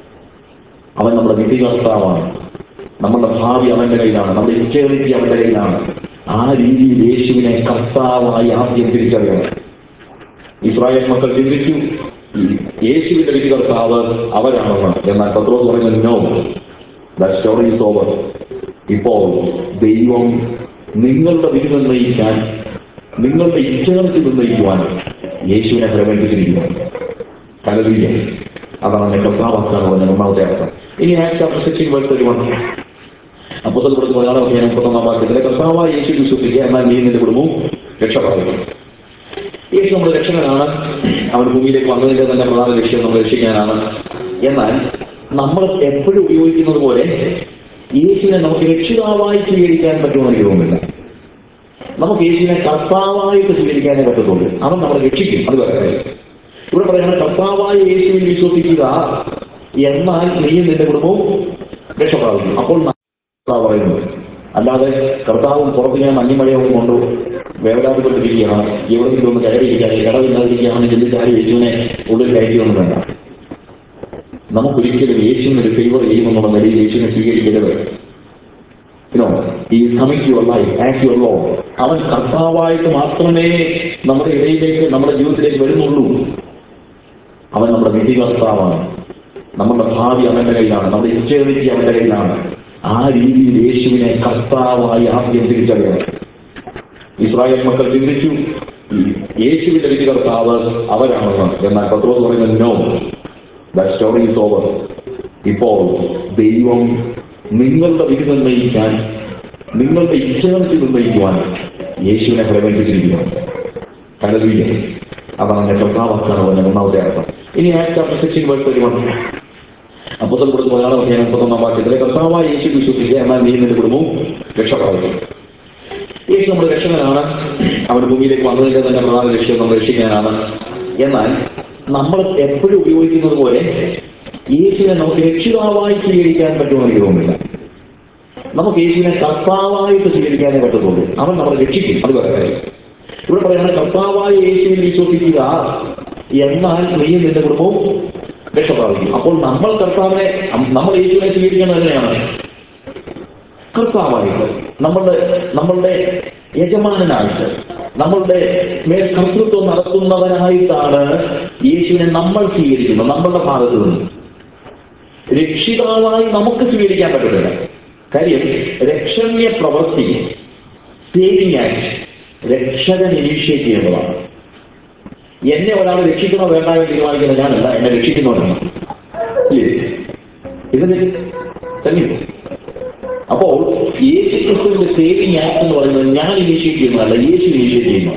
B: അവൻ നമ്മുടെ വിധി കർത്താവാണ് നമ്മുടെ ഭാവി അവന്റെ കയ്യിലാണ് നമ്മുടെ ഇച്ഛേറിറ്റി അവന്റെ കയ്യിലാണ് ആ രീതിയിൽ യേശുവിനെ കർത്താവായി ആദ്യം തിരിച്ചറിയണം ഇസ്രായേൽ മക്കൾ ചിന്തിച്ചു ഈ യേശുവിന്റെ വിധി കർത്താവ് അവരാണെന്ന് എന്നാൽ പത്രോസ് പറയുന്നത് no the story is over ഇപ്പോൾ ദൈവം നിങ്ങളുടെ വിധി നിർണ്ണയിക്കാൻ നിങ്ങളുടെ ഇച്ഛകൾക്ക് നിർണ്ണയിക്കുവാൻ യേശുവിനെ പ്രവേശിച്ചിരിക്കുന്നു കലവില്ല അതാണ് എന്നെ കർത്താവാക്കാൻ പറഞ്ഞ ഒന്നാമത്തെ അർത്ഥം ഇനി Acts chapter sixteen verse thirty one അപ്പുറത്ത് കൊടുത്ത് മലയാളം ഒക്കെ മുപ്പത്തൊന്നാം വാക്യത്തിലെ കർത്താവായ യേശു വിശ്വസിക്കുക എന്നാൽ നീ നിന്റെ കുടുംബവും രക്ഷപ്പെടുന്നു യേശു നമ്മുടെ രക്ഷകനാണ് അവൻ ഭൂമിയിലേക്ക് വന്നതിന്റെ തന്നെ പ്രധാന ലക്ഷ്യം നമ്മളെ രക്ഷിക്കാനാണ് എന്നാൽ നമ്മൾ എപ്പോഴും ഉപയോഗിക്കുന്നത് പോലെ യേശുവിനെ നമുക്ക് രക്ഷിതാവായി സ്വീകരിക്കാൻ പറ്റുമെന്ന് എനിക്ക് തോന്നുന്നില്ല നമുക്ക് യേശുവിനെ കർത്താവായിട്ട് സ്വീകരിക്കാനേ പറ്റത്തുള്ളൂ അവൻ നമ്മളെ രക്ഷിക്കും അത് വേറെ കാര്യം. ഇവിടെ പറയുന്നത് കർത്താവായ യേശുവിൽ വിശ്വസിക്കുക എന്നാൽ നീയും നിന്റെ കുടുംബവും രക്ഷപ്രാപിക്കും അപ്പോൾ കർത്താവ് പറയുന്നത് അല്ലാതെ കർത്താവും പുറത്ത് ഞാൻ മഞ്ഞുമഴയൊന്നും കൊണ്ട് വേവലാതിപ്പെട്ടിരിക്കുകയാണ് എവിടെയെങ്കിലും ഒന്ന് കയറിയിരിക്കാൻ ഇടവില്ലാതിരിക്കുകയാണെങ്കിൽ ചാരി യേശുവിനെ ഉള്ളിൽ കയറ്റിയൊന്നും വേണ്ട നമുക്കൊരിക്കലും യേശുവിന് ഒരു ഫേവർ ചെയ്യുമെന്നുള്ള നിലയിൽ യേശുവിനെ സ്വീകരിക്കരുത് you know he coming your life as your Lord അവൻ കർത്താവായിട്ട് മാത്രമേ നമ്മുടെ ഇടയിലേക്ക് നമ്മുടെ ജീവിതത്തിലേക്ക് വരുന്നുള്ളൂ അവൻ നമ്മുടെ വിധി കർത്താവാണ് നമ്മുടെ ഭാവി അവന്റെ കയ്യിലാണ് നമ്മുടെ ഇച്ഛേറിറ്റി അവന്റെ കയ്യിലാണ് ആ രീതിയിൽ യേശുവിനെ കർത്താവായി ആദ്യം തിരിച്ചറിയണം ഇസ്രായേൽ മക്കൾ ചിന്തിച്ചു ഈ യേശുവിന്റെ വിധി കർത്താവ് അവരാണെന്ന് എന്നാൽ പത്രോസ് പറയുന്നത് no the story is over ഇപ്പോൾ ദൈവം നിങ്ങളുടെ വിധി നിർണ്ണയിക്കാൻ നിങ്ങളുടെ ഇച്ഛകൾക്ക് നിർണ്ണയിക്കുവാൻ യേശുവിനെ പ്രവേശിച്ചിരിക്കുന്നു കലവില്ല അതാണ് എന്നെ കർത്താവാക്കാൻ പറഞ്ഞ ഒന്നാമത്തെ അർത്ഥം ഇനി Acts chapter sixteen verse thirty one അപ്പുറത്തും കൊടുത്ത് മലയാളം ഒക്കെ മുപ്പത്തൊന്നാം വാക്യത്തിലെ കർത്താവായ യേശു വിശ്വസിക്കുക എന്നാൽ നീ നിന്റെ കുടുംബവും രക്ഷപ്രാപിക്കും യേശു നമ്മുടെ രക്ഷകനാണ് അവൻ ഭൂമിയിലേക്ക് വന്നതിന്റെ തന്നെ പ്രധാന ലക്ഷ്യം നമ്മൾ രക്ഷിക്കാനാണ് എന്നാൽ നമ്മൾ എപ്പോഴും ഉപയോഗിക്കുന്നത് പോലെ യേശുവിനെ നമുക്ക് രക്ഷിതാവായി സ്വീകരിക്കാൻ പറ്റുമെന്ന് എനിക്ക് തോന്നുന്നില്ല നമുക്ക് യേശുവിനെ കർത്താവായിട്ട് സ്വീകരിക്കാനേ പറ്റത്തുള്ളൂ അവൻ നമ്മളെ രക്ഷിക്കും അത് വേറെ കാര്യം ഇവിടെ പറയുന്നത് കർത്താവായ യേശുവിൽ വിശ്വസിക്കുക എന്നാൽ നീയും നിന്റെ കുടുംബവും രക്ഷപ്രാപിക്കും അപ്പോൾ നമ്മൾ കർത്താവിനെ നമ്മൾ യേശുവിനെ സ്വീകരിക്കുന്നത് എങ്ങനെയാണ് കർത്താവായിട്ട് നമ്മളുടെ നമ്മളുടെ യജമാനനായിട്ട് നമ്മളുടെ മേൽ കർത്തൃത്വം നടത്തുന്നവനായിട്ടാണ് യേശുവിനെ നമ്മൾ സ്വീകരിക്കുന്നത് നമ്മളുടെ ഭാഗത്ത് നിന്ന് രക്ഷിതാവായി നമുക്ക് സ്വീകരിക്കാൻ പറ്റത്തില്ല കാര്യം രക്ഷണീയ പ്രവൃത്തി സേവിങ് ആക്ട് രക്ഷകൻ ഇനീഷ്യേറ്റ് ചെയ്യേണ്ടതാണ് എന്നെ ഒരാൾ രക്ഷിക്കണോ വേണ്ട എന്ന് തീരുമാനിക്കുന്നത് ഞാനല്ല എന്നെ രക്ഷിക്കുന്നവനാണ് ഇല്ലേ ഇതിന് തന്നെ അപ്പോൾ യേശു ക്രിസ്തുവിന്റെ സേവിങ് ആക്ട് എന്ന് പറയുന്നത് ഞാൻ ഇനീഷ്യേറ്റ് ചെയ്യുന്നതല്ല യേശു ഇനീഷ്യേറ്റ് ചെയ്യുന്നു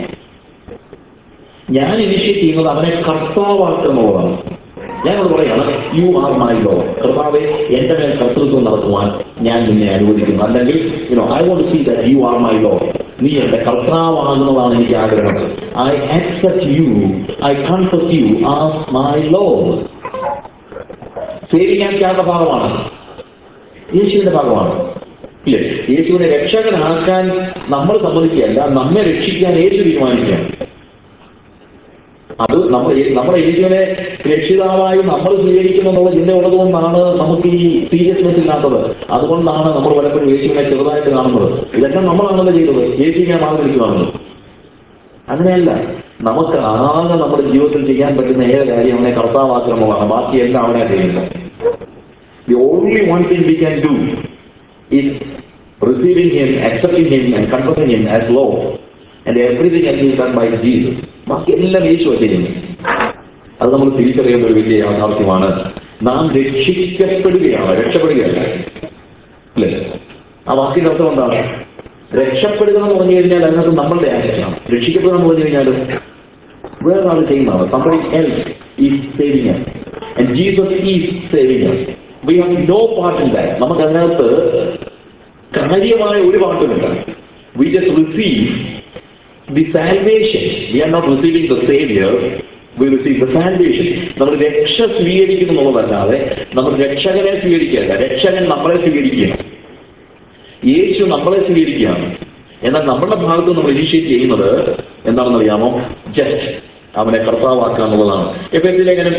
B: ഞാൻ ഇനീഷ്യേറ്റ് ചെയ്യുന്നത് അവനെ കർത്താവാക്കുന്നുള്ളതാണ് ഞാനത് പറയാണ് യു ആർ മൈ ലോ കർത്താവെ എന്റെ മേൽ കർത്തൃത്വം നടത്തുവാൻ ഞാൻ നിന്നെ അനുവദിക്കുന്നു അല്ലെങ്കിൽ you know I want see that you are my Lord നീ എന്റെ കർത്താവാകുന്നതാണ് എനിക്ക് ആഗ്രഹം I accept you I confess you as my Lord സേവിക്കാൻ ചേർന്ന ഭാഗമാണ് യേശുവിന്റെ ഭാഗമാണ് ഇല്ലേ യേശുവിനെ രക്ഷകനാക്കാൻ നമ്മൾ സമ്മതിക്കുകയല്ല നമ്മെ രക്ഷിക്കാൻ യേശു തീരുമാനിക്കുകയാണ് അത് നമ്മൾ നമ്മുടെ യേശുവിനെ രക്ഷിതാവായി നമ്മൾ സ്വീകരിക്കുന്നു എന്നുള്ള ചിന്ത ഉള്ളതുകൊണ്ടാണ് നമുക്ക് ഈ സീരിയസ്നെസ് ഇല്ലാത്തത് അതുകൊണ്ടാണ് നമ്മൾ പലപ്പോഴും യേശുവിനെ ചെറുതായിട്ട് കാണുന്നത് ഇതെല്ലാം നമ്മളാണല്ലോ ചെയ്തത് യേശുവിനെ മാറി കാണുന്നത് അങ്ങനെയല്ല നമുക്ക് ആകെ നമ്മുടെ ജീവിതത്തിൽ ചെയ്യാൻ പറ്റുന്ന ഏക കാര്യം അവനെ കർത്താവാക്രമമാണ് ബാക്കിയെല്ലാം അവനെ ചെയ്യുന്നത് the only one thing we can do is receiving him, accepting him, and confessing him as Lord. And everything else is done by Jesus. ബാക്കി എല്ലാം യേശു ചെയ്യുന്നു അത് നമ്മൾ തിരിച്ചറിയേണ്ട ഒരു വലിയ യാഥാർത്ഥ്യമാണ് നാം രക്ഷിക്കപ്പെടുകയാണ് രക്ഷപ്പെടുകയല്ല അല്ലേ ആ വാക്കിന്റെ അർത്ഥം എന്താണ് രക്ഷപ്പെടുക എന്ന് പറഞ്ഞു കഴിഞ്ഞാൽ അതിനകത്ത് നമ്മളുടെ ആക്ഷനാണ് രക്ഷിക്കപ്പെടുക എന്ന് പറഞ്ഞു കഴിഞ്ഞാൽ വേറെ ആൾ ചെയ്യുന്നതാണ് somebody else is saving and Jesus is saving we have no part in that നമുക്ക് അതിനകത്ത് കാര്യമായ ഒരു പാട്ടുമില്ല we just receive the salvation we are not receiving the saviour we receive the salvation നമ്മൾ രക്ഷ സ്വീകരിക്കുന്നു എന്നുള്ളതല്ലാതെ നമ്മൾ രക്ഷകനെ സ്വീകരിക്കുകയല്ല രക്ഷകൻ നമ്മളെ സ്വീകരിക്കുകയാണ് യേശു നമ്മളെ സ്വീകരിക്കുകയാണ് എന്നാൽ നമ്മുടെ ഭാഗത്ത് നമ്മൾ ഇനിഷ്യേറ്റ് ചെയ്യുന്നത് എന്താണെന്ന് അറിയാമോ ജസ്റ്റ് അവനെ കർത്താവാക്കുക എന്നുള്ളതാണ് എഫ് എസ് ലേഖനം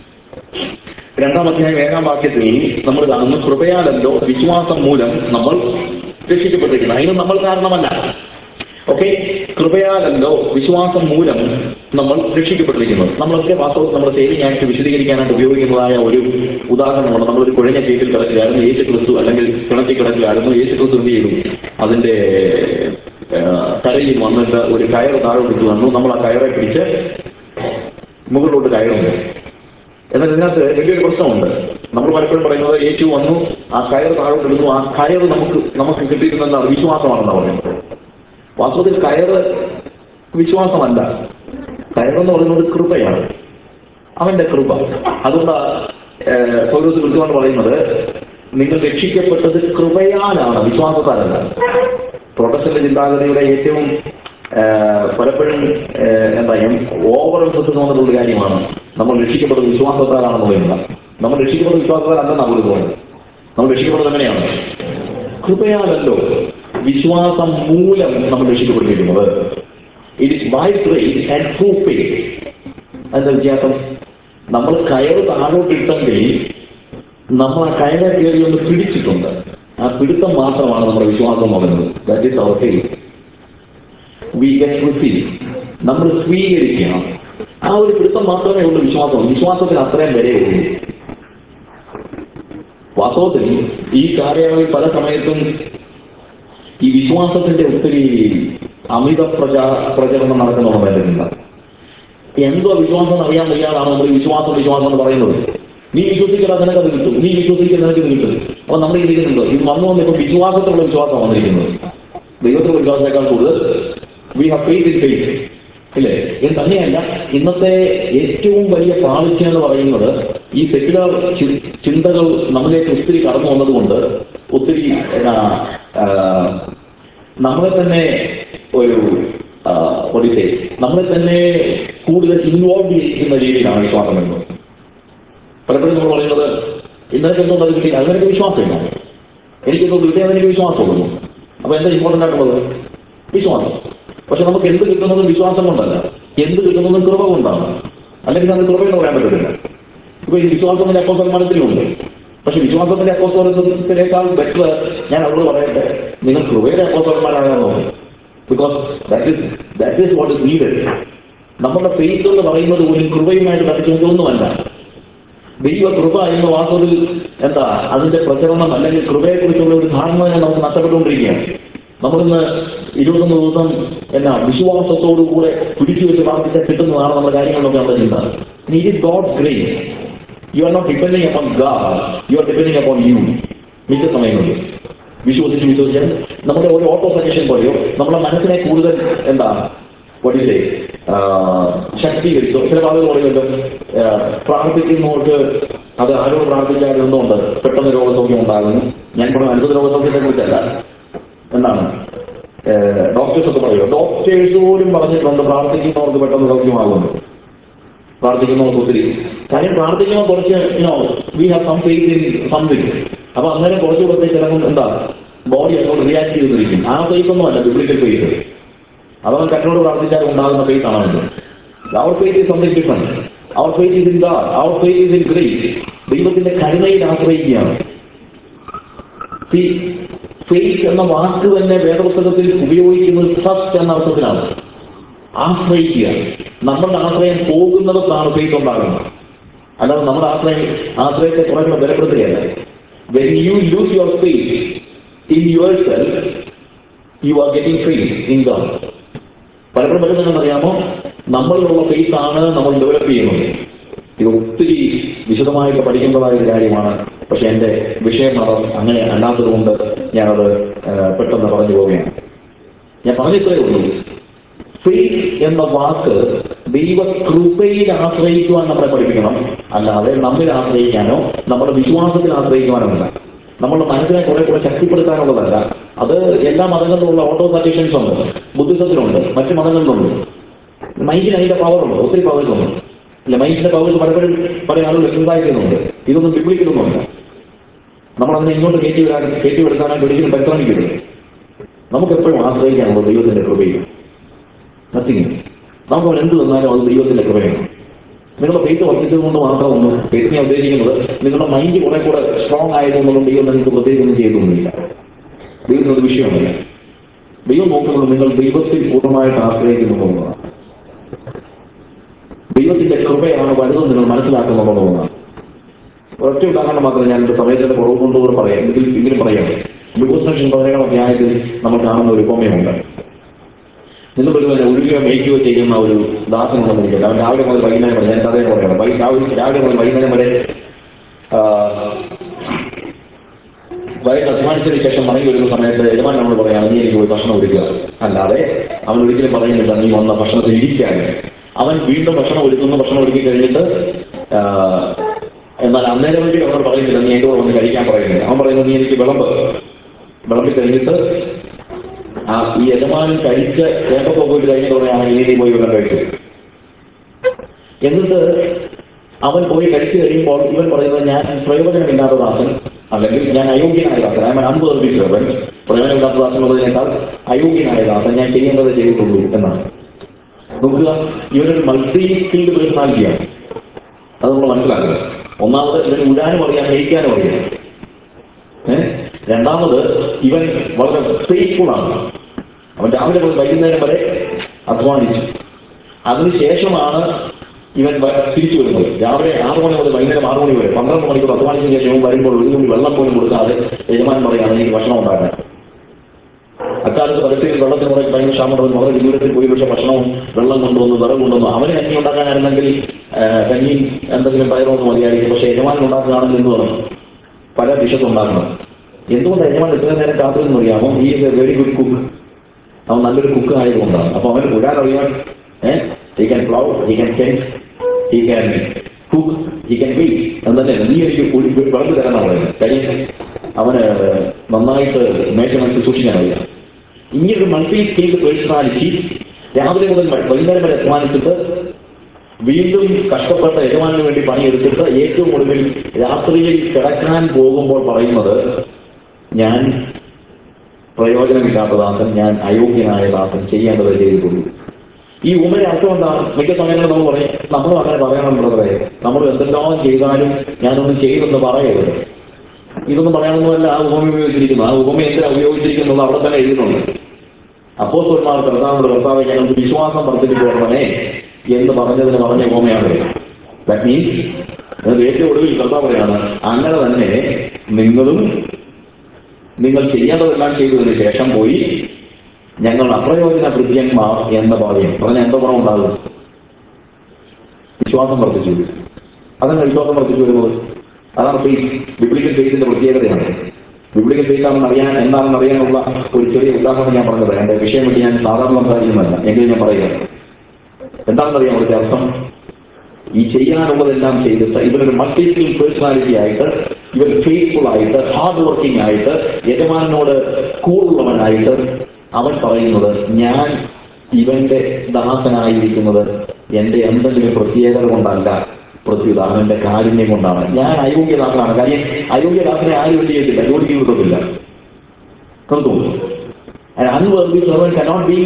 B: രണ്ടാം അധ്യായം ഏഴാം വാക്യത്തിൽ നമ്മൾ കാണുന്നു കൃപയാലല്ലോ വിശ്വാസം മൂലം നമ്മൾ രക്ഷിക്കപ്പെട്ടിരിക്കുന്നത് അതിന് നമ്മൾ കാരണമല്ല ഓക്കെ കൃപയാലല്ലോ വിശ്വാസം മൂലം നമ്മൾ രക്ഷിക്കപ്പെട്ടിരിക്കുന്നത് നമ്മളൊക്കെ വാസ്തവത്തിൽ നമ്മുടെ സേവിങ് ആക്ട് വിശദീകരിക്കാനായിട്ട് ഉപയോഗിക്കുന്നതായ ഒരു ഉദാഹരണമാണ് നമ്മളൊരു കുഴഞ്ഞ കേട്ടിൽ കിടക്കിലായിരുന്നു യേശു ക്രിസ്തു അല്ലെങ്കിൽ കിണറ്റി കിടക്കിലായിരുന്നു യേശു ക്രിസ്തു എന്ത് ചെയ്തു അതിന്റെ ആ, കരയിൽ വന്നിട്ട് ഒരു കയർ താഴോട്ട് വന്നു നമ്മൾ ആ കയറെ പിടിച്ച് മുകളിലോട്ട് കയറുന്നു എന്നാൽ ഇതിനകത്ത് വലിയൊരു പ്രശ്നമുണ്ട് നമ്മൾ പലപ്പോഴും പറയുന്നത് യേശു വന്നു ആ കയർ താഴോട്ട് ഇടുന്നു ആ കയർ നമുക്ക് നമുക്ക് കിട്ടിയിരുന്നെന്താണ് വിശ്വാസമാണെന്നാണ് പറയുന്നത് വാസ്തവത്തിൽ കയറ് വിശ്വാസമല്ല കയറെന്ന് പറയുന്നത് കൃപയാണ് അവന്റെ കൃപ അതുകൊണ്ട് പൗലോസ് കൃത്യമാണ് പറയുന്നത് നിങ്ങൾ രക്ഷിക്കപ്പെട്ടത് കൃപയാലാണ് വിശ്വാസത്താലല്ല പ്രൊട്ടസ്റ്റന്റ് ചിന്താഗതിയുടെ ഏറ്റവും ആ, പലപ്പോഴും ആ, എന്താ ഓവർ എംഫസിസ് വന്നിട്ടുള്ള കാര്യമാണ് നമ്മൾ രക്ഷിക്കപ്പെട്ടത് വിശ്വാസത്താലാണെന്ന് പറയുന്നത് നമ്മൾ രക്ഷിക്കപ്പെട്ടത് വിശ്വാസത്താലല്ല നമ്മൾ തോന്നുന്നത് നമ്മൾ രക്ഷിക്കപ്പെട്ടത് എങ്ങനെയാണ് കൃപയാലല്ലോ വിശ്വാസം മൂലം നമ്മൾ രക്ഷിക്കപ്പെട്ടിരിക്കുന്നത് it is by grace and through faith എന്താ വ്യത്യാസം നമ്മൾ കയറ് താഴോട്ടിട്ടെങ്കിൽ നമ്മൾ ആ കയറെ കയറി ഒന്ന് പിടിച്ചിട്ടുണ്ട് ആ പിടുത്തം മാത്രമാണ് നമ്മുടെ വിശ്വാസം എന്ന് പറയുന്നത് that is our faith we get receive നമ്മൾ സ്വീകരിക്കണം ആ ഒരു പിടുത്തം മാത്രമേ ഉള്ളൂ വിശ്വാസം വിശ്വാസത്തിന് അത്രയും വിലയുള്ളൂ വാസ്തവത്തിൽ ഈ കാലയളവിൽ പല സമയത്തും ഈ വിശ്വാസത്തിന്റെ ഒത്തിരി അമിത പ്രചാ പ്രചരണം നടക്കുന്നുണ്ട് എൻ്റെ ചിന്ത എന്തോ വിശ്വാസം എന്ന് അറിയാൻ വയ്യാതാണ് നമ്മൾ ഈ വിശ്വാസം വിശ്വാസം എന്ന് പറയുന്നത് നീ വിശ്വസിക്കുന്ന നിനക്ക് അത് കിട്ടും നീ വിശ്വസിക്കുന്ന നിനക്ക് ഇത് കിട്ടും അപ്പൊ നമ്മൾ ഇരിക്കുന്നുണ്ട് ഇത് വന്നു വന്ന് ഇപ്പൊ വിശ്വാസത്തിലുള്ള വിശ്വാസം വന്നിരിക്കുന്നത് ദൈവത്തിലുള്ള വിശ്വാസത്തെക്കാൾ കൂടുതൽ we have faith in faith ഇല്ലേ ഇത് തന്നെയല്ല ഇന്നത്തെ ഏറ്റവും വലിയ പാളിച്ച എന്ന് പറയുന്നത് ഈ സെക്യുലർ ചിന്തകൾ നമ്മളിലേക്ക് ഒത്തിരി കടന്നു വന്നതുകൊണ്ട് ഒത്തിരി എന്നാ, ആ, നമ്മളെ തന്നെ ഒരു ഒടിസേ നമ്മളെ തന്നെ കൂടുതൽ ഇൻവോൾവ് ചെയ്യുന്ന രീതിയിലാണ് വിശ്വാസം വരുന്നത് പലപ്പോഴും നമ്മൾ പറയുന്നത് ഇന്നലെ എന്തുകൊണ്ട് അത് കിട്ടിയില്ല അതിനൊക്കെ വിശ്വാസമില്ല എനിക്കെന്തോ കിട്ടിയാൽ എനിക്ക് വിശ്വാസമുള്ളൂ അപ്പൊ എന്താ ഇമ്പോർട്ടൻ്റ് ആയിട്ടുള്ളത് വിശ്വാസം പക്ഷെ നമുക്ക് എന്ത് കിട്ടുന്നതും വിശ്വാസം കൊണ്ടല്ല എന്ത് കിട്ടുന്നതും കൃപ കൊണ്ടാണ് അല്ലെങ്കിൽ അത് കൃപയെന്ന് പറയാൻ പറ്റത്തില്ല ഇപ്പൊ ഈ വിശ്വാസത്തിന്റെ അപ്പോസ്തലന്മാരത്തിലുണ്ട് പക്ഷെ വിശ്വാസത്തിന്റെ അപ്പോസ്തലത്തിനേക്കാൾ ബെറ്റർ ഞാൻ അവരോട് പറയട്ടെ നിങ്ങൾ കൃപയുടെ അപ്പോസ്തലന്മാരാകാൻ നോക്കും because that is that is what is needed നമ്മുടെ ഫെയ്ത്ത് എന്ന് പറയുന്നത് പോലും കൃപയുമായിട്ട് ബന്ധിക്കുന്നതൊന്നുമല്ല ദൈവ കൃപ എന്ന വാസ്തവത്തിൽ എന്താ അതിന്റെ പ്രചരണം അല്ലെങ്കിൽ കൃപയെക്കുറിച്ചുള്ള ഒരു ധാരണ തന്നെ നമുക്ക് നഷ്ടപ്പെട്ടുകൊണ്ടിരിക്കുകയാണ് നമ്മളിന്ന് ഇരുപത്തൊന്ന് ദിവസം എന്നാ വിശ്വാസത്തോടുകൂടെ പിടിച്ചു വെച്ച് പ്രാർത്ഥിച്ചാൽ കിട്ടുന്നതാണ് നമ്മുടെ കാര്യങ്ങളൊക്കെ നമ്മുടെ ചിന്ത it is God grace you are not depending upon God you are depending upon you മിക്ക സമയങ്ങളിൽ വിശ്വസിച്ച് വിശ്വസിച്ചാൽ നമ്മുടെ ഒരു ഓട്ടോ സജഷൻ പോലെയോ നമ്മുടെ മനസ്സിനെ കൂടുതൽ എന്താ വടിയിലെ ശക്തീകരിച്ചു ചില ആളുകൾ പറയുമല്ലോ ആ, പ്രാർത്ഥിക്കുന്നവർക്ക് അത് ആരോട് പ്രാർത്ഥിച്ചാൽ എന്തുകൊണ്ട് പെട്ടെന്ന് രോഗസൗഖ്യം ഉണ്ടാകുന്നു ഞാൻ പറഞ്ഞ അത്ഭുത രോഗസൗഖ്യത്തെ കുറിച്ചല്ല എന്താണ് ഡോക്ടേഴ്സ് ഒക്കെ പറയുമോ ഡോക്ടേഴ്സ് പോലും പറഞ്ഞിട്ടുണ്ട് പ്രാർത്ഥിക്കുന്നവർക്ക് പെട്ടെന്ന് സൗഖ്യമാകുന്നു പ്രാർത്ഥിക്കുന്നവർക്ക് ഒത്തിരി കാര്യം പ്രാർത്ഥിക്കുമ്പോൾ കുറച്ച് we have some faith in something അപ്പൊ അന്നേരം കുറച്ച് കുറച്ച് ചിലപ്പോൾ എന്താ ബോഡി അങ്ങോട്ട് റിയാക്ട് ചെയ്തിരിക്കും ആ ഫെയ്ത്ത് ഒന്നും അല്ല ബിബ്ലിക്കൽ ഫെയ്ത്ത് അതവൻ കണ്ണോട് പ്രാർത്ഥിച്ചാൽ ഉണ്ടാകുന്ന ഫെയ്ത്ത് ആണ് അവൻ്റെ our faith is something different our faith is in God our faith is in grace ദൈവത്തിന്റെ കരുണയിൽ ആശ്രയിക്കുകയാണ് ഫെയ്ത്ത് എന്ന വാക്ക് തന്നെ വേദപുസ്തകത്തിൽ ഉപയോഗിക്കുന്നത് ഫസ്റ്റ് എന്ന അർത്ഥത്തിലാണ് ആശ്രയിക്കുക നമ്മളുടെ ആശ്രയം പോകുന്നിടത്താണ് ഫെയ്ത്ത് ഉണ്ടാകുന്നത് അല്ലാതെ നമ്മുടെ ആശ്രയം ആശ്രയത്തെ കുറെ കൂടെ ബലപ്പെടുത്തുകയല്ല when you lose your faith in yourself you are getting faith in God പലപ്പോഴും വരുന്നതെന്ന് അറിയാമോ നമ്മളിലുള്ള ഫെയ്ത്ത് ആണ് നമ്മൾ ഡെവലപ്പ് ചെയ്യുന്നത് ഇത് ഒത്തിരി വിശദമായിട്ട് പഠിക്കേണ്ടതായ ഒരു കാര്യമാണ് പക്ഷെ എൻ്റെ വിഷയം അത് അങ്ങനെ അല്ലാത്തതുകൊണ്ട് ഞാനത് ആ, പെട്ടെന്ന് പറഞ്ഞു പോവുകയാണ് ഞാൻ പറഞ്ഞിത്രേ ഉള്ളൂ ഫെയ്ത്ത് എന്ന വാക്ക് ദൈവ കൃപയിൽ ആശ്രയിക്കുവാൻ നമ്മളെ പഠിപ്പിക്കണം അല്ലാതെ നമ്മിൽ ആശ്രയിക്കാനോ നമ്മുടെ വിശ്വാസത്തിൽ ആശ്രയിക്കുവാനോ അല്ല നമ്മുടെ മനസ്സിനെ കുറെ കൂടെ ശക്തിപ്പെടുത്താനുള്ളതല്ല അത് എല്ലാ മതങ്ങളിലുള്ള ഓട്ടോ സജഷൻസ് ഉണ്ട് ബുദ്ധിസത്തിലുണ്ട് മറ്റു മതങ്ങളിലുണ്ട് മൈൻഡിന് അതിന്റെ പവറുണ്ട് ഒത്തിരി പവേഴ്സ് ഉണ്ട് അല്ല മൈൻഡിന്റെ പവേഴ്സ് പലപ്പോഴും പല ആളുകൾ എക്സസൈസ് ചെയ്യുന്നുണ്ട് ഇതൊന്നും ബിബ്ലിക്കലൊന്നുമല്ല നമ്മൾ അതിനെ ഇങ്ങോട്ട് കയറ്റി വരാൻ കയറ്റി വരുത്താനായിട്ട് ഒരിക്കലും പരിശ്രമിക്കരുത് നമുക്ക് എപ്പോഴും ആശ്രയിക്കാനുള്ളത് ദൈവത്തിന്റെ കൃപയും നത്തിങ് നമുക്ക് അവൻ എന്ത് തന്നാലും അത് ദൈവത്തിന്റെ കൃപയാണ് നിങ്ങളുടെ ഫെയ്ത്ത് വർദ്ധിച്ചത് കൊണ്ട് മാത്രമൊന്നും ഫെയ്ത്ത് ഞാൻ ഉദ്ദേശിക്കുന്നത് നിങ്ങളുടെ മൈൻഡ് കുറെ കൂടെ സ്ട്രോങ് ആയതുകൊണ്ടും ദൈവം നിങ്ങൾക്ക് പ്രത്യേകിച്ചൊന്നും ചെയ്തൊന്നുമില്ല ദൈവത്തിന് ഒരു വിഷയമല്ല ദൈവം നോക്കുന്നത് നിങ്ങൾ ദൈവത്തിൽ പൂർണ്ണമായിട്ട് ആശ്രയിക്കുന്നു എന്നുള്ളതാണ് ദൈവത്തിന്റെ കൃപയാണ് വലുതെന്ന് നിങ്ങൾ മനസ്സിലാക്കുന്നുള്ളതാണ് ഒറ്റ ഉദാഹരണം മാത്രമേ ഞാൻ എന്റെ സമയത്തിന്റെ കുറവ് കൊണ്ടുകൂടെ പറയാം ഇതിൽ ഇങ്ങനെ പറയാം വിഭൂഷൺ പതിനേഴാം അധ്യായത്തിൽ നമ്മൾ കാണുന്ന ഒരു ഉപമയുണ്ട് നിങ്ങൾ ഒരു ഒഴുകുകയോ മേയ്ക്കുകയോ ചെയ്യുന്ന ഒരു ദാസനുണ്ടെന്നിരിക്കട്ടെ അവൻ രാവിലെ മുതൽ വൈകുന്നേരം വരെ ഞാൻ കഥയെ പറയണം വൈ- രാവിലെ രാവിലെ മുതൽ വൈകുന്നേരം വരെ ആ, വയലിൽ അധ്വാനിച്ചതിന് ശേഷം മടങ്ങി വരുന്ന സമയത്ത് യജമാൻ നമ്മൾ പറയാം നീ എനിക്ക് പോയി ഭക്ഷണം ഒരുക്കുക അല്ലാതെ അവൻ ഒരിക്കലും പറയുന്നില്ല നീ വന്ന ഭക്ഷണത്തിൽ ഇരിക്കാൻ അവൻ വീണ്ടും ഭക്ഷണം ഒരുക്കുന്നു ഭക്ഷണം ഒരുക്കി കഴിഞ്ഞിട്ട് ആ, എന്നാൽ അന്നേരം വേണ്ടി അവനോട് പറയുന്നില്ല നീ എൻ്റെ കൂടെ വന്ന് കഴിക്കാൻ പറയുന്നില്ല അവൻ പറയുന്നത് നീ എനിക്ക് വിളമ്പ് വിളമ്പി കഴിഞ്ഞിട്ട് ആ ഈ യജമാനൻ കഴിച്ച് ഏപ്പൊക്കെ പോയിട്ട് കഴിഞ്ഞിട്ട് പറയാൻ ഇനി നീ പോയി വെള്ളം കഴിച്ചു എന്നിട്ട് അവൻ പോയി കഴിച്ചു കഴിയുമ്പോൾ ഇവൻ പറയുന്നത് ഞാൻ പ്രയോജനമില്ലാത്ത ദാസൻ അല്ലെങ്കിൽ ഞാൻ അയോഗ്യനായ ദാസൻ ഞാൻ അൺപേർപ്പിച്ചവൻ പ്രയോജനമില്ലാത്ത ദാസൻ എന്നുള്ളതിനേക്കാൾ അയോഗ്യനായ ദാസൻ ഞാൻ ചെയ്യേണ്ടത് ചെയ്തിട്ടുള്ളൂ എന്നാണ് നോക്കുക ഇവനൊരു മൾട്ടി സ്കിൽഡ് പേഴ്സണാലിറ്റിയാണ് അത് നമ്മൾ മനസ്സിലാക്കുക ഒന്നാമത് ഇവൻ ഉഴാനും അറിയാം ജയിക്കാനും അറിയാം ഏ? രണ്ടാമത് ഇവൻ വളരെ ഫെയ്ത്ത്ഫുൾ ആണ് അവൻ രാവിലെ മുതൽ വൈകുന്നേരം വരെ അധ്വാനിച്ചു അതിനുശേഷമാണ് ഇവൻ വ- തിരിച്ചു വരുന്നത് രാവിലെ ആറ് മണി മുതൽ വൈകുന്നേരം ആറ് മണി വരെ പന്ത്രണ്ട് മണിക്കൂർ അധ്വാനിച്ചതിന് ശേഷം ഇവൻ വരുമ്പോൾ ഒരു തുള്ളി വെള്ളം പോലും കൊടുക്കാതെ യജമാൻ പറയാണ് എനിക്ക് ഭക്ഷണം ഉണ്ടാക്കാൻ അക്കാലത്ത് പലപ്പോഴും വെള്ളത്തിന് കുറെ ഭയങ്കര ക്ഷാമമുള്ളത് വളരെ ദൂരത്തിൽ പോയി പക്ഷെ ഭക്ഷണവും വെള്ളം കൊണ്ടുവന്നു വിറവ് കൊണ്ടുവന്നു അവന് കഞ്ഞി ഉണ്ടാക്കാനായിരുന്നെങ്കിൽ ആ, കഞ്ഞിയും എന്തെങ്കിലും പയറൊന്നും മതിയായിരിക്കും പക്ഷെ യജമാൻ ഉണ്ടാക്കുകയാണെങ്കിൽ എന്ത് പറഞ്ഞു പല ഡിഷസ് ഉണ്ടാക്കണം എന്തുകൊണ്ട് യജമാൻ ഇത്രയും നേരം കാത്തിരുന്ന് അറിയാമോ he is a very good cook അവൻ നല്ലൊരു കുക്ക് ആയതുകൊണ്ടാണ് അപ്പൊ അവന് കുരാൻ അറിയാൻ eh he can plough he can can he can cook he can wait എന്നല്ലേ നീ എനിക്ക് കുടി- വിളമ്പ് തരാനാണ് പറയുന്നത് കാര്യം അവന് നന്നായിട്ട് മേശ മനസ്സിൽ സൂക്ഷിക്കാൻ അറിയാം ഇങ്ങനൊരു മൾട്ടി സ്കിൽഡ് പേഴ്സണാലിറ്റി രാവിലെ മുതൽ വൈ- വൈകുന്നേരം വരെ അധ്വാനിച്ചിട്ട് വീണ്ടും കഷ്ടപ്പെട്ട യജമാനു വേണ്ടി പണിയെടുത്തിട്ട് ഏറ്റവും ഒടുവിൽ രാത്രിയിൽ കിടക്കാൻ പോകുമ്പോൾ പറയുന്നത് ഞാൻ പ്രയോജനമില്ലാത്ത ദാസൻ ഞാൻ അയോഗ്യനായ ദാസൻ ചെയ്യേണ്ടത് ചെയ്തിട്ടുള്ളൂ ഈ ഉമര അർത്ഥം എന്താണ് മിക്ക സമയങ്ങളിൽ നമ്മൾ പറയും നമ്മളും അങ്ങനെ പറയണമെന്നുള്ളതേ നമ്മൾ എന്തെല്ലാം ചെയ്താലും ഞാനൊന്നും ചെയ്തെന്ന് പറയരുത് ഇതൊന്നും പറയാനൊന്നുമല്ല ആ ഉപമ ഉപയോഗിച്ചിരിക്കുന്നത് ആ ഉപമ എന്തിനാ ഉപയോഗിച്ചിരിക്കുന്നത് അവിടെ തന്നെ എഴുതുന്നുണ്ട് അപ്പോസ്തലന്മാർ കർത്താവിനോട് കർത്താവെ ഞങ്ങൾക്ക് വിശ്വാസം വർദ്ധിപ്പിക്കണമേ എന്ന് പറഞ്ഞതിന് പറഞ്ഞ ഉപമയാണ് ദാറ്റ് മീൻസ് അത് ഏറ്റവും ഒടുവിൽ കർത്താവ് പറയാണ് അങ്ങനെ തന്നെ നിങ്ങളും നിങ്ങൾ ചെയ്യേണ്ടതെല്ലാം ചെയ്തതിന് ശേഷം പോയി ഞങ്ങൾ അപ്രയോജന ഭൃത്യന്മാർ എന്ന ഭാഗ്യം പറഞ്ഞ എന്തോ ഗുണമുണ്ടാകും വിശ്വാസം വർദ്ധിച്ചു വരും. അതാണ് വിശ്വാസം വർദ്ധിച്ചു വരുന്നത് അതാണ് ഫെയ്ത്ത് ബിബ്ലിക്കൽ ഫെയ്ത്തിന്റെ പ്രത്യേകതയാണ് ബിബ്ലിക്കൽ ഫെയ്ത്ത് ആണെന്ന് അറിയാൻ എന്താണെന്ന് അറിയാനുള്ള ഒരു ചെറിയ ഉദാഹരണം ഞാൻ പറഞ്ഞത് എന്റെ വിഷയം വേണ്ടി ഞാൻ സാധാരണ സംസാരിക്കുന്നതല്ല എങ്കിലും ഞാൻ പറയുക എന്താണെന്ന് അറിയാം അവിടുത്തെ അർത്ഥം ഈ ചെയ്യാനുള്ളതെല്ലാം ചെയ്തിട്ട് ഇവരൊരു മൾട്ടി സ്കിൽ പേഴ്സണാലിറ്റി ആയിട്ട് ഇവർ ഫെയ്ത്ത്ഫുൾ ആയിട്ട് ഹാർഡ് വർക്കിംഗ് ആയിട്ട് യജമാനോട് കൂടുള്ളവനായിട്ട് അവൻ പറയുന്നത് ഞാൻ ഇവന്റെ ദാസനായിരിക്കുന്നത് എന്റെ എന്തെങ്കിലും പ്രത്യേകത കൊണ്ടല്ല പ്രത്യുത അവന്റെ കാരുണ്യം കൊണ്ടാണ് ഞാൻ അയോഗ്യദാസനാണ് കാര്യം അയോഗ്യദാസനെ ആരും എന്ത് ചെയ്യത്തില്ല ജോലിക്ക് കിട്ടത്തില്ല കണ്ടു unworthy servant cannot be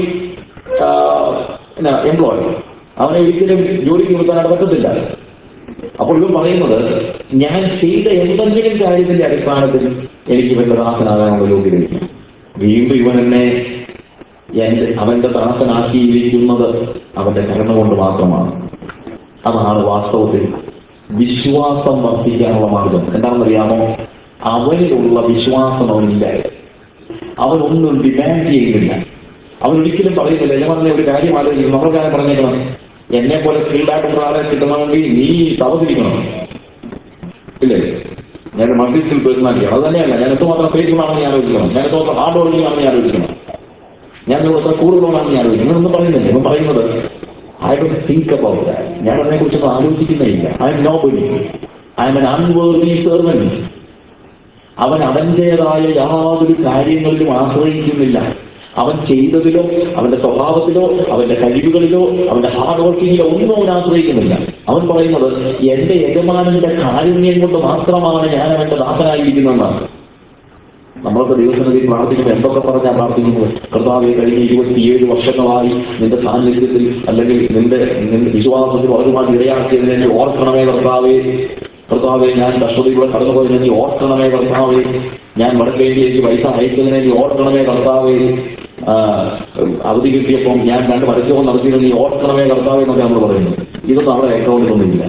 B: employ അവനെ ഒരിക്കലും ജോലിക്ക് നിർത്താനായിട്ട് പറ്റത്തില്ല അപ്പോൾ ഇവൻ പറയുന്നത് ഞാൻ ചെയ്ത എന്തെങ്കിലും കാര്യത്തിന്റെ അടിസ്ഥാനത്തിൽ എനിക്ക് ഇവന്റെ ദാസനാകാനുള്ള യോഗ്യതയില്ല വീണ്ടും ഇവൻ എന്നെ എന്റെ അവന്റെ ദാസനാക്കിയിരിക്കുന്നത് അവന്റെ കരുണ കൊണ്ട് മാത്രമാണ് അതാണ് വാസ്തവത്തിൽ വിശ്വാസം വർദ്ധിക്കാനുള്ള മാർഗം എന്താണെന്നറിയാമോ അവനിലുള്ള വിശ്വാസം അവനില്ല അവനൊന്നും ഡിമാൻഡ് ചെയ്യുന്നില്ല അവൻ ഒരിക്കലും പറയുന്നില്ല യജമാനെ ഒരു കാര്യം ആലോചിക്കും നമ്മൾ കാര്യം പറഞ്ഞേക്കണം എന്നെ പോലെ സ്കിൽഡായിട്ടുള്ള ഒരാളെ കിട്ടണമെങ്കിൽ നീ തവതിരിക്കണം ഇല്ലേ ഞാൻ മൾട്ടി സ്കിൽ പേഴ്സണാലിറ്റിയാണ് അത് തന്നെയല്ല ഞാൻ എത്രമാത്രം ഫേസ്ഫുൾ ആണെന്ന് ഞാൻ ആലോചിക്കണം ഞാൻ എത്രമാത്രം ഹാർഡ് വർക്കിംഗ് ആണെന്ന് ഞാൻ ആലോചിക്കണം ഞാൻ എത്ര കൂടുതലാണെന്ന് ഞാൻ ആലോചിക്കണം ഒന്നും പറയുന്നില്ല ഇവൻ പറയുന്നത് I don't think about that ഞാൻ അതിനെ കുറിച്ചൊന്നും ആലോചിക്കുന്നില്ല I'm nobody I'm an unworthy servant അവൻ അവന്റേതായ യാതൊരു കാര്യങ്ങളിലും ആശ്രയിക്കുന്നില്ല അവൻ ചെയ്തതിലോ അവന്റെ സ്വഭാവത്തിലോ അവന്റെ കഴിവുകളിലോ അവന്റെ ഹാർഡ് വർക്കിങ്ങിലോ ഒന്നും അവൻ ആശ്രയിക്കുന്നില്ല അവൻ പറയുന്നത് എന്റെ യജമാനന്റെ കാരുണ്യം കൊണ്ട് മാത്രമാണ് ഞാൻ അവന്റെ ദാസനായിരിക്കുന്നതെന്നാണ് നമ്മളൊക്കെ ദൈവസന്നിധി പ്രാർത്ഥിക്കുമ്പോൾ എന്തൊക്കെ പറഞ്ഞാൽ പ്രാർത്ഥിക്കുന്നത് കർത്താവെ കഴിഞ്ഞ ഇരുപത്തിയേഴ് വർഷങ്ങളായി നിന്റെ സാന്നിധ്യത്തിൽ അല്ലെങ്കിൽ നിന്റെ നിന്റെ വിശ്വാസത്തിൽ വളരുവാൻ ഇടയാക്കിയതിനെ നീ ഓർക്കണമേ കർത്താവെ കർത്താവെ ഞാൻ കഷ്ടതയിലൂടെ കടന്നുപോയതിനെ നീ ഓർക്കണമേ കർത്താവെ ഞാൻ വടക്കേണ്ടിലേക്ക് പൈസ അയച്ചതിനെ നീ ഓർക്കണമേ കർത്താവെ ആ, അവധി കിട്ടിയപ്പോൾ ഞാൻ രണ്ട് മത്സരവും നടത്തിയത് നീ ഓർക്കണമേ കർത്താവെ എന്നൊക്കെ നമ്മൾ പറയുന്നു ഇതൊന്നും അവിടെ അക്കൗണ്ടിലൊന്നുമില്ല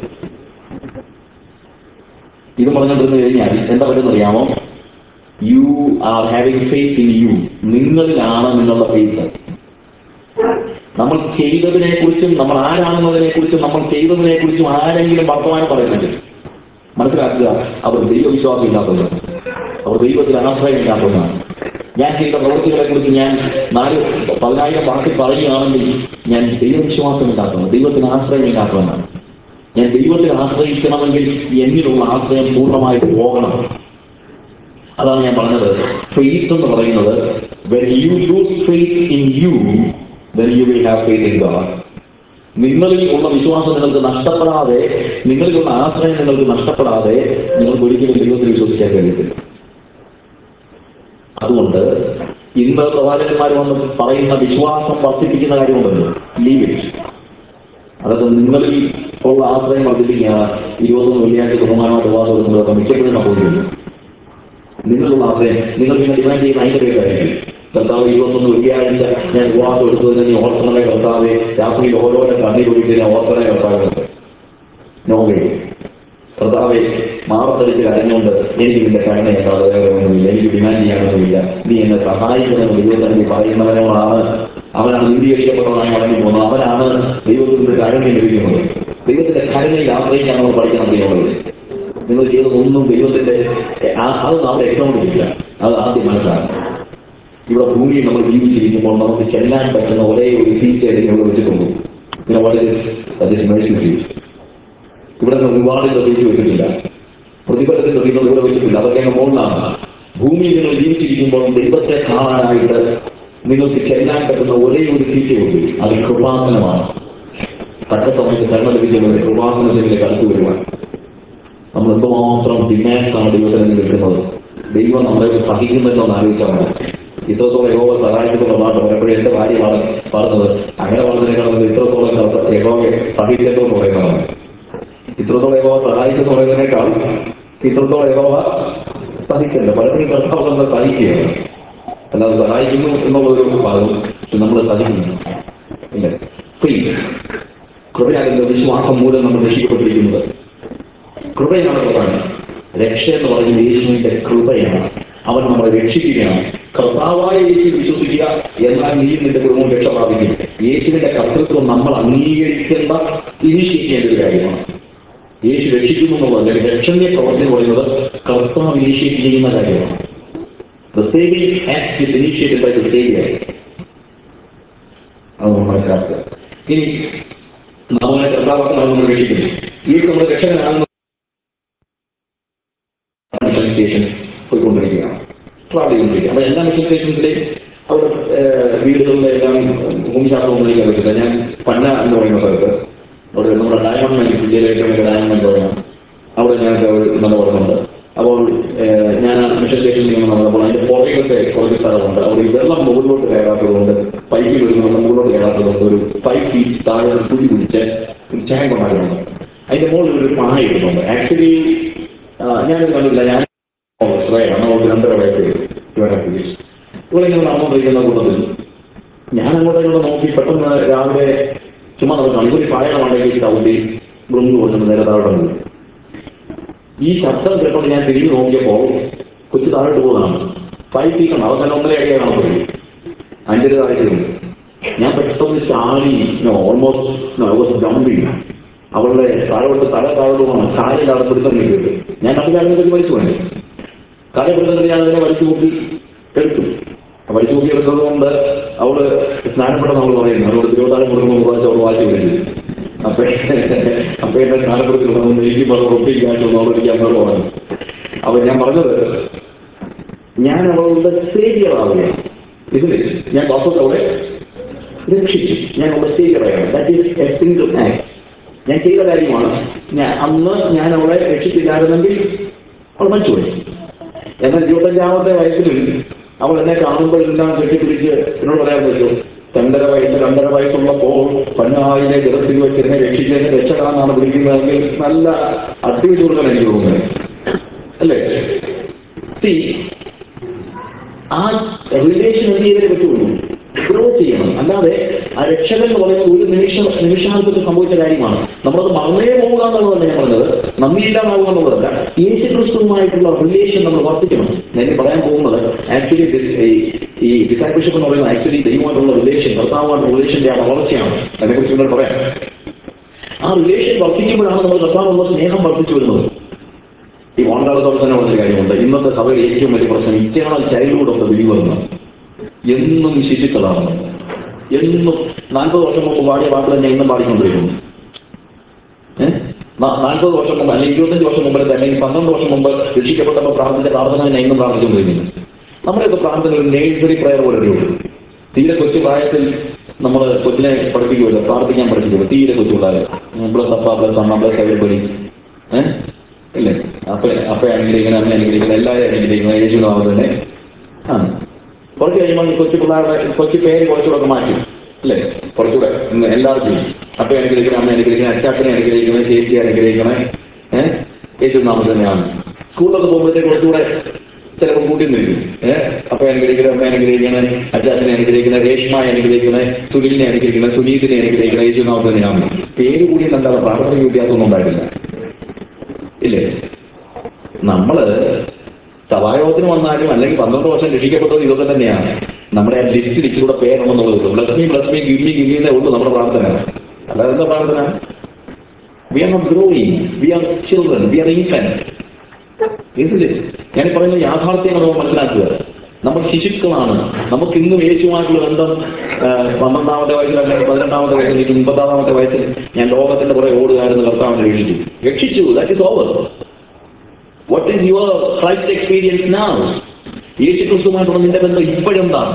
B: ഇത് പറഞ്ഞുകൊണ്ടിരുന്നു കഴിഞ്ഞാൽ എന്താ പറ്റുന്ന അറിയാമോ you are having faith in you നിങ്ങളിലാണ് നിങ്ങളുടെ ഫെയ്ത്ത് നമ്മൾ ചെയ്തതിനെ കുറിച്ചും നമ്മൾ ആരാണെന്നതിനെ കുറിച്ചും നമ്മൾ ചെയ്തതിനെ കുറിച്ചും ആരെങ്കിലും വർത്തമാനം പറയുന്നുണ്ട് മനസ്സിലാക്കുക അവർ ദൈവവിശ്വാസം ഇല്ലാത്തവരാണ് അവർ ദൈവത്തിൽ ആശ്രയം ഇല്ലാത്തവരാണ് ഞാൻ ചെയ്ത പ്രവൃത്തികളെ കുറിച്ച് ഞാൻ നാല് പതിനായിരം വാക്കിൽ പറയുകയാണെങ്കിൽ ഞാൻ ദൈവവിശ്വാസം ഇല്ലാത്തവൻ ദൈവത്തിന് ആശ്രയം ഇല്ലാത്തവനാണ് ഞാൻ ദൈവത്തിൽ ആശ്രയിക്കണമെങ്കിൽ എന്നിലുള്ള ആശ്രയം പൂർണ്ണമായിട്ട് പോകണം അതാണ് ഞാൻ പറഞ്ഞത് ഫെയ്ത്ത് എന്ന് പറയുന്നത് when you lose faith in you when you will have faith in God നിങ്ങളിൽ ഉള്ള വിശ്വാസം നിങ്ങൾക്ക് നഷ്ടപ്പെടാതെ നിങ്ങളിലുള്ള ആശ്രയം നിങ്ങൾക്ക് നഷ്ടപ്പെടാതെ നിങ്ങൾക്ക് ഒരിക്കലും ദൈവത്തിൽ വിശ്വസിക്കാൻ കഴിയത്തില്ല അതുകൊണ്ട് ഇന്ന് പ്രവാചകന്മാർ വന്ന് പറയുന്ന വിശ്വാസം വർദ്ധിപ്പിക്കുന്ന കാര്യമുണ്ടല്ലോ ലീവ് ഇറ്റ് അതൊക്കെ നിങ്ങളിൽ ഉള്ള ആശ്രയം വർദ്ധിപ്പിക്കുക ഇരുപത്തൊന്ന് വെള്ളിയാഴ്ച ബഹുമാനമായിട്ട് ഉപവാസം എടുക്കുന്നതൊക്കെ മിക്കപ്പോഴും സംഭവിക്കുന്നു നിങ്ങളുള്ള ആശ്രയം നിങ്ങൾ പിന്നെ ഡിമാൻഡ് ചെയ്യുന്ന അതിന്റെ പേരായിരിക്കും കർത്താവ് ഇരുപത്തൊന്ന് വെള്ളിയാഴ്ച ഞാൻ ഉപവാസം എടുത്തതിന് നീ ഓർക്കണമേ കർത്താവെ രാത്രിയിൽ ഓരോരോ കണ്ണീർ ഒഴിച്ച് ഞാൻ ഓർക്കണേ കർത്താവ് നോവേ കർത്താവെ മാറത്തടിച്ച് കരഞ്ഞുകൊണ്ട് എനിക്ക് നിന്റെ കരുണയല്ലാതെ വേറെ ഒന്നുമില്ല എനിക്ക് ഡിമാൻഡ് ചെയ്യാനൊന്നുമില്ല നീ എന്നെ സഹായിക്കണമെന്ന് ദൈവത്തിന് നീ പറയുന്നവനോടാണ് അവനാണ് നീതീകരിക്കപ്പെട്ടവനായി മടങ്ങി പോകുന്നത് അവനാണ് ദൈവത്തിന്റെ കരുണ ലഭിക്കുന്നത് ദൈവത്തിന്റെ കരുണയിൽ ആശ്രയിക്കാൻ നമ്മൾ പഠിക്കണം ചെയ്യുന്നത് നിങ്ങൾ ചെയ്തതൊന്നും ദൈവത്തിന്റെ ആ- അത് നമ്മുടെ എക്കൗണ്ടിലില്ല അത് ആദ്യം മനസ്സിലാക്കണം ഇവിടെ ഭൂമിയിൽ നമ്മൾ ജീവിച്ചിരിക്കുമ്പോൾ നമുക്ക് ചെല്ലാൻ പറ്റുന്ന ഒരേ ഒരു സീറ്റ് നമ്മൾ വെച്ചിട്ടുള്ളൂ പിന്നെ വളരെ മേഴ്സി ഇവിടെ നിന്ന് ഒരുപാട് പ്രതീക്ഷ വെച്ചിട്ടില്ല പ്രതിഫലത്തിൽ പ്രതീക്ഷ ഇവിടെ വെച്ചിട്ടില്ല അതൊക്കെ അങ്ങ് മുകളിലാണ് ഭൂമിയിൽ നിങ്ങൾ ജീവിച്ചിരിക്കുമ്പോൾ ദൈവത്തെ കാണാനായിട്ട് നിങ്ങൾക്ക് ചെല്ലാൻ പറ്റുന്ന ഒരേ ഒരു സീറ്റേ ഉള്ളൂ അത് കൃപാസനമാണ് തക്ക സമയത്ത് കരുണ ലഭിക്കുന്നത് കൃപാസനത്തിലേക്ക് അടുത്ത് വരുവാൻ നമ്മൾ എന്തുമാത്രം ഡിമാൻഡ്സ് ആണ് ദൈവത്തിൽ നിന്ന് കിട്ടുന്നത് ദൈവം നമ്മളെ സഹിക്കുമെന്നോ എന്ന് ആലോചിച്ചാൽ മതി ഇത്രത്തോളം യഹോവ സഹായിക്കുന്ന പാട്ട് പലപ്പോഴും എന്റെ ഭാര്യ പാ- പറഞ്ഞത് അങ്ങനെ പറഞ്ഞതിനേക്കാളും ഇത്രത്തോളം യഹോവയെ സഹിക്കുന്നു എന്ന് പറയുന്നതാണ് ഇത്രത്തോളം യഹോവ സഹായിക്കുന്നു പറയുന്നതിനേക്കാൾ ഇത്രത്തോളം യഹോവ സഹിക്കണ്ട പലപ്പോഴും കർത്താവ് നമ്മൾ സഹിക്കുകയാണ് അല്ലാതെ സഹായിക്കുന്നു എന്നുള്ളൊരു ഭാഗം പക്ഷെ നമ്മൾ സഹിക്കുന്നു ഇല്ല ഫ്രീ കൃപയാകുന്ന വിശ്വാസം മൂലം നമ്മൾ രക്ഷിക്കപ്പെട്ടിരിക്കുന്നത് കൃപയാണ് പ്രധാനം രക്ഷ എന്ന് പറയുന്നത് യേശുവിന്റെ കൃപയാണ് അവൻ നമ്മളെ രക്ഷിക്കുകയാണ് കർത്താവായ യേശു വിശ്വസിക്കുക എന്നാൽ നീ നിന്റെ കുടുംബം രക്ഷ പ്രാപിക്കും യേശുവിന്റെ കർത്തൃത്വം നമ്മൾ അംഗീകരിക്കേണ്ട ഇനിഷ്യേറ്റ് ചെയ്യേണ്ട ഒരു കാര്യമാണ് യേശു രക്ഷിക്കുന്നു എന്നുള്ളത് അല്ലെങ്കിൽ രക്ഷണീയ പ്രവർത്തി എന്ന് പറയുന്നത് കർത്താവ് ഇനിഷ്യേറ്റ് ചെയ്യുന്ന കാര്യമാണ് The saving act is initiated by the Savior. അത് നമ്മൾ മനസ്സിലാക്കുക ഇനി നമ്മളെ കർത്താവാക്കി നമ്മൾ രക്ഷിക്കുന്നു ഈ നമ്മുടെ രക്ഷകനാകുന്ന മിഷൻ സ്റ്റേഷൻ പോയിക്കൊണ്ടിരിക്കുകയാണ് ട്രാവൽ ചെയ്തുകൊണ്ടിരിക്കുക അപ്പൊ എല്ലാ മിഷൻ സ്റ്റേഷൻസിലെയും അവിടെ ഏഹ്, വീടുകളിലെല്ലാം ഭൂമിശാസ്ത്രമൊന്നും അറിയത്തില്ല ഞാൻ പന്ന എന്ന് പറയുന്ന സ്ഥലത്ത് അവിടെ നമ്മുടെ ഡയമണ്ട് മൈൻ ഇന്ത്യയിലെ ഏറ്റവും വലിയ ഡയമണ്ട് മൈൻ അവിടെ ഞങ്ങൾക്ക് ഒരു നല്ല ഓർമ്മയുണ്ട് അപ്പോൾ ഏഹ്, ഞാൻ ആ മിഷൻ സ്റ്റേഷനിൽ നിന്ന് നടന്നപ്പോൾ അതിന്റെ പുറകിലത്തെ കുറച്ച് സ്ഥലമുണ്ട് അവിടെ ഈ വെള്ളം മുകളിലോട്ട് കയറാത്തതുകൊണ്ട് പൈപ്പിൽ വരുന്ന വെള്ളം മുകളിലോട്ട് കയറാത്തതുകൊണ്ട് ഒരു ഫൈവ് ഫീറ്റ് താഴെ ഒരു കുഴി പിടിച്ച് ഒരു ചായ ഉണ്ടാക്കുന്നുണ്ട് അതിന്റെ മുകളിൽ ഒരു പായ ഇടുന്നുണ്ട് ആക്ച്വലി ഞാനത് കണ്ടില്ല ഞാൻ ശ്രേയാണ് അവർക്ക് രണ്ടര വയസ്സ് ഇവിടെ ഇങ്ങനെ നടന്നുകൊണ്ടിരിക്കുന്ന കൂട്ടത്തിൽ ഞാൻ അങ്ങോട്ടും ഇങ്ങോട്ട് നോക്കി പെട്ടെന്ന് രാവിലെ ചുമ്മാ നടക്കണം ഇവര് പായണ മണ്ടയ്ക്ക് ചവിട്ടി ബ്രൂന്ന് കൊടുക്കുന്നത് നേരെ താഴോട്ട് പോയി ഈ ശബ്ദം കേട്ടോണ്ട് ഞാൻ തിരിഞ്ഞു നോക്കിയപ്പോൾ കൊച്ചു താഴോട്ട് പോകുന്നതാണ് ഫൈവ് ഫീറ്റ് അവസാനം ഒന്നര അടിയാണ് പോയി അതിൻ്റെ ഒരു താഴേക്കുണ്ട് ഞാൻ പെട്ടെന്ന് ചാടി ഓൾമോസ്റ്റ് ജമ്പിങ് അവളുടെ താഴോട്ട് തല താഴോട്ട് പോകണം കാലിൽ അവിടെ പിടുത്തം കിട്ടിയത് ഞാൻ അധികാരം പറ്റി വലിച്ചു വേണ്ടി കാല പിടുത്തത്തിൽ ഞാൻ അതിനെ വലിച്ചു നോക്കി എടുത്തു വലിച്ചു നോക്കി എടുത്തത് കൊണ്ട് അവള് സ്നാനപ്പെട്ട നമ്മൾ പറയുന്നു അവളോട് തിരുവതാരം കൊടുക്കുമ്പോൾ കുറച്ച് അവൾ വാശി വിളിച്ചു അപ്പൊ അപ്പൊ എന്റെ സ്നാനപ്പെടുത്തിൽ നമ്മൾ എനിക്ക് പറഞ്ഞ ഒപ്പിക്കാനും അവൾ എനിക്ക് അമ്മയോട് പറഞ്ഞു അപ്പൊ ഞാൻ പറഞ്ഞത് ഞാൻ അവളുടെ സേവിയറാവുകയാണ് ഇതില് ഞാൻ വാസ്തവത്തെ അവളെ രക്ഷിച്ചു ഞാൻ അവളുടെ സേവിയറായാണ് that is a single act ഞാൻ ചെയ്ത കാര്യമാണ് ഞാൻ അന്ന് ഞാൻ അവളെ രക്ഷിച്ചില്ലായിരുന്നെങ്കിൽ അവൾ മരിച്ചുപോയി എന്നാൽ ഇരുപത്തഞ്ചാമത്തെ വയസ്സിലും അവൾ എന്നെ കാണുമ്പോഴെല്ലാം കെട്ടിപ്പിടിച്ച് എന്നോട് പറയാൻ പറ്റുമോ രണ്ടര വയസ്സ് രണ്ടര വയസ്സുള്ളപ്പോൾ പന്നായിലെ ജലത്തിൽ വെച്ച് എന്നെ രക്ഷിച്ചതിനെ രക്ഷകണമെന്നാണ് വിളിക്കുന്നതെങ്കിൽ നല്ല അടിപൊളി കൊടുക്കാൻ എനിക്ക് തോന്നുന്നത് അല്ലേ See, ആ റിലേഷൻ എന്ത് ചെയ്തേ പറ്റുള്ളൂ ഗ്രോ ചെയ്യണം അല്ലാതെ ആ രക്ഷകൻ എന്ന് പറയുന്നത് ഒരു നിമിഷ നിമിഷാന്തത്തിൽ സംഭവിച്ച കാര്യമാണ് നമ്മളത് മറന്നേ പോവുക എന്നുള്ളതല്ല ഞാൻ പറഞ്ഞത് നന്ദിയില്ലാതാവുക എന്നുള്ളതല്ല യേശു ക്രിസ്തുവുമായിട്ടുള്ള റിലേഷൻ നമ്മൾ വർദ്ധിക്കണം ഞാൻ ഈ പറയാൻ പോകുന്നത് ആക്ച്വലി ഈ ഡിസാപ്പിൾഷിപ്പ് എന്ന് പറയുന്നത് ആക്ച്വലി ദൈവമായിട്ടുള്ള റിലേഷൻ കർത്താവുമായിട്ടുള്ള റിലേഷന്റെ ആ വളർച്ചയാണ് അതിനെക്കുറിച്ച് നിങ്ങൾ പറയാം ആ റിലേഷൻ വർദ്ധിക്കുമ്പോഴാണ് നമ്മൾ കർത്താവുള്ള സ്നേഹം വർദ്ധിച്ചു വരുന്നത് ഈ ഓൺകാലത്തോടെ തന്നെ പറഞ്ഞൊരു കാര്യമുണ്ട് ഇന്നത്തെ സഭയിൽ ഏറ്റവും വലിയ പ്രശ്നം eternal childhood of the believer എന്ന് എന്നും ശിശുക്കളാണ് എന്നും നാൽപ്പത് വർഷം മുമ്പ് പാടിയ പാട്ട് തന്നെ ഇന്നും പാടിക്കൊണ്ടിരിക്കുന്നു ഏഹ് നാൽപ്പത് വർഷം മുമ്പ് അല്ലെങ്കിൽ ഇരുപത്തഞ്ച് വർഷം മുമ്പ് അല്ലെങ്കിൽ പന്ത്രണ്ട് വർഷം മുമ്പ് രക്ഷിക്കപ്പെട്ടപ്പോൾ പ്രാർത്ഥിച്ച പ്രാർത്ഥന തന്നെ ഇന്നും പ്രാർത്ഥിച്ചുകൊണ്ടിരിക്കുന്നു നമ്മുടെയൊക്കെ പ്രാർത്ഥന ഒരു നേഴ്സറി പ്രയർ പോലെ ഉള്ളൂ തീരെ കൊച്ചു പ്രായത്തിൽ നമ്മൾ കൊച്ചിനെ പഠിപ്പിക്കുമല്ലോ പ്രാർത്ഥിക്കാൻ പഠിപ്പിക്കുമല്ലോ തീരെ കൊച്ചു പിള്ളേരെ പ്ലസ് അപ്പ പ്ലസ് അമ്മ പ്ലസ് എവരിബഡി ഏഹ് ഇല്ലേ അപ്പ അപ്പ അനുഗ്രഹിക്കണം അമ്മ അനുഗ്രഹിക്കണം എല്ലാവരും അനുഗ്രഹിക്കണം യേശു നാമം തന്നെ ആ കുറച്ച് കഴിയുമ്പോൾ ഈ കൊച്ചു പിള്ളേരുടെ കൊച്ചു പേര് കുറച്ചുകൂടെ മാറ്റി അല്ലേ കുറച്ചുകൂടെ ഇന്ന് എല്ലാവർക്കും അപ്പ അനുഗ്രഹിക്കണം അമ്മ അനുഗ്രഹിക്കണം അച്ചാച്ചനെ അനുഗ്രഹിക്കണം ചേച്ചി അനുഗ്രഹിക്കണേ ഏഹ് യേശു നാമം തന്നെയാണ് സ്കൂളിലൊക്കെ പോകുമ്പോഴത്തേക്ക് കുറച്ചുകൂടെ ചിലപ്പോൾ കൂട്ടി നിൽക്കും ഏഹ് അപ്പ അനുഗ്രഹിക്കണം അമ്മ അനുഗ്രഹിക്കണേ അച്ചാച്ചനെ അനുഗ്രഹിക്കണേ രേഷ്മയെ അനുഗ്രഹിക്കണേ സുനിലിനെ അനുഗ്രഹിക്കണേ സുനീതിനെ അനുഗ്രഹിക്കണേ യേശു നാമം തന്നെയാണ് പേര് കൂടി നല്ല പ്രാഥമിക വ്യത്യാസമൊന്നും ഉണ്ടായിട്ടില്ല ഇല്ലേ നമ്മള് സഭായോഗത്തിന് വന്നാലും അല്ലെങ്കിൽ പന്ത്രണ്ട് വർഷം രക്ഷിക്കപ്പെട്ടത് ഇതൊക്കെ തന്നെയാണ് നമ്മുടെ ആ ലിസ്റ്റിൽ ഇച്ചിലൂടെ പേരുണ്ടെന്നുള്ളത് bless me bless me give give എന്നേ ഉള്ളൂ നമ്മുടെ പ്രാർത്ഥന അല്ലാതെ എന്താ പ്രാർത്ഥന we are not growing we are children we are infant ഇതില് ഞാൻ ഈ പറയുന്ന യാഥാർത്ഥ്യങ്ങൾ നമ്മൾ മനസ്സിലാക്കുക നമ്മൾ ശിശുക്കളാണ് നമുക്ക് ഇന്നും യേശുമായിട്ടുള്ള ബന്ധം ആ, പന്ത്രണ്ടാമത്തെ വയസ്സിൽ അല്ലെങ്കിൽ പതിനെട്ടാമത്തെ വയസ്സിൽ എനിക്ക് മുപ്പത്താറാമത്തെ വയസ്സിൽ ഞാൻ ലോകത്തിന്റെ പുറകെ ഓടുകയായിരുന്നു കർത്താവിനെ രക്ഷിച്ചു രക്ഷിച്ചു that is over what is your Christ experience നാ യേശു ക്രിസ്തുമായിട്ടുള്ള നിന്റെ ബന്ധം ഇപ്പോഴെന്താണ്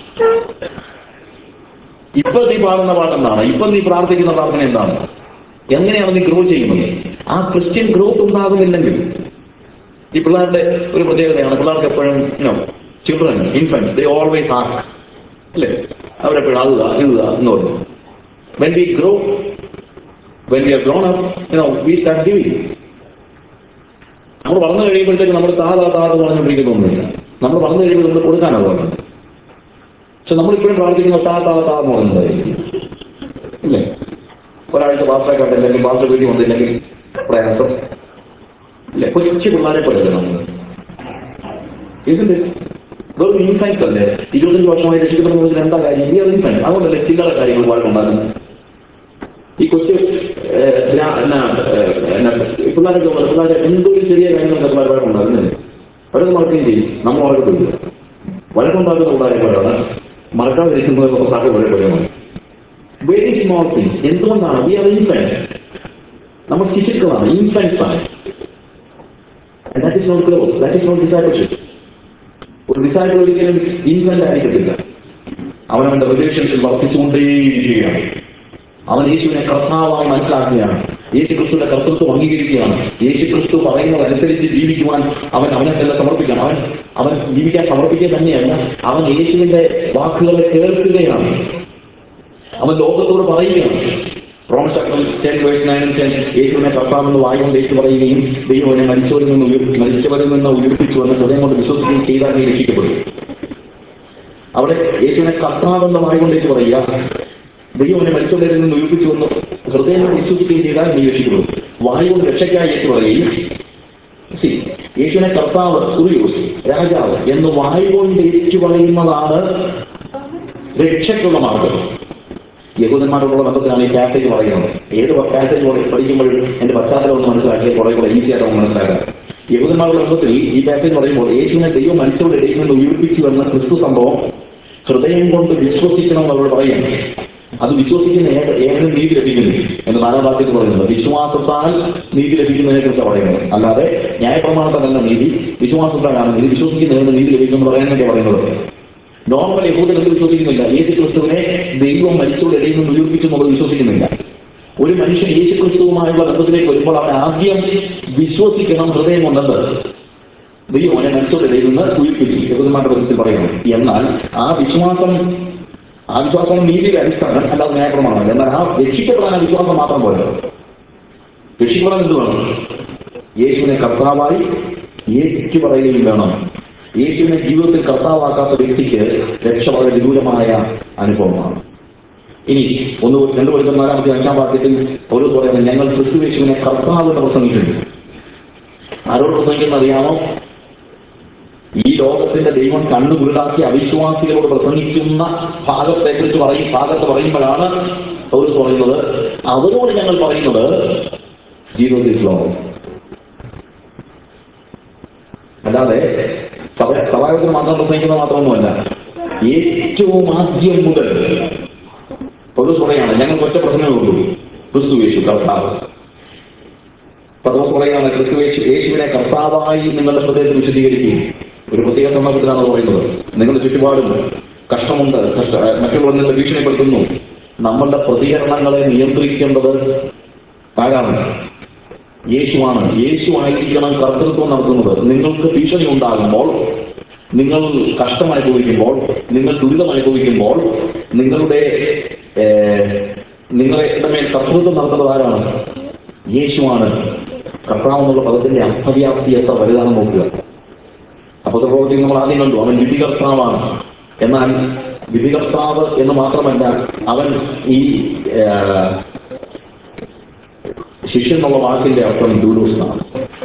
B: ഇപ്പൊ നീ പാടുന്ന പാട്ടെന്താണ് ഇപ്പൊ നീ പ്രാർത്ഥിക്കുന്ന പ്രാർത്ഥന എന്താണ് എങ്ങനെയാണ് നീ ഗ്രോ ചെയ്യുന്നത് ആ ക്രിസ്ത്യൻ ഗ്രോത്ത് ഉണ്ടാകുന്നില്ലെങ്കിൽ ഈ പിള്ളേരുടെ ഒരു പ്രത്യേകതയാണ് പിള്ളേർക്ക് എപ്പോഴും no children infant they always ask അല്ലേ അവരെപ്പോഴും അത് ഇത് എന്ന് പറയും when we grow when we are grown up you know we start giving നമ്മൾ വളർന്നു കഴിയുമ്പോഴത്തേക്ക് നമ്മൾ താതാ താത് പറഞ്ഞുകൊണ്ടിരിക്കുന്നൊന്നുമില്ല നമ്മൾ വളർന്നു കഴിയുമ്പോൾ നമ്മൾ കൊടുക്കാനാണ് പറഞ്ഞത് പക്ഷെ നമ്മളിപ്പോഴും പ്രാർത്ഥിക്കുന്ന താ താ താ എന്ന് പറയുന്നതായിരിക്കും ഇല്ലേ ഒരാഴ്ച പാസ്റ്ററെ കണ്ടില്ലെങ്കിൽ പാസ്റ്റർ വീട്ടിൽ വന്നില്ലെങ്കിൽ പ്രയാസം ഇല്ലേ കൊച്ചു പിള്ളേരെ പോലെയല്ലേ നമ്മൾ ഇതിന്റെ വെറും ഇൻഫാക്ട് അല്ലേ ഇരുപത്തഞ്ച് വർഷമായി രക്ഷിക്കപ്പെടുന്നതിന് എന്താ കാര്യം ഈ ഇൻഫാക്ട് അതുകൊണ്ടല്ലേ ചില്ലറ കാര്യങ്ങൾ വഴക്കുണ്ടാകുന്നത് ഈ കൊച്ചു ഏഹ്, ഗ്രാ- എന്നാ, ഏഹ്, എന്നാ, ഈ പിള്ളേരൊക്കെ പോലെ പിള്ളേരെ എന്തോ ഒരു ചെറിയ കാര്യങ്ങളൊക്കെ പിള്ളേർ വഴക്കുണ്ടാകുന്നില്ലേ അവരൊക്കെ മറക്കുകയും ചെയ്യും നമ്മൾ വഴക്കത്തില്ല വഴക്കുണ്ടാക്കുന്ന പിള്ളേരെ പോലെയാണ് മറക്കാതിരിക്കുന്നത് പിള്ളേരെ പോലെ പോലെയാണ് വെരി സ്മോൾ തിങ് എന്തുകൊണ്ടാണ് വി ആർ ഇൻഫാക്ട് നമ്മൾ ശിശുക്കളാണ് ഇൻഫാക്ട്സ് ആണ് that is not growth that is not discipleship ഒരു ഡിസൈബിൾ ഒരിക്കലും ഇൻഫന്റ് ആയിരിക്കത്തില്ല അവൻ അവന്റെ റിലേഷൻഷിൽ വർദ്ധിച്ചുകൊണ്ടേയിരിക്കുകയാണ് അവൻ യേശുവിനെ കർത്താവായി മനസ്സിലാക്കുകയാണ് യേശു ക്രിസ്തുവിന്റെ കർത്തൃത്വം അംഗീകരിക്കുകയാണ് യേശു ക്രിസ്തു പറയുന്നതനുസരിച്ച് ജീവിക്കുവാൻ അവൻ അവനെ തന്നെ സമർപ്പിക്കണം അവൻ അവൻ ജീവിക്കാൻ സമർപ്പിക്കുക തന്നെയല്ല അവൻ യേശുവിന്റെ വാക്കുകളെ കേൾക്കുകയാണ് അവൻ ലോകത്തോട് പറയുകയാണ് റോമൻ ചക്രം ടെൻ വേഴ്സ് നയൻ ടെൻ യേശുവിനെ കർത്താവെന്ന് വായുകൊണ്ട് യേശു പറയുകയും ദൈവം അവനെ മരിച്ചവരിൽ നിന്ന് ഉയർ മരിച്ചവരിൽ നിന്ന് ഉയർപ്പിച്ചു എന്ന് ഹൃദയം കൊണ്ട് വിശ്വസിക്കുകയും ചെയ്താൽ നീ രക്ഷിക്കപ്പെടും അവിടെ യേശുവിനെ കർത്താവെന്ന് വായുകൊണ്ട് യേശു പറയുക ദൈവം അവനെ മരിച്ചവരിൽ നിന്ന് ഉയർപ്പിച്ചു എന്ന് ഹൃദയം കൊണ്ട് വിശ്വസിക്കുകയും ചെയ്താൽ നീ രക്ഷിക്കപ്പെടും വായുകൊണ്ട് രക്ഷയ്ക്കായി യേശു പറയുകയും See, യേശുവിനെ കർത്താവ് കുറിയൂസ് രാജാവ് എന്ന് വായുകൊണ്ട് ഏറ്റു പറയുന്നതാണ് രക്ഷയ്ക്കുള്ള മാർഗം യഹൂദന്മാരോടുള്ള ബന്ധത്തിലാണ് ഈ പാസേജ് പറയുന്നത് ഏത് പാസേജ് പഠിക്കുമ്പോഴും എന്റെ പശ്ചാത്തലം ഒന്ന് മനസ്സിലാക്കിയാൽ കുറെ കൂടെ ഈസി ആയിട്ട് നമുക്ക് മനസ്സിലാക്കാം യഹൂദന്മാരുടെ ബന്ധത്തിൽ ഈ പാസേജ് പറയുമ്പോൾ യേശുവിനെ ദൈവം മനുഷ്യരുടെ ഇടയിൽ നിന്ന് ഉയർപ്പിച്ചു എന്ന ക്രിസ്തു സംഭവം ഹൃദയം കൊണ്ട് വിശ്വസിക്കണം എന്ന് അവരോട് പറയാം അത് വിശ്വസിക്കുന്ന ഏക ഏവനും നീതി ലഭിക്കുന്നു എന്ന് നാലാം വാക്യത്തിൽ പറയുന്നത് വിശ്വാസത്താൽ നീതി ലഭിക്കുന്നതിനെ കുറിച്ച് പറയുന്നത് അല്ലാതെ ന്യായപ്രമാണത്തിലല്ല നീതി വിശ്വാസത്താലാണ് നീതി വിശ്വസിക്കുന്നതിന് നീതി ലഭിക്കുമെന്ന് പറയാൻ വേണ്ടി പറയുന്നത് നോർമൽ യഹൂദൻ എന്ത് വിശ്വസിക്കുന്നില്ല യേശു ക്രിസ്തുവിനെ ദൈവം മരിച്ചവരുടെ ഇടയിൽ നിന്ന് ഉയർപ്പിച്ചു എന്നുള്ളത് വിശ്വസിക്കുന്നില്ല ഒരു മനുഷ്യൻ യേശു ക്രിസ്തുവുമായുള്ള ബന്ധത്തിലേക്ക് വരുമ്പോൾ അവൻ ആദ്യം വിശ്വസിക്കണം ഹൃദയം കൊണ്ടത് ദൈവം അവനെ മരിച്ചവരുടെ ഇടയിൽ നിന്ന് ഉയർപ്പിച്ചു യഹൂദന്മാരുടെ ബന്ധത്തിൽ പറയുന്നു എന്നാൽ ആ വിശ്വാസം ആ വിശ്വാസം നീതിയുടെ അടിസ്ഥാനം അല്ലാതെ ന്യായപ്രമാണമല്ല എന്നാൽ ആ രക്ഷിക്കപ്പെടാൻ ആ വിശ്വാസം മാത്രം പോലെ രക്ഷിക്കപ്പെടാൻ എന്ത് വേണം യേശുവിനെ കർത്താവായി ഏറ്റു പറയുകയും വേണം യേശുവിനെ ജീവിതത്തിൽ കർത്താവാക്കാത്ത വ്യക്തിക്ക് രക്ഷ വളരെ വിദൂരമായ അനുഭവമാണ് ഇനി ഒന്ന് രണ്ടു കൊല്ലം നാലാമത്തെ അഞ്ചാം വാക്യത്തിൽ ഓരോ പറയുന്നത് ഞങ്ങൾ ക്രിസ്തു യേശുവിനെ കർത്താവ് എന്ന് പ്രസംഗിക്കുന്നു ആരോട് പ്രസംഗിക്കുന്ന അറിയാമോ ഈ ലോകത്തിന്റെ ദൈവം കണ്ണുകുരുടാക്കി അവിശ്വാസികളോട് പ്രസംഗിക്കുന്ന ഭാഗത്തെ കുറിച്ച് പറയും ഭാഗത്ത് പറയുമ്പോഴാണ് അവർ പറയുന്നത് അവരോട് ഞങ്ങൾ പറയുന്നത് ജീവിതത്തിൽ ലോകം അല്ലാതെ സഭ സഭായോഗത്തിന് മാത്രം പ്രസംഗിക്കുന്നത് മാത്രമൊന്നുമല്ല ഏറ്റവും ആദ്യം മുതൽ ഒരു പറയാണ് ഞങ്ങൾ ഒറ്റ പ്രശ്നമേ ഉള്ളൂ ക്രിസ്തു യേശു കർത്താവ് പദവും പറയാണ് ക്രിസ്തു യേശു യേശുവിനെ കർത്താവായി നിങ്ങളുടെ ഹൃദയത്തിൽ വിശദീകരിക്കുകയും ഒരു പ്രത്യേക സന്ദർഭത്തിലാണ് അത് പറയുന്നത് നിങ്ങളുടെ ചുറ്റുപാടും കഷ്ടമുണ്ട് കഷ്ട മറ്റുള്ളവർ നിങ്ങളെ ഭീഷണിപ്പെടുത്തുന്നു നമ്മളുടെ പ്രതികരണങ്ങളെ നിയന്ത്രിക്കേണ്ടത് ആരാണ് യേശുവാണ് യേശു ആയിരിക്കണം കർത്തൃത്വം നടത്തുന്നത് നിങ്ങൾക്ക് ഭീഷണി ഉണ്ടാകുമ്പോൾ നിങ്ങൾ കഷ്ടം അനുഭവിക്കുമ്പോൾ നിങ്ങൾ ദുരിതം അനുഭവിക്കുമ്പോൾ നിങ്ങളുടെ ഏഹ്, നിങ്ങളുടെ മേൽ കർത്തൃത്വം നടത്തുന്നത് ആരാണ് യേശുവാണ് കർത്താവ് എന്നുള്ള പദത്തിന്റെ അർത്ഥവ്യാപ്തി എത്ര വലുതാണെന്ന് നോക്കുക അപ്പൊ പ്രവൃത്തി നമ്മൾ ആദ്യം കണ്ടു അവൻ വിധികർത്താവാണ് എന്നാൽ വിധികർത്താവ് എന്ന് മാത്രമല്ല അവൻ ഈ ഏഹ്, ശിഷ്യൻ എന്നുള്ള വാക്കിന്റെ അർത്ഥം ഡൂഡോസ് എന്നാണ്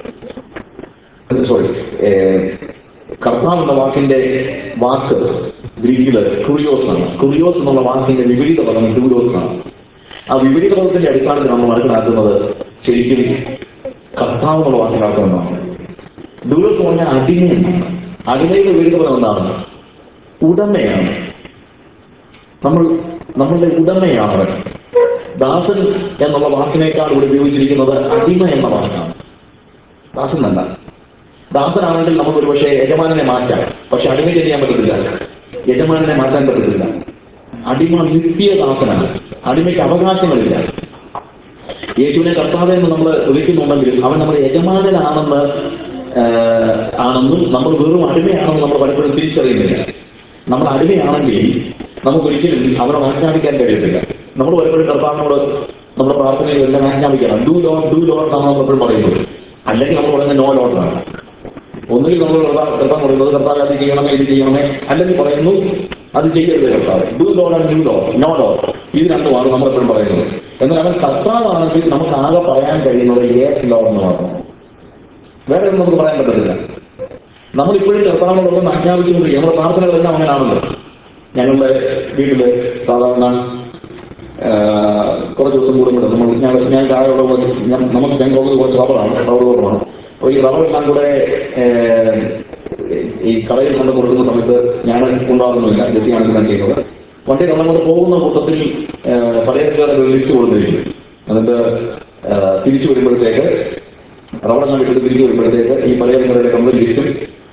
B: സോറി കർത്താവ് എന്ന വാക്കിന്റെ വാക്ക് ഗ്രീക്കില് കുറിയോസ് ആണ് കുറിയോസ് എന്നുള്ള വാക്കിന്റെ വിപരീത പദം ഡൂഡോസ് ആണ് ആ വിപരീത പദത്തിന്റെ അടിസ്ഥാനത്തിൽ നമ്മൾ മനസ്സിലാക്കുന്നത് ശരിക്കും കർത്താവ് എന്നുള്ള വാക്കിന്റെ അർത്ഥം എന്നാണ് ഡൂഡോസ് എന്ന് പറഞ്ഞാൽ അടിമയാണ് അടിമയുടെ വിപരീത പദം എന്താണ് ഉടമയാണ് നമ്മൾ നമ്മളുടെ ഉടമയാണ് അവൻ ദാസൻ എന്നുള്ള വാക്കിനേക്കാൾ ഇവിടെ ഉപയോഗിച്ചിരിക്കുന്നത് അടിമ എന്ന വാക്കാണ് ദാസൻ എന്നല്ല ദാസനാണെങ്കിൽ നമുക്ക് ഒരു പക്ഷേ യജമാനെ മാറ്റാം പക്ഷെ അടിമയ്ക്ക് ചെയ്യാൻ പറ്റത്തില്ല യജമാനെ മാറ്റാൻ പറ്റത്തില്ല അടിമ നിത്യദാസനാണ് അടിമയ്ക്ക് അവകാശങ്ങളില്ല യേശുവിനെ കർത്താവ് എന്ന് നമ്മൾ വിളിക്കുന്നുണ്ടെങ്കിലും അവൻ നമ്മുടെ യജമാനനാണെന്ന് ആഹ്, ആണെന്നും നമ്മൾ വെറും അടിമയാണെന്ന് നമ്മൾ പലപ്പോഴും തിരിച്ചറിയുന്നില്ല നമ്മൾ അടിമയാണെങ്കിൽ നമുക്കൊരിക്കലും അവരെ ആജ്ഞാപിക്കാൻ കഴിയത്തില്ല നമ്മൾ പലപ്പോഴും കർത്താവിനോട് നമ്മുടെ പ്രാർത്ഥനയിൽ എല്ലാം ആജ്ഞാപിക്കണം ഡു ലോട്ട് ഡു ലോട്ട് എന്നാണ് നമ്മൾ എപ്പോഴും പറയുന്നത് അല്ലെങ്കിൽ നമ്മൾ പറയുന്നത് നോ ലോട്ടാണ് ഒന്നുകിൽ നമ്മൾ കർത്താവ് കർത്താവ് പറയുന്നത് കർത്താവ് അത് ചെയ്യണമേ ഇത് ചെയ്യണമേ അല്ലെങ്കിൽ പറയുന്നു അത് ചെയ്യരുത് കർത്താവ് do Lord and do law no law ഇത് രണ്ടുമാണ് നമ്മൾ എപ്പോഴും പറയുന്നത് എന്നാൽ അവൻ കർത്താവാണെങ്കിൽ നമുക്ക് ആകെ പറയാൻ കഴിയുന്നത് ഏത് ലോ എന്ന് മാത്രം വേറെ ഒന്നും നമുക്ക് പറയാൻ പറ്റത്തില്ല നമ്മളിപ്പോഴും കർത്താവിനോടൊപ്പം ആജ്ഞാപിച്ചുകൊണ്ട് നമ്മുടെ പ്രാർത്ഥനകളെല്ലാം അങ്ങനെയാണല്ലോ ഞങ്ങളുടെ വീട്ടില് സാധാരണ ആ, കുറച്ച് ദിവസം കൂടുമ്പോൾ നമ്മൾ ഞാൻ ഞാൻ താഴെയുള്ള പോലെ- ഞാൻ നമുക്ക് ഞാൻ പോകുന്നത് കുറച്ച് റബ്ബറാണ് റബ്ബർ തോട്ടമാണ് അപ്പോൾ ഈ റബ്ബറെല്ലാം കൂടെ ഏ, ഈ കടയിൽ കൊണ്ട് കൊടുക്കുന്ന സമയത്ത് ഞാൻ കൊണ്ടുപോകുന്നില്ല ജെസ്സിയാണ് ഞാൻ ചെയ്യുന്നത് വണ്ടി നമ്മളോട് പോകുന്ന കൂട്ടത്തിൽ പലചരക്കാരുടെ ഒരു ലിസ്റ്റ് കൊടുത്തിരിക്കും എന്നിട്ട് ആ, തിരിച്ചു വരുമ്പോഴത്തേക്ക് റബ്ബറെല്ലാം വിട്ടിട്ട് തിരിച്ചു വരുമ്പോഴത്തേക്ക് ഈ പലചരക്കാരുടെ കമ്പനി ലിസ്റ്റും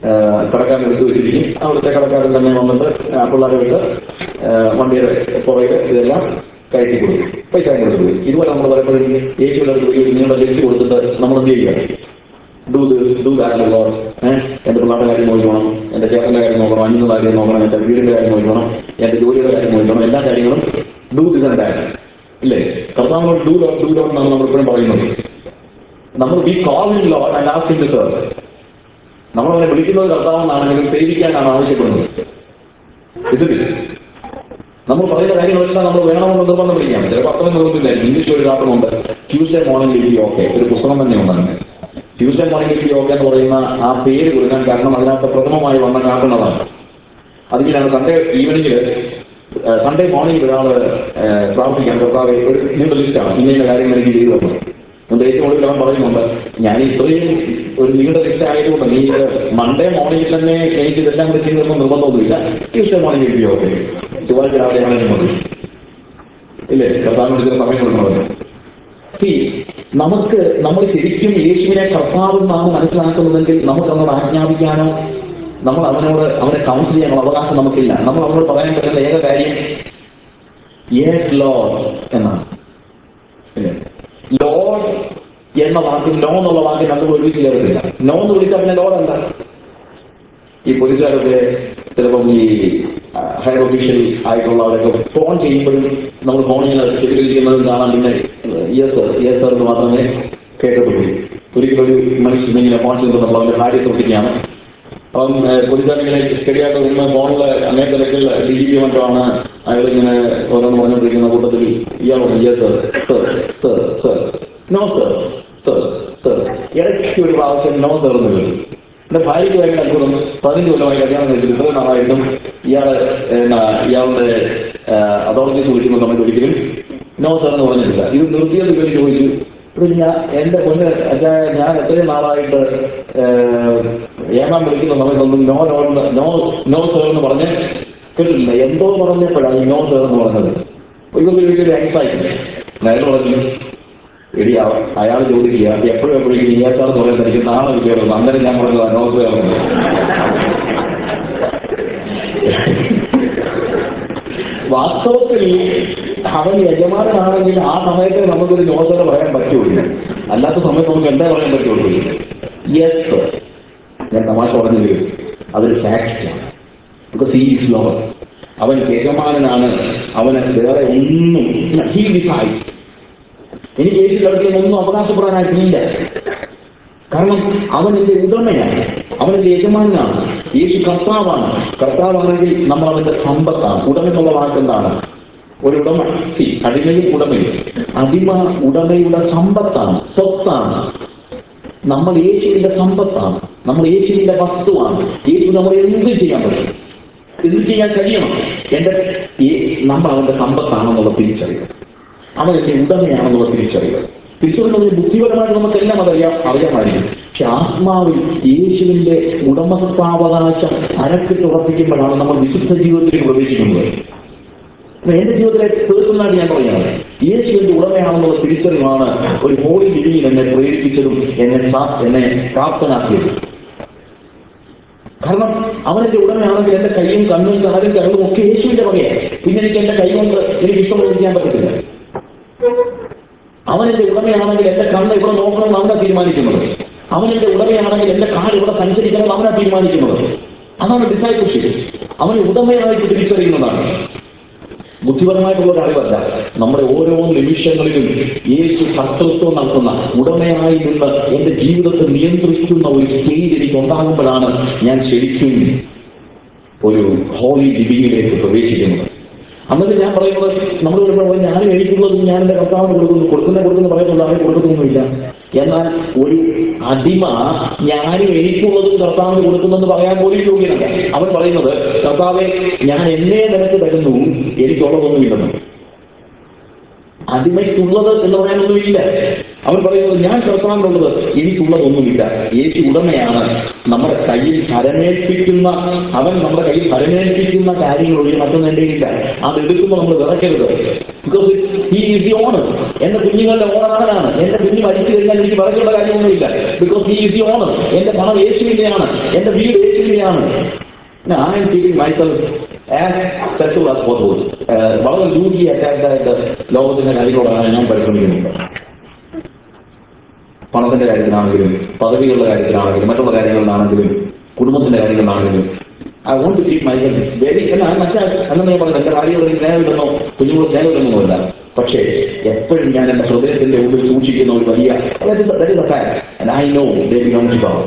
B: കടക്കാരൻ എടുത്തു വെച്ചിരിക്കും അവിടുത്തെ കടക്കാരൻ തന്നെ വന്നിട്ട് ആ പിള്ളേരുമായിട്ട് ആ, വണ്ടിയുടെ പുറകെ ഇതെല്ലാം കയറ്റി കൊടുക്കും പൈസ കൊടുത്തു പോയി ഇതുപോലെ നമ്മൾ പലപ്പോഴും യേശുവിന്റെ അടുത്ത് പോയി നിങ്ങളുടെ ലിസ്റ്റ് കൊടുത്തിട്ട് നമ്മൾ എന്ത് ചെയ്യുക do do that Lord eh എന്റെ പിള്ളേരുടെ കാര്യം നോക്കണം എന്റെ ചേട്ടന്റെ കാര്യം നോക്കണം അഞ്ചിന്റെ കാര്യം നോക്കണം എന്റെ വീടിന്റെ കാര്യം നോക്കണം എന്റെ ജോലിയുടെ കാര്യം നോക്കണം എല്ലാ കാര്യങ്ങളും ഡൂ ദിസ് ആൻഡ് ദാറ്റ് ഇല്ലേ കർത്താവിനോട് ഡൂ ലോഡ് ഡൂ ലോഡ് എന്നാണ് നമ്മൾ എപ്പോഴും പറയുന്നത് നമ്മൾ we call in Lord and ask in sir നമ്മൾ അവനെ വിളിക്കുന്നത് കർത്താവെന്നാണെങ്കിലും സേവിക്കാനാണ് ആവശ്യപ്പെടുന്നത് ഇതിൽ നമ്മൾ പറയുന്ന കാര്യങ്ങളെല്ലാം നമ്മൾ വേണമെന്ന് നിർബന്ധം പിടിക്കാം ചിലപ്പോൾ അത്രയും നിർബന്ധമില്ല ഇംഗ്ലീഷ് ഒരു ചാപ്റ്ററുണ്ട് ട്യൂസ്ഡേ മോർണിംഗ് ലിപി ഓക്കെ ഒരു പുസ്തകം തന്നെ ഉണ്ടാകും ട്യൂസ്ഡേ മോർണിംഗ് ലിപി ഓക്കെ എന്ന് പറയുന്ന ആ പേര് കൊടുക്കാൻ കാരണം അതിനകത്ത് പ്രഥമമായി വന്ന കാരണതാണ് അതിങ്ങനെയാണ് സൺഡേ ഈവനിങ്ങിൽ സൺഡേ മോർണിംഗ് ഒരാൾ പ്രാർത്ഥിക്കാൻ കർത്താവ് ഒരു നീണ്ട ലിസ്റ്റാണ് ഇന്ന കാര്യങ്ങൾ എനിക്ക് ചെയ്തു തന്നു അതുകൊണ്ട് ഏറ്റവും ഒടുവിൽ അവൻ പറയുന്നുണ്ട് ഞാൻ ഇത്രയും ഒരു നീണ്ട ലിസ്റ്റ് ആയതുകൊണ്ട് നീ ഇത് മൺഡേ മോർണിംഗിൽ തന്നെ എനിക്ക് ഇതെല്ലാം കൂടി ചെയ്യുന്ന നിർബന്ധമൊന്നുമില്ല ട്യൂസ്ഡേ മോർണിംഗ് ലിപി ഓക്കെ ചൊവ്വാഴ്ച രാവിലെ ആണെങ്കിലും മതി ഇല്ലേ കർത്താവിന് ചില സമയം കൊടുക്കണമല്ലോ See, നമുക്ക് നമ്മൾ ശരിക്കും യേശുവിനെ കർത്താവെന്നാണ് മനസ്സിലാക്കുന്നതെങ്കിൽ നമുക്ക് അവനോട് ആജ്ഞാപിക്കാനോ നമ്മൾ അവനോട് അവനെ കൗൺസിൽ ചെയ്യാനുള്ള അവകാശം നമുക്കില്ല നമ്മൾ അവനോട് പറയാൻ പറ്റുന്ന ഏക കാര്യം യേസ് ലോഡ് എന്നാണ് ലോഡ് എന്ന വാക്ക് നോ എന്നുള്ള വാക്ക് നമ്മൾ ഒരുമിച്ച് ചേർത്തില്ല നോ എന്ന് വിളിച്ചാൽ പിന്നെ ലോഡ് എന്താ ഈ പോലീസുകാരൊക്കെ ചിലപ്പം ഈ ഹയർ ഒഫീഷ്യൽ ആയിട്ടുള്ളവരൊക്കെ ഫോൺ ചെയ്യുമ്പോഴും നമ്മൾ ഫോണിൽ സ്വീകരിക്കുന്നതും കാണാൻ പിന്നെ യെസ് സർ യെസ് സർ എന്ന് മാത്രമേ കേട്ടിട്ടുള്ളൂ ഒരിക്കലും ഒരു മനുഷ്യൻ ഇങ്ങനെ ഫോൺ ചെയ്യുമ്പോൾ അവന്റെ ഭാര്യ ശ്രദ്ധിക്കുകയാണ് അപ്പം പോലീസുകാരിങ്ങനെ ശരിയായിട്ട് നിന്ന് ഫോണിൽ അങ്ങേ തിരക്കിൽ ഡി ജി പി മറ്റുമാണ് അയാൾ ഇങ്ങനെ ഓരോന്ന് പറഞ്ഞുകൊണ്ടിരിക്കുന്ന കൂട്ടത്തിൽ ഇയാൾ പറഞ്ഞു yes sir sir sir sir no sir sir sir ഇടയ്ക്ക് ഒരു പ്രാവശ്യം നോ സർ എന്ന് കേട്ടു എന്റെ ഭാര്യയ്ക്ക് ഭയങ്കര അത്ഭുതം പതിനഞ്ച് കൊല്ലമായി കല്യാണം കഴിച്ചിട്ട് ഇത്രയും നാളായിട്ടും ഇയാള് എന്നാ ഇയാളുടെ അതോറിറ്റീസ് വിളിക്കുന്ന സമയത്ത് ഒരിക്കലും നോ സാർ എന്ന് പറഞ്ഞിട്ടില്ല ഇത് നിർത്തിയത് ഇവർ ചോദിച്ചു ഇത് ഞാൻ എന്റെ പൊന്ന് അച്ഛാ ഞാൻ എത്രയും നാളായിട്ട് ഏമാൻ വിളിക്കുന്ന സമയത്തൊന്നും no no no no sir എന്ന് പറഞ്ഞ് കേട്ടിട്ടില്ല എന്തോ പറഞ്ഞപ്പോഴാണ് ഈ നോ സാർ എന്ന് പറഞ്ഞത് ഇതൊക്കെ വലിയൊരു ആക്സായി നേരെ പറഞ്ഞു എടി അയാൾ ചോദിക്കുക എപ്പോഴും എപ്പോഴും ഇയാൾക്കാർ പറയുന്നത് എനിക്ക് നാളെ വിദ്യാഭ്യാസം അന്നേരം ഞാൻ പറഞ്ഞത് അനോസ് വാസ്തവത്തിൽ അവൻ യജമാനാണെങ്കിൽ ആ സമയത്ത് നമുക്കൊരു നോസറ പറയാൻ പറ്റുള്ളൂ അല്ലാത്ത സമയത്ത് നമുക്ക് എന്താ പറയാൻ പറ്റുള്ളൂ യെസ് ഞാൻ തമാശ പറഞ്ഞത് അതൊരു ഫാക്റ്റാണ് ബിക്കോസ് ഹീ ഈസ് ലോവർ അവൻ യജമാനാണ് അവന് വേറെ ഒന്നും ഹീ ഡിസൈഡ് എനിക്ക് യേശു ലോകത്തിൽ ഒന്നും അവകാശപ്പെടാനായിട്ടില്ല കാരണം അവൻ എന്റെ ഉടമയാണ് അവൻ എന്റെ യജമാനാണ് യേശു കർത്താവാണ് കർത്താവാണെങ്കിൽ നമ്മൾ അവന്റെ സമ്പത്താണ് ഉടമ എന്നുള്ള വാക്കെന്താണ് ഒരു ഉടമ സി അടിമയും ഉടമയും അടിമ ഉടമയുടെ സമ്പത്താണ് സ്വത്താണ് നമ്മൾ യേശുവിന്റെ സമ്പത്താണ് നമ്മൾ യേശുവിന്റെ വസ്തുവാണ് യേശു നമ്മൾ എന്ത് ചെയ്യാൻ പറ്റും എന്ത് ചെയ്യാൻ കഴിയണം എന്റെ ഈ- നമ്മൾ അവന്റെ സമ്പത്താണെന്നുള്ള തിരിച്ചറിയുക അവൻ എന്റെ ഉടമയാണെന്നുള്ള തിരിച്ചറിയുക തിരിച്ചറിയുന്നതിന് ബുദ്ധിപരമായിട്ട് നമുക്കെല്ലാം അതറിയാം അറിയാമായിരിക്കും പക്ഷെ ആത്മാവിൽ യേശുവിന്റെ ഉടമസ്ഥാവകാശം അരക്കിട്ട് ഉറപ്പിക്കുമ്പോഴാണ് നമ്മൾ വിശുദ്ധ ജീവിതത്തിലേക്ക് പ്രവേശിക്കുന്നത് അപ്പൊ എന്റെ ജീവിതത്തിലെ തീർക്കുന്നതായിട്ട് ഞാൻ പറയുന്നത് യേശുവിന്റെ ഉടമയാണെന്നുള്ള തിരിച്ചറിവാണ് ഒരു ഹോളി ലിവിയിൽ എന്നെ പ്രേരിപ്പിച്ചതും എന്നെ സാ- എന്നെ പ്രാപ്തനാക്കിയതും കാരണം അവനെന്റെ ഉടമയാണെങ്കിൽ എന്റെ കൈയും കണ്ണും കാലും കരളും ഒക്കെ യേശുവിന്റെ വകയാണ് പിന്നെ എനിക്ക് എന്റെ കൈ കൊണ്ട് എനിക്ക് ഇഷ്ടമുള്ളത് ചെയ്യാൻ പറ്റത്തില്ല അവനെന്റെ ഉടമയാണെങ്കിൽ എന്റെ കണ്ണ് ഇവിടെ നോക്കണമെന്ന് അവനാ തീരുമാനിക്കുന്നത് അവനെന്റെ ഉടമയാണെങ്കിൽ എന്റെ കാൽ ഇവിടെ സഞ്ചരിക്കണമെന്ന് അവനാ തീരുമാനിക്കുന്നത് അതാണ് ഡിസൈപ്പിൾഷിപ്പ് അവനെ ഉടമയായിട്ട് തിരിച്ചറിയുന്നതാണ് ബുദ്ധിപരമായിട്ടുള്ള ഒരു അറിവല്ല നമ്മുടെ ഓരോ നിമിഷങ്ങളിലും യേശു കർത്തൃത്വം നടത്തുന്ന ഉടമയായി നിന്ന് എന്റെ ജീവിതത്തെ നിയന്ത്രിക്കുന്ന ഒരു സ്റ്റേജ് എനിക്ക് ഉണ്ടാകുമ്പോഴാണ് ഞാൻ ശരിക്കും ഒരു ഹോളി ലിവിങ്ങിലേക്ക് പ്രവേശിക്കുന്നത് അന്നത്തെ ഞാൻ പറയുന്നത് നമ്മൾ പറയുമ്പോൾ ഞാൻ കഴിക്കുള്ളതും ഞാൻ എന്റെ കർത്താവിന് കൊടുക്കുന്നു കൊടുക്കുന്ന കൊടുക്കുന്ന പറയുന്നുള്ളൂ അവരെ കൊടുക്കുന്നൊന്നുമില്ല എന്നാൽ ഒരു അടിമ ഞാൻ എനിക്കുള്ളതും കർത്താവിന് കൊടുക്കുന്നെന്ന് പറയാൻ പോലും യോഗ്യനല്ല അവൻ പറയുന്നത് കർത്താവെ ഞാൻ എന്നെ നിനക്ക് തരുന്നു എനിക്കുള്ളതൊന്നുമില്ലെന്ന് അടിമയ്ക്കുള്ളത് എന്ന് പറയാനൊന്നുമില്ല അവൻ പറയുന്നത് ഞാൻ കർത്താവിനുള്ളത് എനിക്കുള്ളതൊന്നുമില്ല യേശു ഉടമയാണ് നമ്മുടെ കയ്യിൽ ഭരമേൽപ്പിക്കുന്ന അവൻ നമ്മുടെ കയ്യിൽ ഭരമേൽപ്പിക്കുന്ന കാര്യങ്ങൾ ഒഴികെ മറ്റൊന്നും എൻ്റെ ഇല്ല അത് എടുക്കുമ്പോൾ നമ്മൾ വിറക്കരുത് because he is the owner എന്റെ കുഞ്ഞുങ്ങളുടെ ഓണറാണ് എന്റെ കുഞ്ഞ് മരിച്ചു കഴിഞ്ഞാൽ എനിക്ക് വിറക്കേണ്ട കാര്യമൊന്നുമില്ല because he is the owner എന്റെ പണം യേശുവിന്റെയാണ് എന്റെ വീട് യേശുവിന്റെയാണ് I am keeping myself as settled as possible. ഏഹ് വളരെ ലൂസി അറ്റാക്ട് ലോകത്തിന്റെ കാര്യങ്ങളോടാണ് ഞാൻ പരിശ്രമിക്കുന്നത് പണത്തിന്റെ കാര്യത്തിലാണെങ്കിലും പദവികളുടെ കാര്യത്തിലാണെങ്കിലും മറ്റുള്ള കാര്യങ്ങളിലാണെങ്കിലും കുടുംബത്തിന്റെ കാര്യങ്ങളിലാണെങ്കിലും I want to keep myself very എന്നാ മറ്റേ അങ്ങനെ ഞാൻ പറയുന്നത് എന്റെ ഭാര്യയോട് സ്നേഹമില്ലെന്നോ കുഞ്ഞുങ്ങളോട് സ്നേഹമില്ലെന്നോ പക്ഷേ എപ്പോഴും ഞാൻ എന്റെ ഹൃദയത്തിന്റെ ഉള്ളിൽ സൂക്ഷിക്കുന്ന ഒരു വലിയ I know they belong to God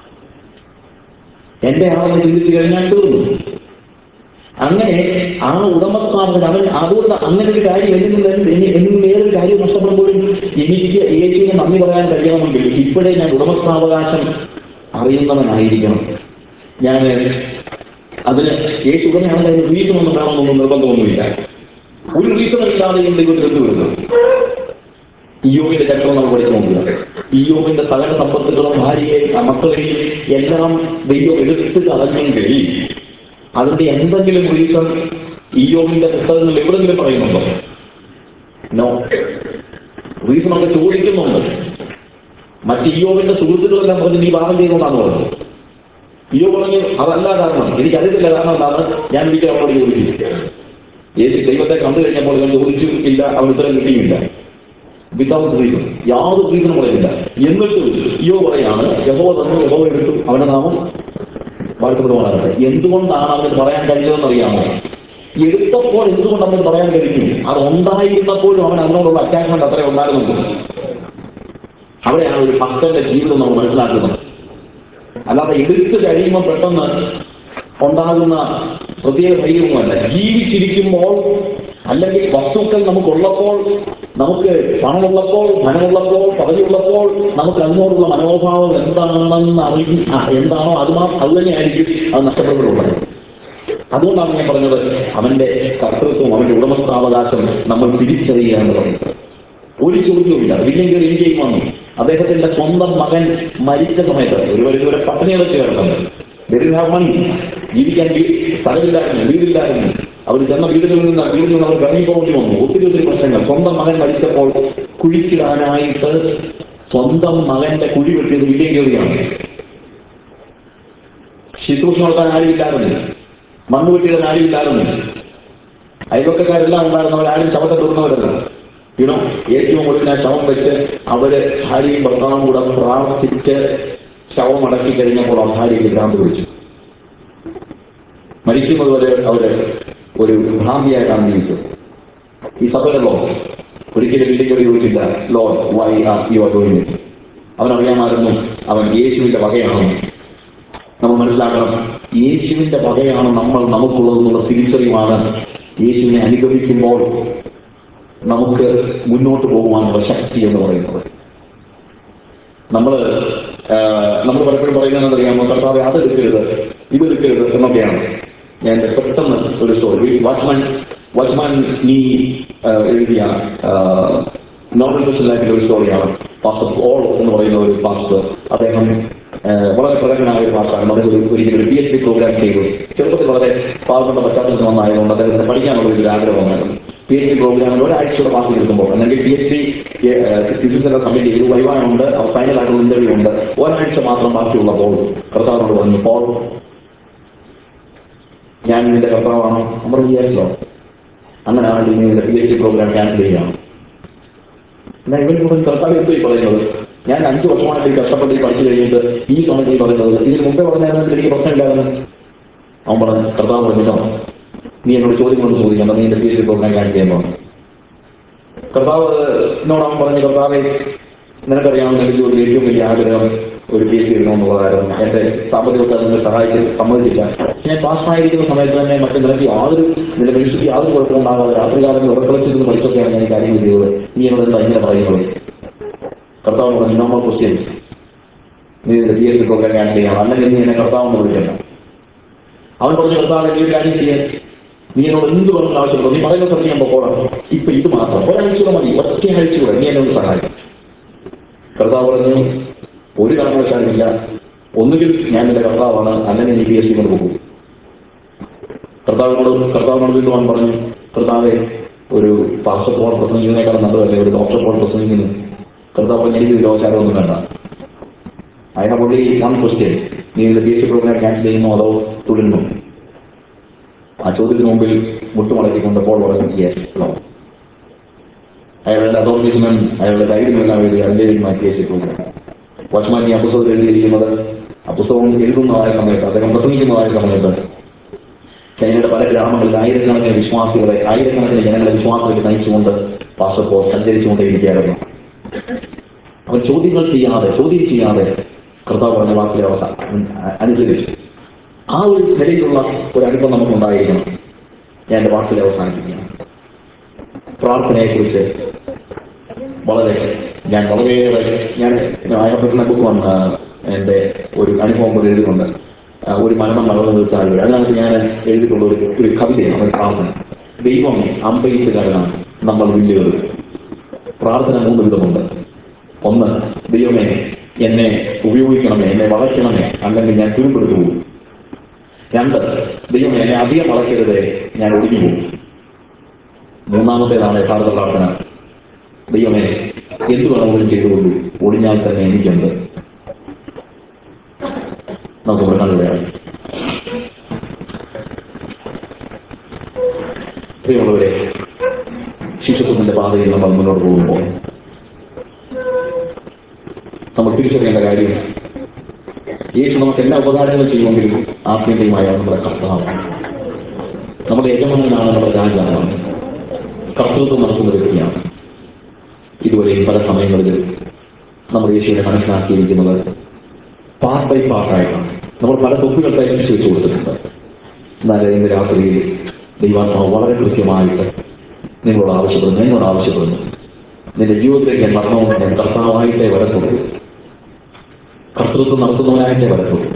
B: എന്റെ ആളെന്ന് ചിന്തിച്ചു കഴിഞ്ഞാൽ തീർന്നു അങ്ങനെ ആ ഉടമസ്ഥാപകൻ അവൻ അതുകൊണ്ട് അങ്ങനെ ഒരു കാര്യം എന്നിൽ നിന്ന് എനി- എന്നിൽ നിന്ന് ഏതൊരു കാര്യം നഷ്ടപ്പെടുമ്പോഴും എനിക്ക് യേശുവിന് നന്ദി പറയാൻ കഴിയണമെങ്കിൽ ഇപ്പോഴേ ഞാൻ ഉടമസ്ഥാവകാശം അറിയുന്നവനായിരിക്കണം ഞാൻ അതിന് യേശു ഉടനെയാണെങ്കിൽ അതിന് റീസണൊന്നും വേണമെന്നൊന്നും നിർബന്ധമൊന്നുമില്ല ഒരു റീസണില്ലാതെയും ദൈവത്തിൽ എന്ത് വരുന്നു ഇയോവിന്റെ ചക്രം നമ്മൾ പഠിച്ചു നോക്കുക ഇയോവിന്റെ സകല സമ്പത്തുകളും ഭാര്യയെയും മക്കളെയും എല്ലാം ദൈവം എടുത്തു കളഞ്ഞെങ്കിൽ അതിന്റെ എന്തെങ്കിലും റീസൺ ഇയോവിന്റെ പുസ്തകങ്ങളിൽ എവിടെങ്കിലും പറയുന്നുണ്ടോ നോ റീസൺ ഒക്കെ ചോദിക്കുന്നുണ്ട് മറ്റ് ഇയോവിന്റെ സുഹൃത്തുക്കളെല്ലാം പറഞ്ഞ് നീ വാദം ചെയ്തുകൊണ്ടാണ് പറഞ്ഞത് ഇയോ പറഞ്ഞു അതല്ല കാരണം എനിക്കറിയത്തില്ല കാരണം എന്താണ് ഞാൻ ഒരിക്കലും അവരോട് ചോദിച്ചു യേശു ദൈവത്തെ കണ്ടു കഴിഞ്ഞപ്പോൾ ഇവൻ ചോദിച്ചു ഇല്ല അവൻ ഉത്തരം കിട്ടിയില്ല വിതൗട്ട് റീസൺ യാതൊരു റീസണും പറയുന്നില്ല എന്നിട്ട് യോ പറയാണ് യഹോ തന്നു യഹോ എടുത്തു അവന്റെ നാമം വാഴ്ത്തപ്പെടുവാനാകട്ടെ എന്തുകൊണ്ടാണ് അവന് പറയാൻ കഴിഞ്ഞതെന്ന് അറിയാമോ എടുത്തപ്പോൾ എന്തുകൊണ്ട് അവന് പറയാൻ കഴിഞ്ഞു അത് ഉണ്ടായിരുന്നപ്പോഴും അവൻ അതിനോടുള്ള അറ്റാച്ച്മെന്റ് അത്ര ഉണ്ടായിരുന്നു അവിടെയാണ് ഒരു ഭക്തന്റെ ജീവിതം നമ്മൾ മനസ്സിലാക്കുന്നത് അല്ലാതെ എടുത്തു കഴിയുമ്പോൾ പെട്ടെന്ന് ഉണ്ടാകുന്ന പ്രത്യേക ധൈര്യമൊന്നുമല്ല ജീവിച്ചിരിക്കുമ്പോൾ അല്ലെങ്കിൽ വസ്തുക്കൾ നമുക്കുള്ളപ്പോൾ നമുക്ക് പണമുള്ളപ്പോൾ ധനമുള്ളപ്പോൾ പദവിയുള്ളപ്പോൾ നമുക്ക് അതിനോടുള്ള മനോഭാവം എന്താണെന്ന് അറിയി ആ, എന്താണോ അത് മാത്രം അത് തന്നെയായിരിക്കും അത് നഷ്ടപ്പെടുന്നത് അതുകൊണ്ടാണ് ഞാൻ പറഞ്ഞത് അവന്റെ കർത്തൃത്വം അവന്റെ ഉടമസ്ഥാവകാശം നമ്മൾ തിരിച്ചറിയുക എന്ന് പറയുന്നത് ഒരു ചോദ്യവുമില്ല വില്ലിംഗർ ഇന്ത്യയിൽ വന്നു അദ്ദേഹത്തിന്റെ സ്വന്തം മകൻ മരിച്ച സമയത്ത് ഒരു പരിധിവരെ പട്ടിണി വെച്ച് കിടക്കുന്നത് മണി ജീവിക്കാൻ വീ- സ്ഥലമില്ലായിരുന്നു വീടില്ലായിരുന്നു അവർ ചെന്ന വീടിൽ നിന്ന് വീട്ടിൽ നിന്ന് അവർ ഇറങ്ങിപ്പോകേണ്ടി വന്നു ഒത്തിരി ഒത്തിരി പ്രശ്നങ്ങൾ സ്വന്തം മകൻ മരിച്ചപ്പോൾ കുഴിച്ചിടാനായിട്ട് സ്വന്തം മകന്റെ കുഴി വെട്ടിയത് വില്ലിംഗേറിയാണ് ശുശ്രൂഷ നടത്താൻ ആരുമില്ലായിരുന്നു മണ്ണ് വെട്ടിയിടാൻ ആരുമില്ലായിരുന്നു അയൽവക്കക്കാരെല്ലാം ഉണ്ടായിരുന്നവരാരും ശവത്തെ തൊടുന്നവരല്ല യുണോ ഏറ്റവും ഒടുവിൽ ആ ശവം വെച്ച് അവര് ഭാര്യയും ഭർത്താവും കൂടെ പ്രാർത്ഥിച്ച് ശവം അടക്കി കഴിഞ്ഞപ്പോൾ ആ ഭാര്യയ്ക്ക് ഭ്രാന്ത് പിടിച്ചു മരിക്കുന്നത് വരെ അവര് ഒരു ഭ്രാന്തിയായിട്ടാണ് ജീവിച്ചത് ഈ സഭയുടെ ലോ ഒരിക്കലും വീട്ടിൽ ചോദിച്ചില്ല ലോ why are you are doing it അവനറിയാമായിരുന്നു അവൻ യേശുവിന്റെ വകയാണെന്ന് നമ്മൾ മനസ്സിലാക്കണം യേശുവിന്റെ വകയാണ് നമ്മൾ നമുക്കുള്ളതെന്നുള്ള തിരിച്ചറിവാണ് യേശുവിനെ അനുഗമിക്കുമ്പോൾ നമുക്ക് മുന്നോട്ട് പോകുവാനുള്ള ശക്തി എന്ന് പറയുന്നത് നമ്മൾ നമ്മൾ പലപ്പോഴും പറയുന്നത് അറിയാമോ കർത്താവ് അതെടുക്കരുത് ഇതെടുക്കരുത് എന്നൊക്കെയാണ് ഞാൻ പെട്ടെന്ന് ഒരു സ്റ്റോറി വാച്ച്മാൻ വാച്ച്മാൻ നീ എഴുതിയ നോവൽ ബുക്കിലായിട്ടുള്ള ഒരു സ്റ്റോറിയാണ് പാസ്റ്റർ ഓൾ എന്ന് പറയുന്ന ഒരു പാസ്റ്റർ അദ്ദേഹം ആ, വളരെ പ്രകടനായ ഒരു പാസ്റ്റാണ് അദ്ദേഹം ഒരു ഒരിക്കലും ഒരു പി എച്ച് ഡി പ്രോഗ്രാം ചെയ്തു ചെറുപ്പത്തിൽ വളരെ പാവപ്പെട്ട പശ്ചാത്തലത്തിൽ വന്നായതുകൊണ്ട് അദ്ദേഹത്തിന് പഠിക്കാനുള്ള ഒരു ആഗ്രഹമായിരുന്നു പി എച്ച് ഡി പ്രോഗ്രാമിൽ ഒരാഴ്ചയുടെ ക്ലാസ് എടുക്കുമ്പോൾ അല്ലെങ്കിൽ പി എച്ച് ഡി ഫിസിക്സിന്റെ സബ്മിറ്റ് ചെയ്തു വൈവാനുണ്ട് ഫൈനൽ ആയിട്ടുള്ള ഇന്റർവ്യൂ ഉണ്ട് ഒരാഴ്ച മാത്രം ബാക്കിയുള്ളപ്പോൾ കർത്താവിനോട് പറഞ്ഞു പോൾ ഞാൻ നിന്റെ കർത്താവാണോ നമ്മൾ വിചാരിച്ചോ അങ്ങനെയാണെങ്കിൽ നീ നിന്റെ P H D programme cancel ചെയ്യണം എന്നാൽ ഇവൻ കൂടെ കർത്താവ് എന്തോ ഈ പറയുന്നത് ഞാൻ അഞ്ച് വർഷമായിട്ട് ഈ കഷ്ടപ്പെട്ട് ഈ പഠിച്ചു കഴിഞ്ഞിട്ട് ഈ സമയത്ത് ഈ പറയുന്നത് ഇതിന് മുമ്പേ പറഞ്ഞായിരുന്നു എനിക്ക് പ്രശ്നമില്ലായിരുന്നു അവൻ പറഞ്ഞു കർത്താവ് പറഞ്ഞോ നീ എന്നോട് ചോദ്യങ്ങളൊന്നും ചോദിക്കണ്ട നീ എന്റെ P H D programme cancel ചെയ്യുമ്പോൾ കർത്താവ് എന്നോട് അവൻ പറഞ്ഞു കർത്താവെ നിനക്കറിയാവുന്ന എനിക്ക് ഒരു ഏറ്റവും വലിയ ആഗ്രഹം ഒരു പി എച്ച് ഡി എഴുതണമെന്നുള്ളതായിരുന്നു എന്റെ സാമ്പത്തികത്തെ നിങ്ങൾ സഹായിച്ച് സമ്മതിച്ചില്ല ഞാൻ പാസ്സായിരിക്കുന്ന സമയത്ത് തന്നെ മറ്റു നിനക്ക് യാതൊരു നിന്റെ മനുഷ്യർക്ക് യാതൊരു കുഴപ്പമുണ്ടാകാതെ രാത്രികാലം ഉറക്കളച്ചിരുന്ന് പഠിച്ചൊക്കെയാണ് ഞാൻ ഈ കാര്യങ്ങൾ ചെയ്തത് നീ എന്നോട് എന്താ ഇങ്ങനെ പറയുന്നത് കർത്താവ് പറഞ്ഞു നോമൽ ക്വസ്റ്റ്യൻ നീ നിന്റെ P H D programme cancel ചെയ്യണം അല്ലെങ്കിൽ നീ എന്നെ കർത്താവെന്ന് വിളിക്കണം അവൻ പറഞ്ഞു കർത്താവ് നീ ഒരു കാര്യം ചെയ്യാൻ നീ എന്നോട് എന്ത് പറഞ്ഞു ആവശ്യമുള്ളൂ നീ പറയുന്ന സമയം ഞാൻ പോകണം ഇപ്പൊ ഇത് മാത്രം ഒരാഴ്ച കൂടെ മതി ഒറ്റ ആഴ്ച കൂടെ നീ എന്നെ ഒന്ന് സഹായിക്കും കർത്താവ് പറഞ്ഞു ഒരു കാരണവശാലുമില്ല ഒന്നുകിൽ ഞാൻ നിന്റെ കർത്താവാണ് അല്ലെങ്കിൽ നീ പി എസ് സി കൊണ്ട് പോകും കർത്താവിനോട് കർത്താവിനോട് വീണ്ടുവാൻ പറഞ്ഞു കർത്താവെ ഒരു പാസ്റ്റർ പോൾ പ്രസംഗിക്കുന്നതിനേക്കാൾ നല്ലതല്ലേ ഒരു ഡോക്ടർ പോൾ പ്രസംഗിക്കുന്നു കർത്താവ് പറഞ്ഞു എനിക്ക് രോഗാചാരമൊന്നും വേണ്ട അതിനെ പുള്ളി വൺ ക്വസ്റ്റ്യൻ നീ ഇതിന്റെ P S C programme cancel ചെയ്യുന്നു അതോ തുടരുന്നു ആ ചോദ്യത്തിന് മുമ്പിൽ മുട്ടുമടക്കിക്കൊണ്ട് പോൾ പറഞ്ഞു യെസ് നോ അയാളുടെ അതോറിറ്റീസ്മെന്റ് അയാളുടെ ധൈര്യമെല്ലാം എഴുതി അതിന്റെ മാറ്റി വെച്ചിട്ടുണ്ട് വാച്ച്മാൻ ഈ ആ പുസ്തകത്തിൽ എഴുതിയിരിക്കുന്നത് ആ പുസ്തകം എഴുതുന്നതായ സമയത്ത് അദ്ദേഹം പ്രസംഗിക്കുന്നതായ സമയത്ത് ചൈനയുടെ പല ഗ്രാമങ്ങളിൽ ആയിരക്കണക്കിന് വിശ്വാസികളെ ആയിരക്കണക്കിന് ജനങ്ങളെ വിശ്വാസത്തിൽ നയിച്ചുകൊണ്ട് പാസപ്പോൾ സഞ്ചരിച്ചുകൊണ്ടേയിരിക്കുകയായിരുന്നു അവൻ ചോദ്യങ്ങൾ ചെയ്യാതെ ചോദ്യം ചെയ്യാതെ കർത്താവ് പറഞ്ഞ വാക്കിലെ അവസ്ഥ അനുസരിച്ചു ആ ഒരു നിലയിലുള്ള ഒരു അനുഭവം നമുക്കുണ്ടായിരിക്കണം ഞാൻ എൻ്റെ വാക്കിലെ അവസാനിപ്പിക്കുകയാണ് പ്രാർത്ഥനയെക്കുറിച്ച് വളരെ ഞാൻ വളരെയേറെ ഞാൻ അയൽപ്പെട്ട ബുക്കാണ് എൻ്റെ ഒരു അനുഭവം പോലെ എഴുതുന്നുണ്ട് ആ, ഒരു മരണം നടന്നു നിർത്താൻ അതിനകത്ത് ഞാൻ എഴുതിയിട്ടുള്ള ഒരു ഒരു കവിതയാണ് ഒരു പ്രാർത്ഥന ദൈവം അമ്പയിത്തുകാരനാണ് നമ്മൾ വില്ലുകൾ പ്രാർത്ഥന മൂന്ന് വിധമുണ്ട് ഒന്ന് ദൈവമേ എന്നെ ഉപയോഗിക്കണമേ എന്നെ വളയ്ക്കണമേ അല്ലെങ്കിൽ ഞാൻ തുരുമ്പെടുത്തു പോകും രണ്ട് ദൈവമേ എന്നെ അധികം വളയ്ക്കരുതേ ഞാൻ ഒടുങ്ങി പോകും മൂന്നാമത്തേതാണ് യഥാർത്ഥ പ്രാർത്ഥന ദൈവമേ എന്ത് വേണമെങ്കിലും ചെയ്തുകൊള്ളൂ ഒടിഞ്ഞാൽ തന്നെ എനിക്കുണ്ട് നമുക്ക് ഇവിടെ കണ്ടുകയാണ് പ്രിയമുള്ളവരെ ശിശുത്വത്തിന്റെ പാതയിൽ നമ്മൾ മുന്നോട്ട് പോകുമ്പോൾ നമ്മൾ തിരിച്ചറിയേണ്ട കാര്യം യേശു നമുക്ക് എല്ലാ ഉപകാരങ്ങളും ചെയ്യുമെങ്കിലും ആത്യന്തികമായ നമ്മുടെ കർത്താവാണ് നമ്മുടെ യജമാനാണ് നമ്മുടെ രാജാവാണ് കർത്തൃത്വം നടത്തുന്ന വ്യക്തിയാണ് ഇതുവരെയും പല സമയങ്ങളിലും നമ്മൾ യേശുവിനെ മനസ്സിലാക്കിയിരിക്കുന്നത് പാർട്ട് ബൈ പാർട്ടായിട്ടാണ് നമ്മൾ പല തൊപ്പികൾ തയ്ച്ചു വെച്ചു കൊടുത്തിട്ടുണ്ട് എന്നാൽ ഇന്ന് രാത്രിയിൽ ദൈവാത്മാവ് വളരെ കൃത്യമായിട്ട് നിങ്ങളോട് ആവശ്യപ്പെടുന്നു എന്നോട് ആവശ്യപ്പെടുന്നു നിന്റെ ജീവിതത്തിലേക്ക് ഞാൻ മരണവും ഞാൻ കർത്താവായിട്ടേ വരത്തുള്ളൂ കർത്തൃത്വം നടത്തുന്നവനായിട്ടേ വരത്തുള്ളൂ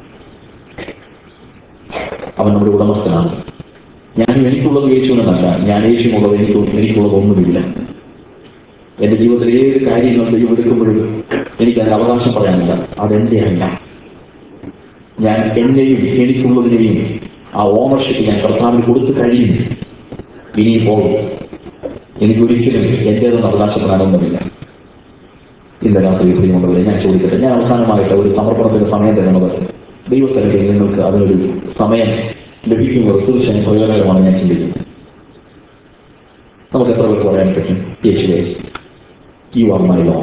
B: അവൻ നമ്മുടെ ഉടമസ്ഥനാണ് ഞാൻ എനിക്കുള്ളത് യേശുവിനല്ല ഞാൻ യേശുവിനുള്ളത് എനിക്ക് എനിക്കുള്ളത് ഒന്നുമില്ല എന്റെ ജീവിതത്തിൽ ഏത് കാര്യങ്ങൾ ദൈവം എടുക്കുമ്പോഴും എനിക്ക് അതിന് അവകാശം പറയാനില്ല അതെന്റെ അല്ല ഞാൻ എന്നെയും എനിക്കുള്ളതിനെയും ആ ഓണർഷിപ്പ് ഞാൻ കർത്താവിന് കൊടുത്തു കഴിയും ഇനിയും പോകും എനിക്കൊരിക്കലും എന്റേതെന്ന് അവകാശപ്പെടാനൊന്നുമില്ല ഇന്ന് രാത്രി പ്രിയമുള്ളവരെ ഞാൻ ചോദിക്കട്ടെ ഞാൻ അവസാനമായിട്ട് ഒരു സമർപ്പണത്തിന്റെ സമയം തരുന്നത് ദൈവസ്ഥലത്തിൽ നിങ്ങൾക്ക് അതിനൊരു സമയം ലഭിക്കുന്നത് തീർച്ചയായും പ്രയോജനകരമാണ് ഞാൻ ചിന്തിക്കുന്നത് നമുക്ക് എത്ര പേർക്ക് പറയാൻ പറ്റും യേശുവേ യു ആർ മൈ ലോ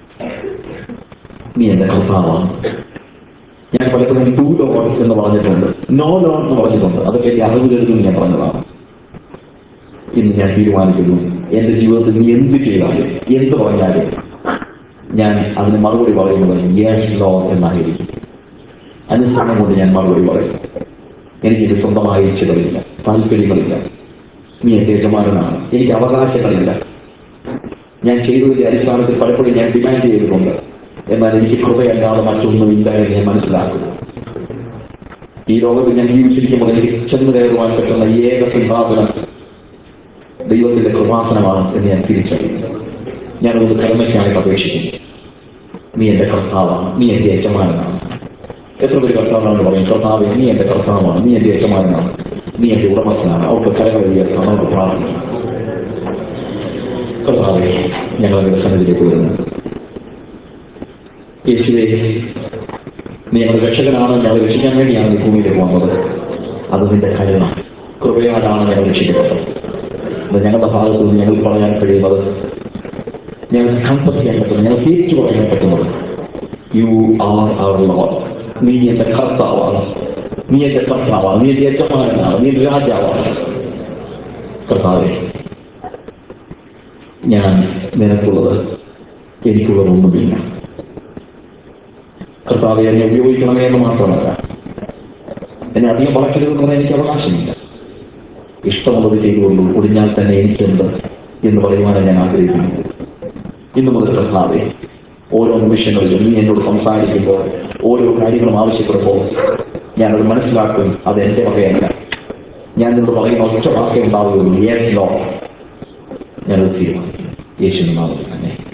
B: നീ എന്റെ കർത്താവാണ് ഞാൻ പലപ്പോഴും ടു ലോഡ് എന്ന് പറഞ്ഞിട്ടുണ്ട് നോ ലോഡ് എന്ന് പറഞ്ഞിട്ടുണ്ട് അതൊക്കെ എന്റെ അറിവ് കരുതും ഞാൻ പറഞ്ഞതാണ് ഇന്ന് ഞാൻ തീരുമാനിക്കുന്നു എന്റെ ജീവിതത്തിൽ നീ എന്ത് ചെയ്താലും എന്ത് പറഞ്ഞാലും ഞാൻ അതിന് മറുപടി പറയുന്നത് യെസ് ലോ എന്നായിരിക്കും അനുസരണം കൊണ്ട് ഞാൻ മറുപടി പറയും എനിക്കിത് സ്വന്തമായ ഇച്ഛകളില്ല താല്പര്യങ്ങളില്ല നീ എന്റെ യജമാനാണ് എനിക്ക് അവകാശങ്ങളില്ല ഞാൻ ചെയ്തതിന്റെ അടിസ്ഥാനത്തിൽ പലപ്പോഴും ഞാൻ ഡിമാൻഡ് ചെയ്തിട്ടുണ്ട് എന്നാൽ എനിക്ക് കൃപയല്ലാതെ മറ്റൊന്നുമില്ല എന്ന് ഞാൻ മനസ്സിലാക്കുന്നു ഈ ലോകത്ത് ഞാൻ ജീവിച്ചിരിക്കുമ്പോൾ എനിക്ക് ചെന്ന് കയറുവാൻ പറ്റുന്ന ഏക സിംഹാസനം ദൈവത്തിന്റെ കൃപാസനമാണ് എന്ന് ഞാൻ തിരിച്ചറിയുന്നു ഞാനത് കർമ്മയ്ക്കായിട്ട് അപേക്ഷിക്കുന്നു നീ എന്റെ കർത്താവാണ് നീ എന്റെ യജമാനാണ് എത്ര പേര് കർത്താവാണെന്ന് പറയും കർത്താവ് നീ എന്റെ കർത്താവാണ് നീ എന്റെ യജമാനാണ് നീ എന്റെ ഉടമസ്ഥനാണ് അവർക്ക് കരകൾ ഉയർത്താം അവർക്ക് പ്രാർത്ഥിക്കാം കർത്താവെ ഞങ്ങൾ നിങ്ങളുടെ സന്നിധിയിലേക്ക് വരുന്നു യേശുവെ നീ ഞങ്ങളുടെ രക്ഷകനാണ് ഞങ്ങളെ രക്ഷിക്കാൻ വേണ്ടിയാണ് നീ ഭൂമിയിലേക്ക് വന്നത് അത് നിന്റെ കരുണ കൃപയാലാണ് ഞങ്ങൾ രക്ഷിക്കപ്പെട്ടത് ഇത് ഞങ്ങളുടെ ഭാഗത്ത് നിന്ന് ഞങ്ങൾക്ക് പറയാൻ കഴിയുന്നത് ഞങ്ങൾ കൺസെപ്റ്റ് ചെയ്യാൻ പറ്റുന്നത് ഞങ്ങൾ തിരിച്ചു പറയാൻ പറ്റുന്നത് യു ആർ അവർ ലോഡ് നീ എന്റെ കർത്താവാണ് നീ എന്റെ കർത്താവാണ് നീ എന്റെ യജമാനാണ് നീ എന്റെ രാജാവാണ് കർത്താവെ ഞാൻ നിനക്കുള്ളത് എനിക്കുള്ളതൊന്നുമില്ല കർത്താവെ എന്നെ ഉപയോഗിക്കണമേ എന്ന് മാത്രമല്ല എന്നെ അധികം വളർത്തരുതെന്ന് പറയാൻ എനിക്ക് അവകാശമില്ല ഇഷ്ടമുള്ളത് ചെയ്തുകൊള്ളൂ ഒടിഞ്ഞാൽ തന്നെ എനിക്കുണ്ട് എന്ന് പറയുവാനാണ് ഞാൻ ആഗ്രഹിക്കുന്നത് ഇന്നു മുതൽ കർത്താവെ ഓരോ നിമിഷങ്ങളിലും നീ എന്നോട് സംസാരിക്കുമ്പോൾ ഓരോ കാര്യങ്ങളും ആവശ്യപ്പെടുമ്പോൾ ഞാനത് മനസ്സിലാക്കും അത് എന്റെ വകയല്ല ഞാൻ നിന്നോട് പറയുന്ന ഒറ്റ വാക്കേ ഉണ്ടാവുകയുള്ളൂ യെസ് ലോ ഞാനത് തീരുമാനിക്കും യേശുവിന്റെ നാമത്തിൽ തന്നെ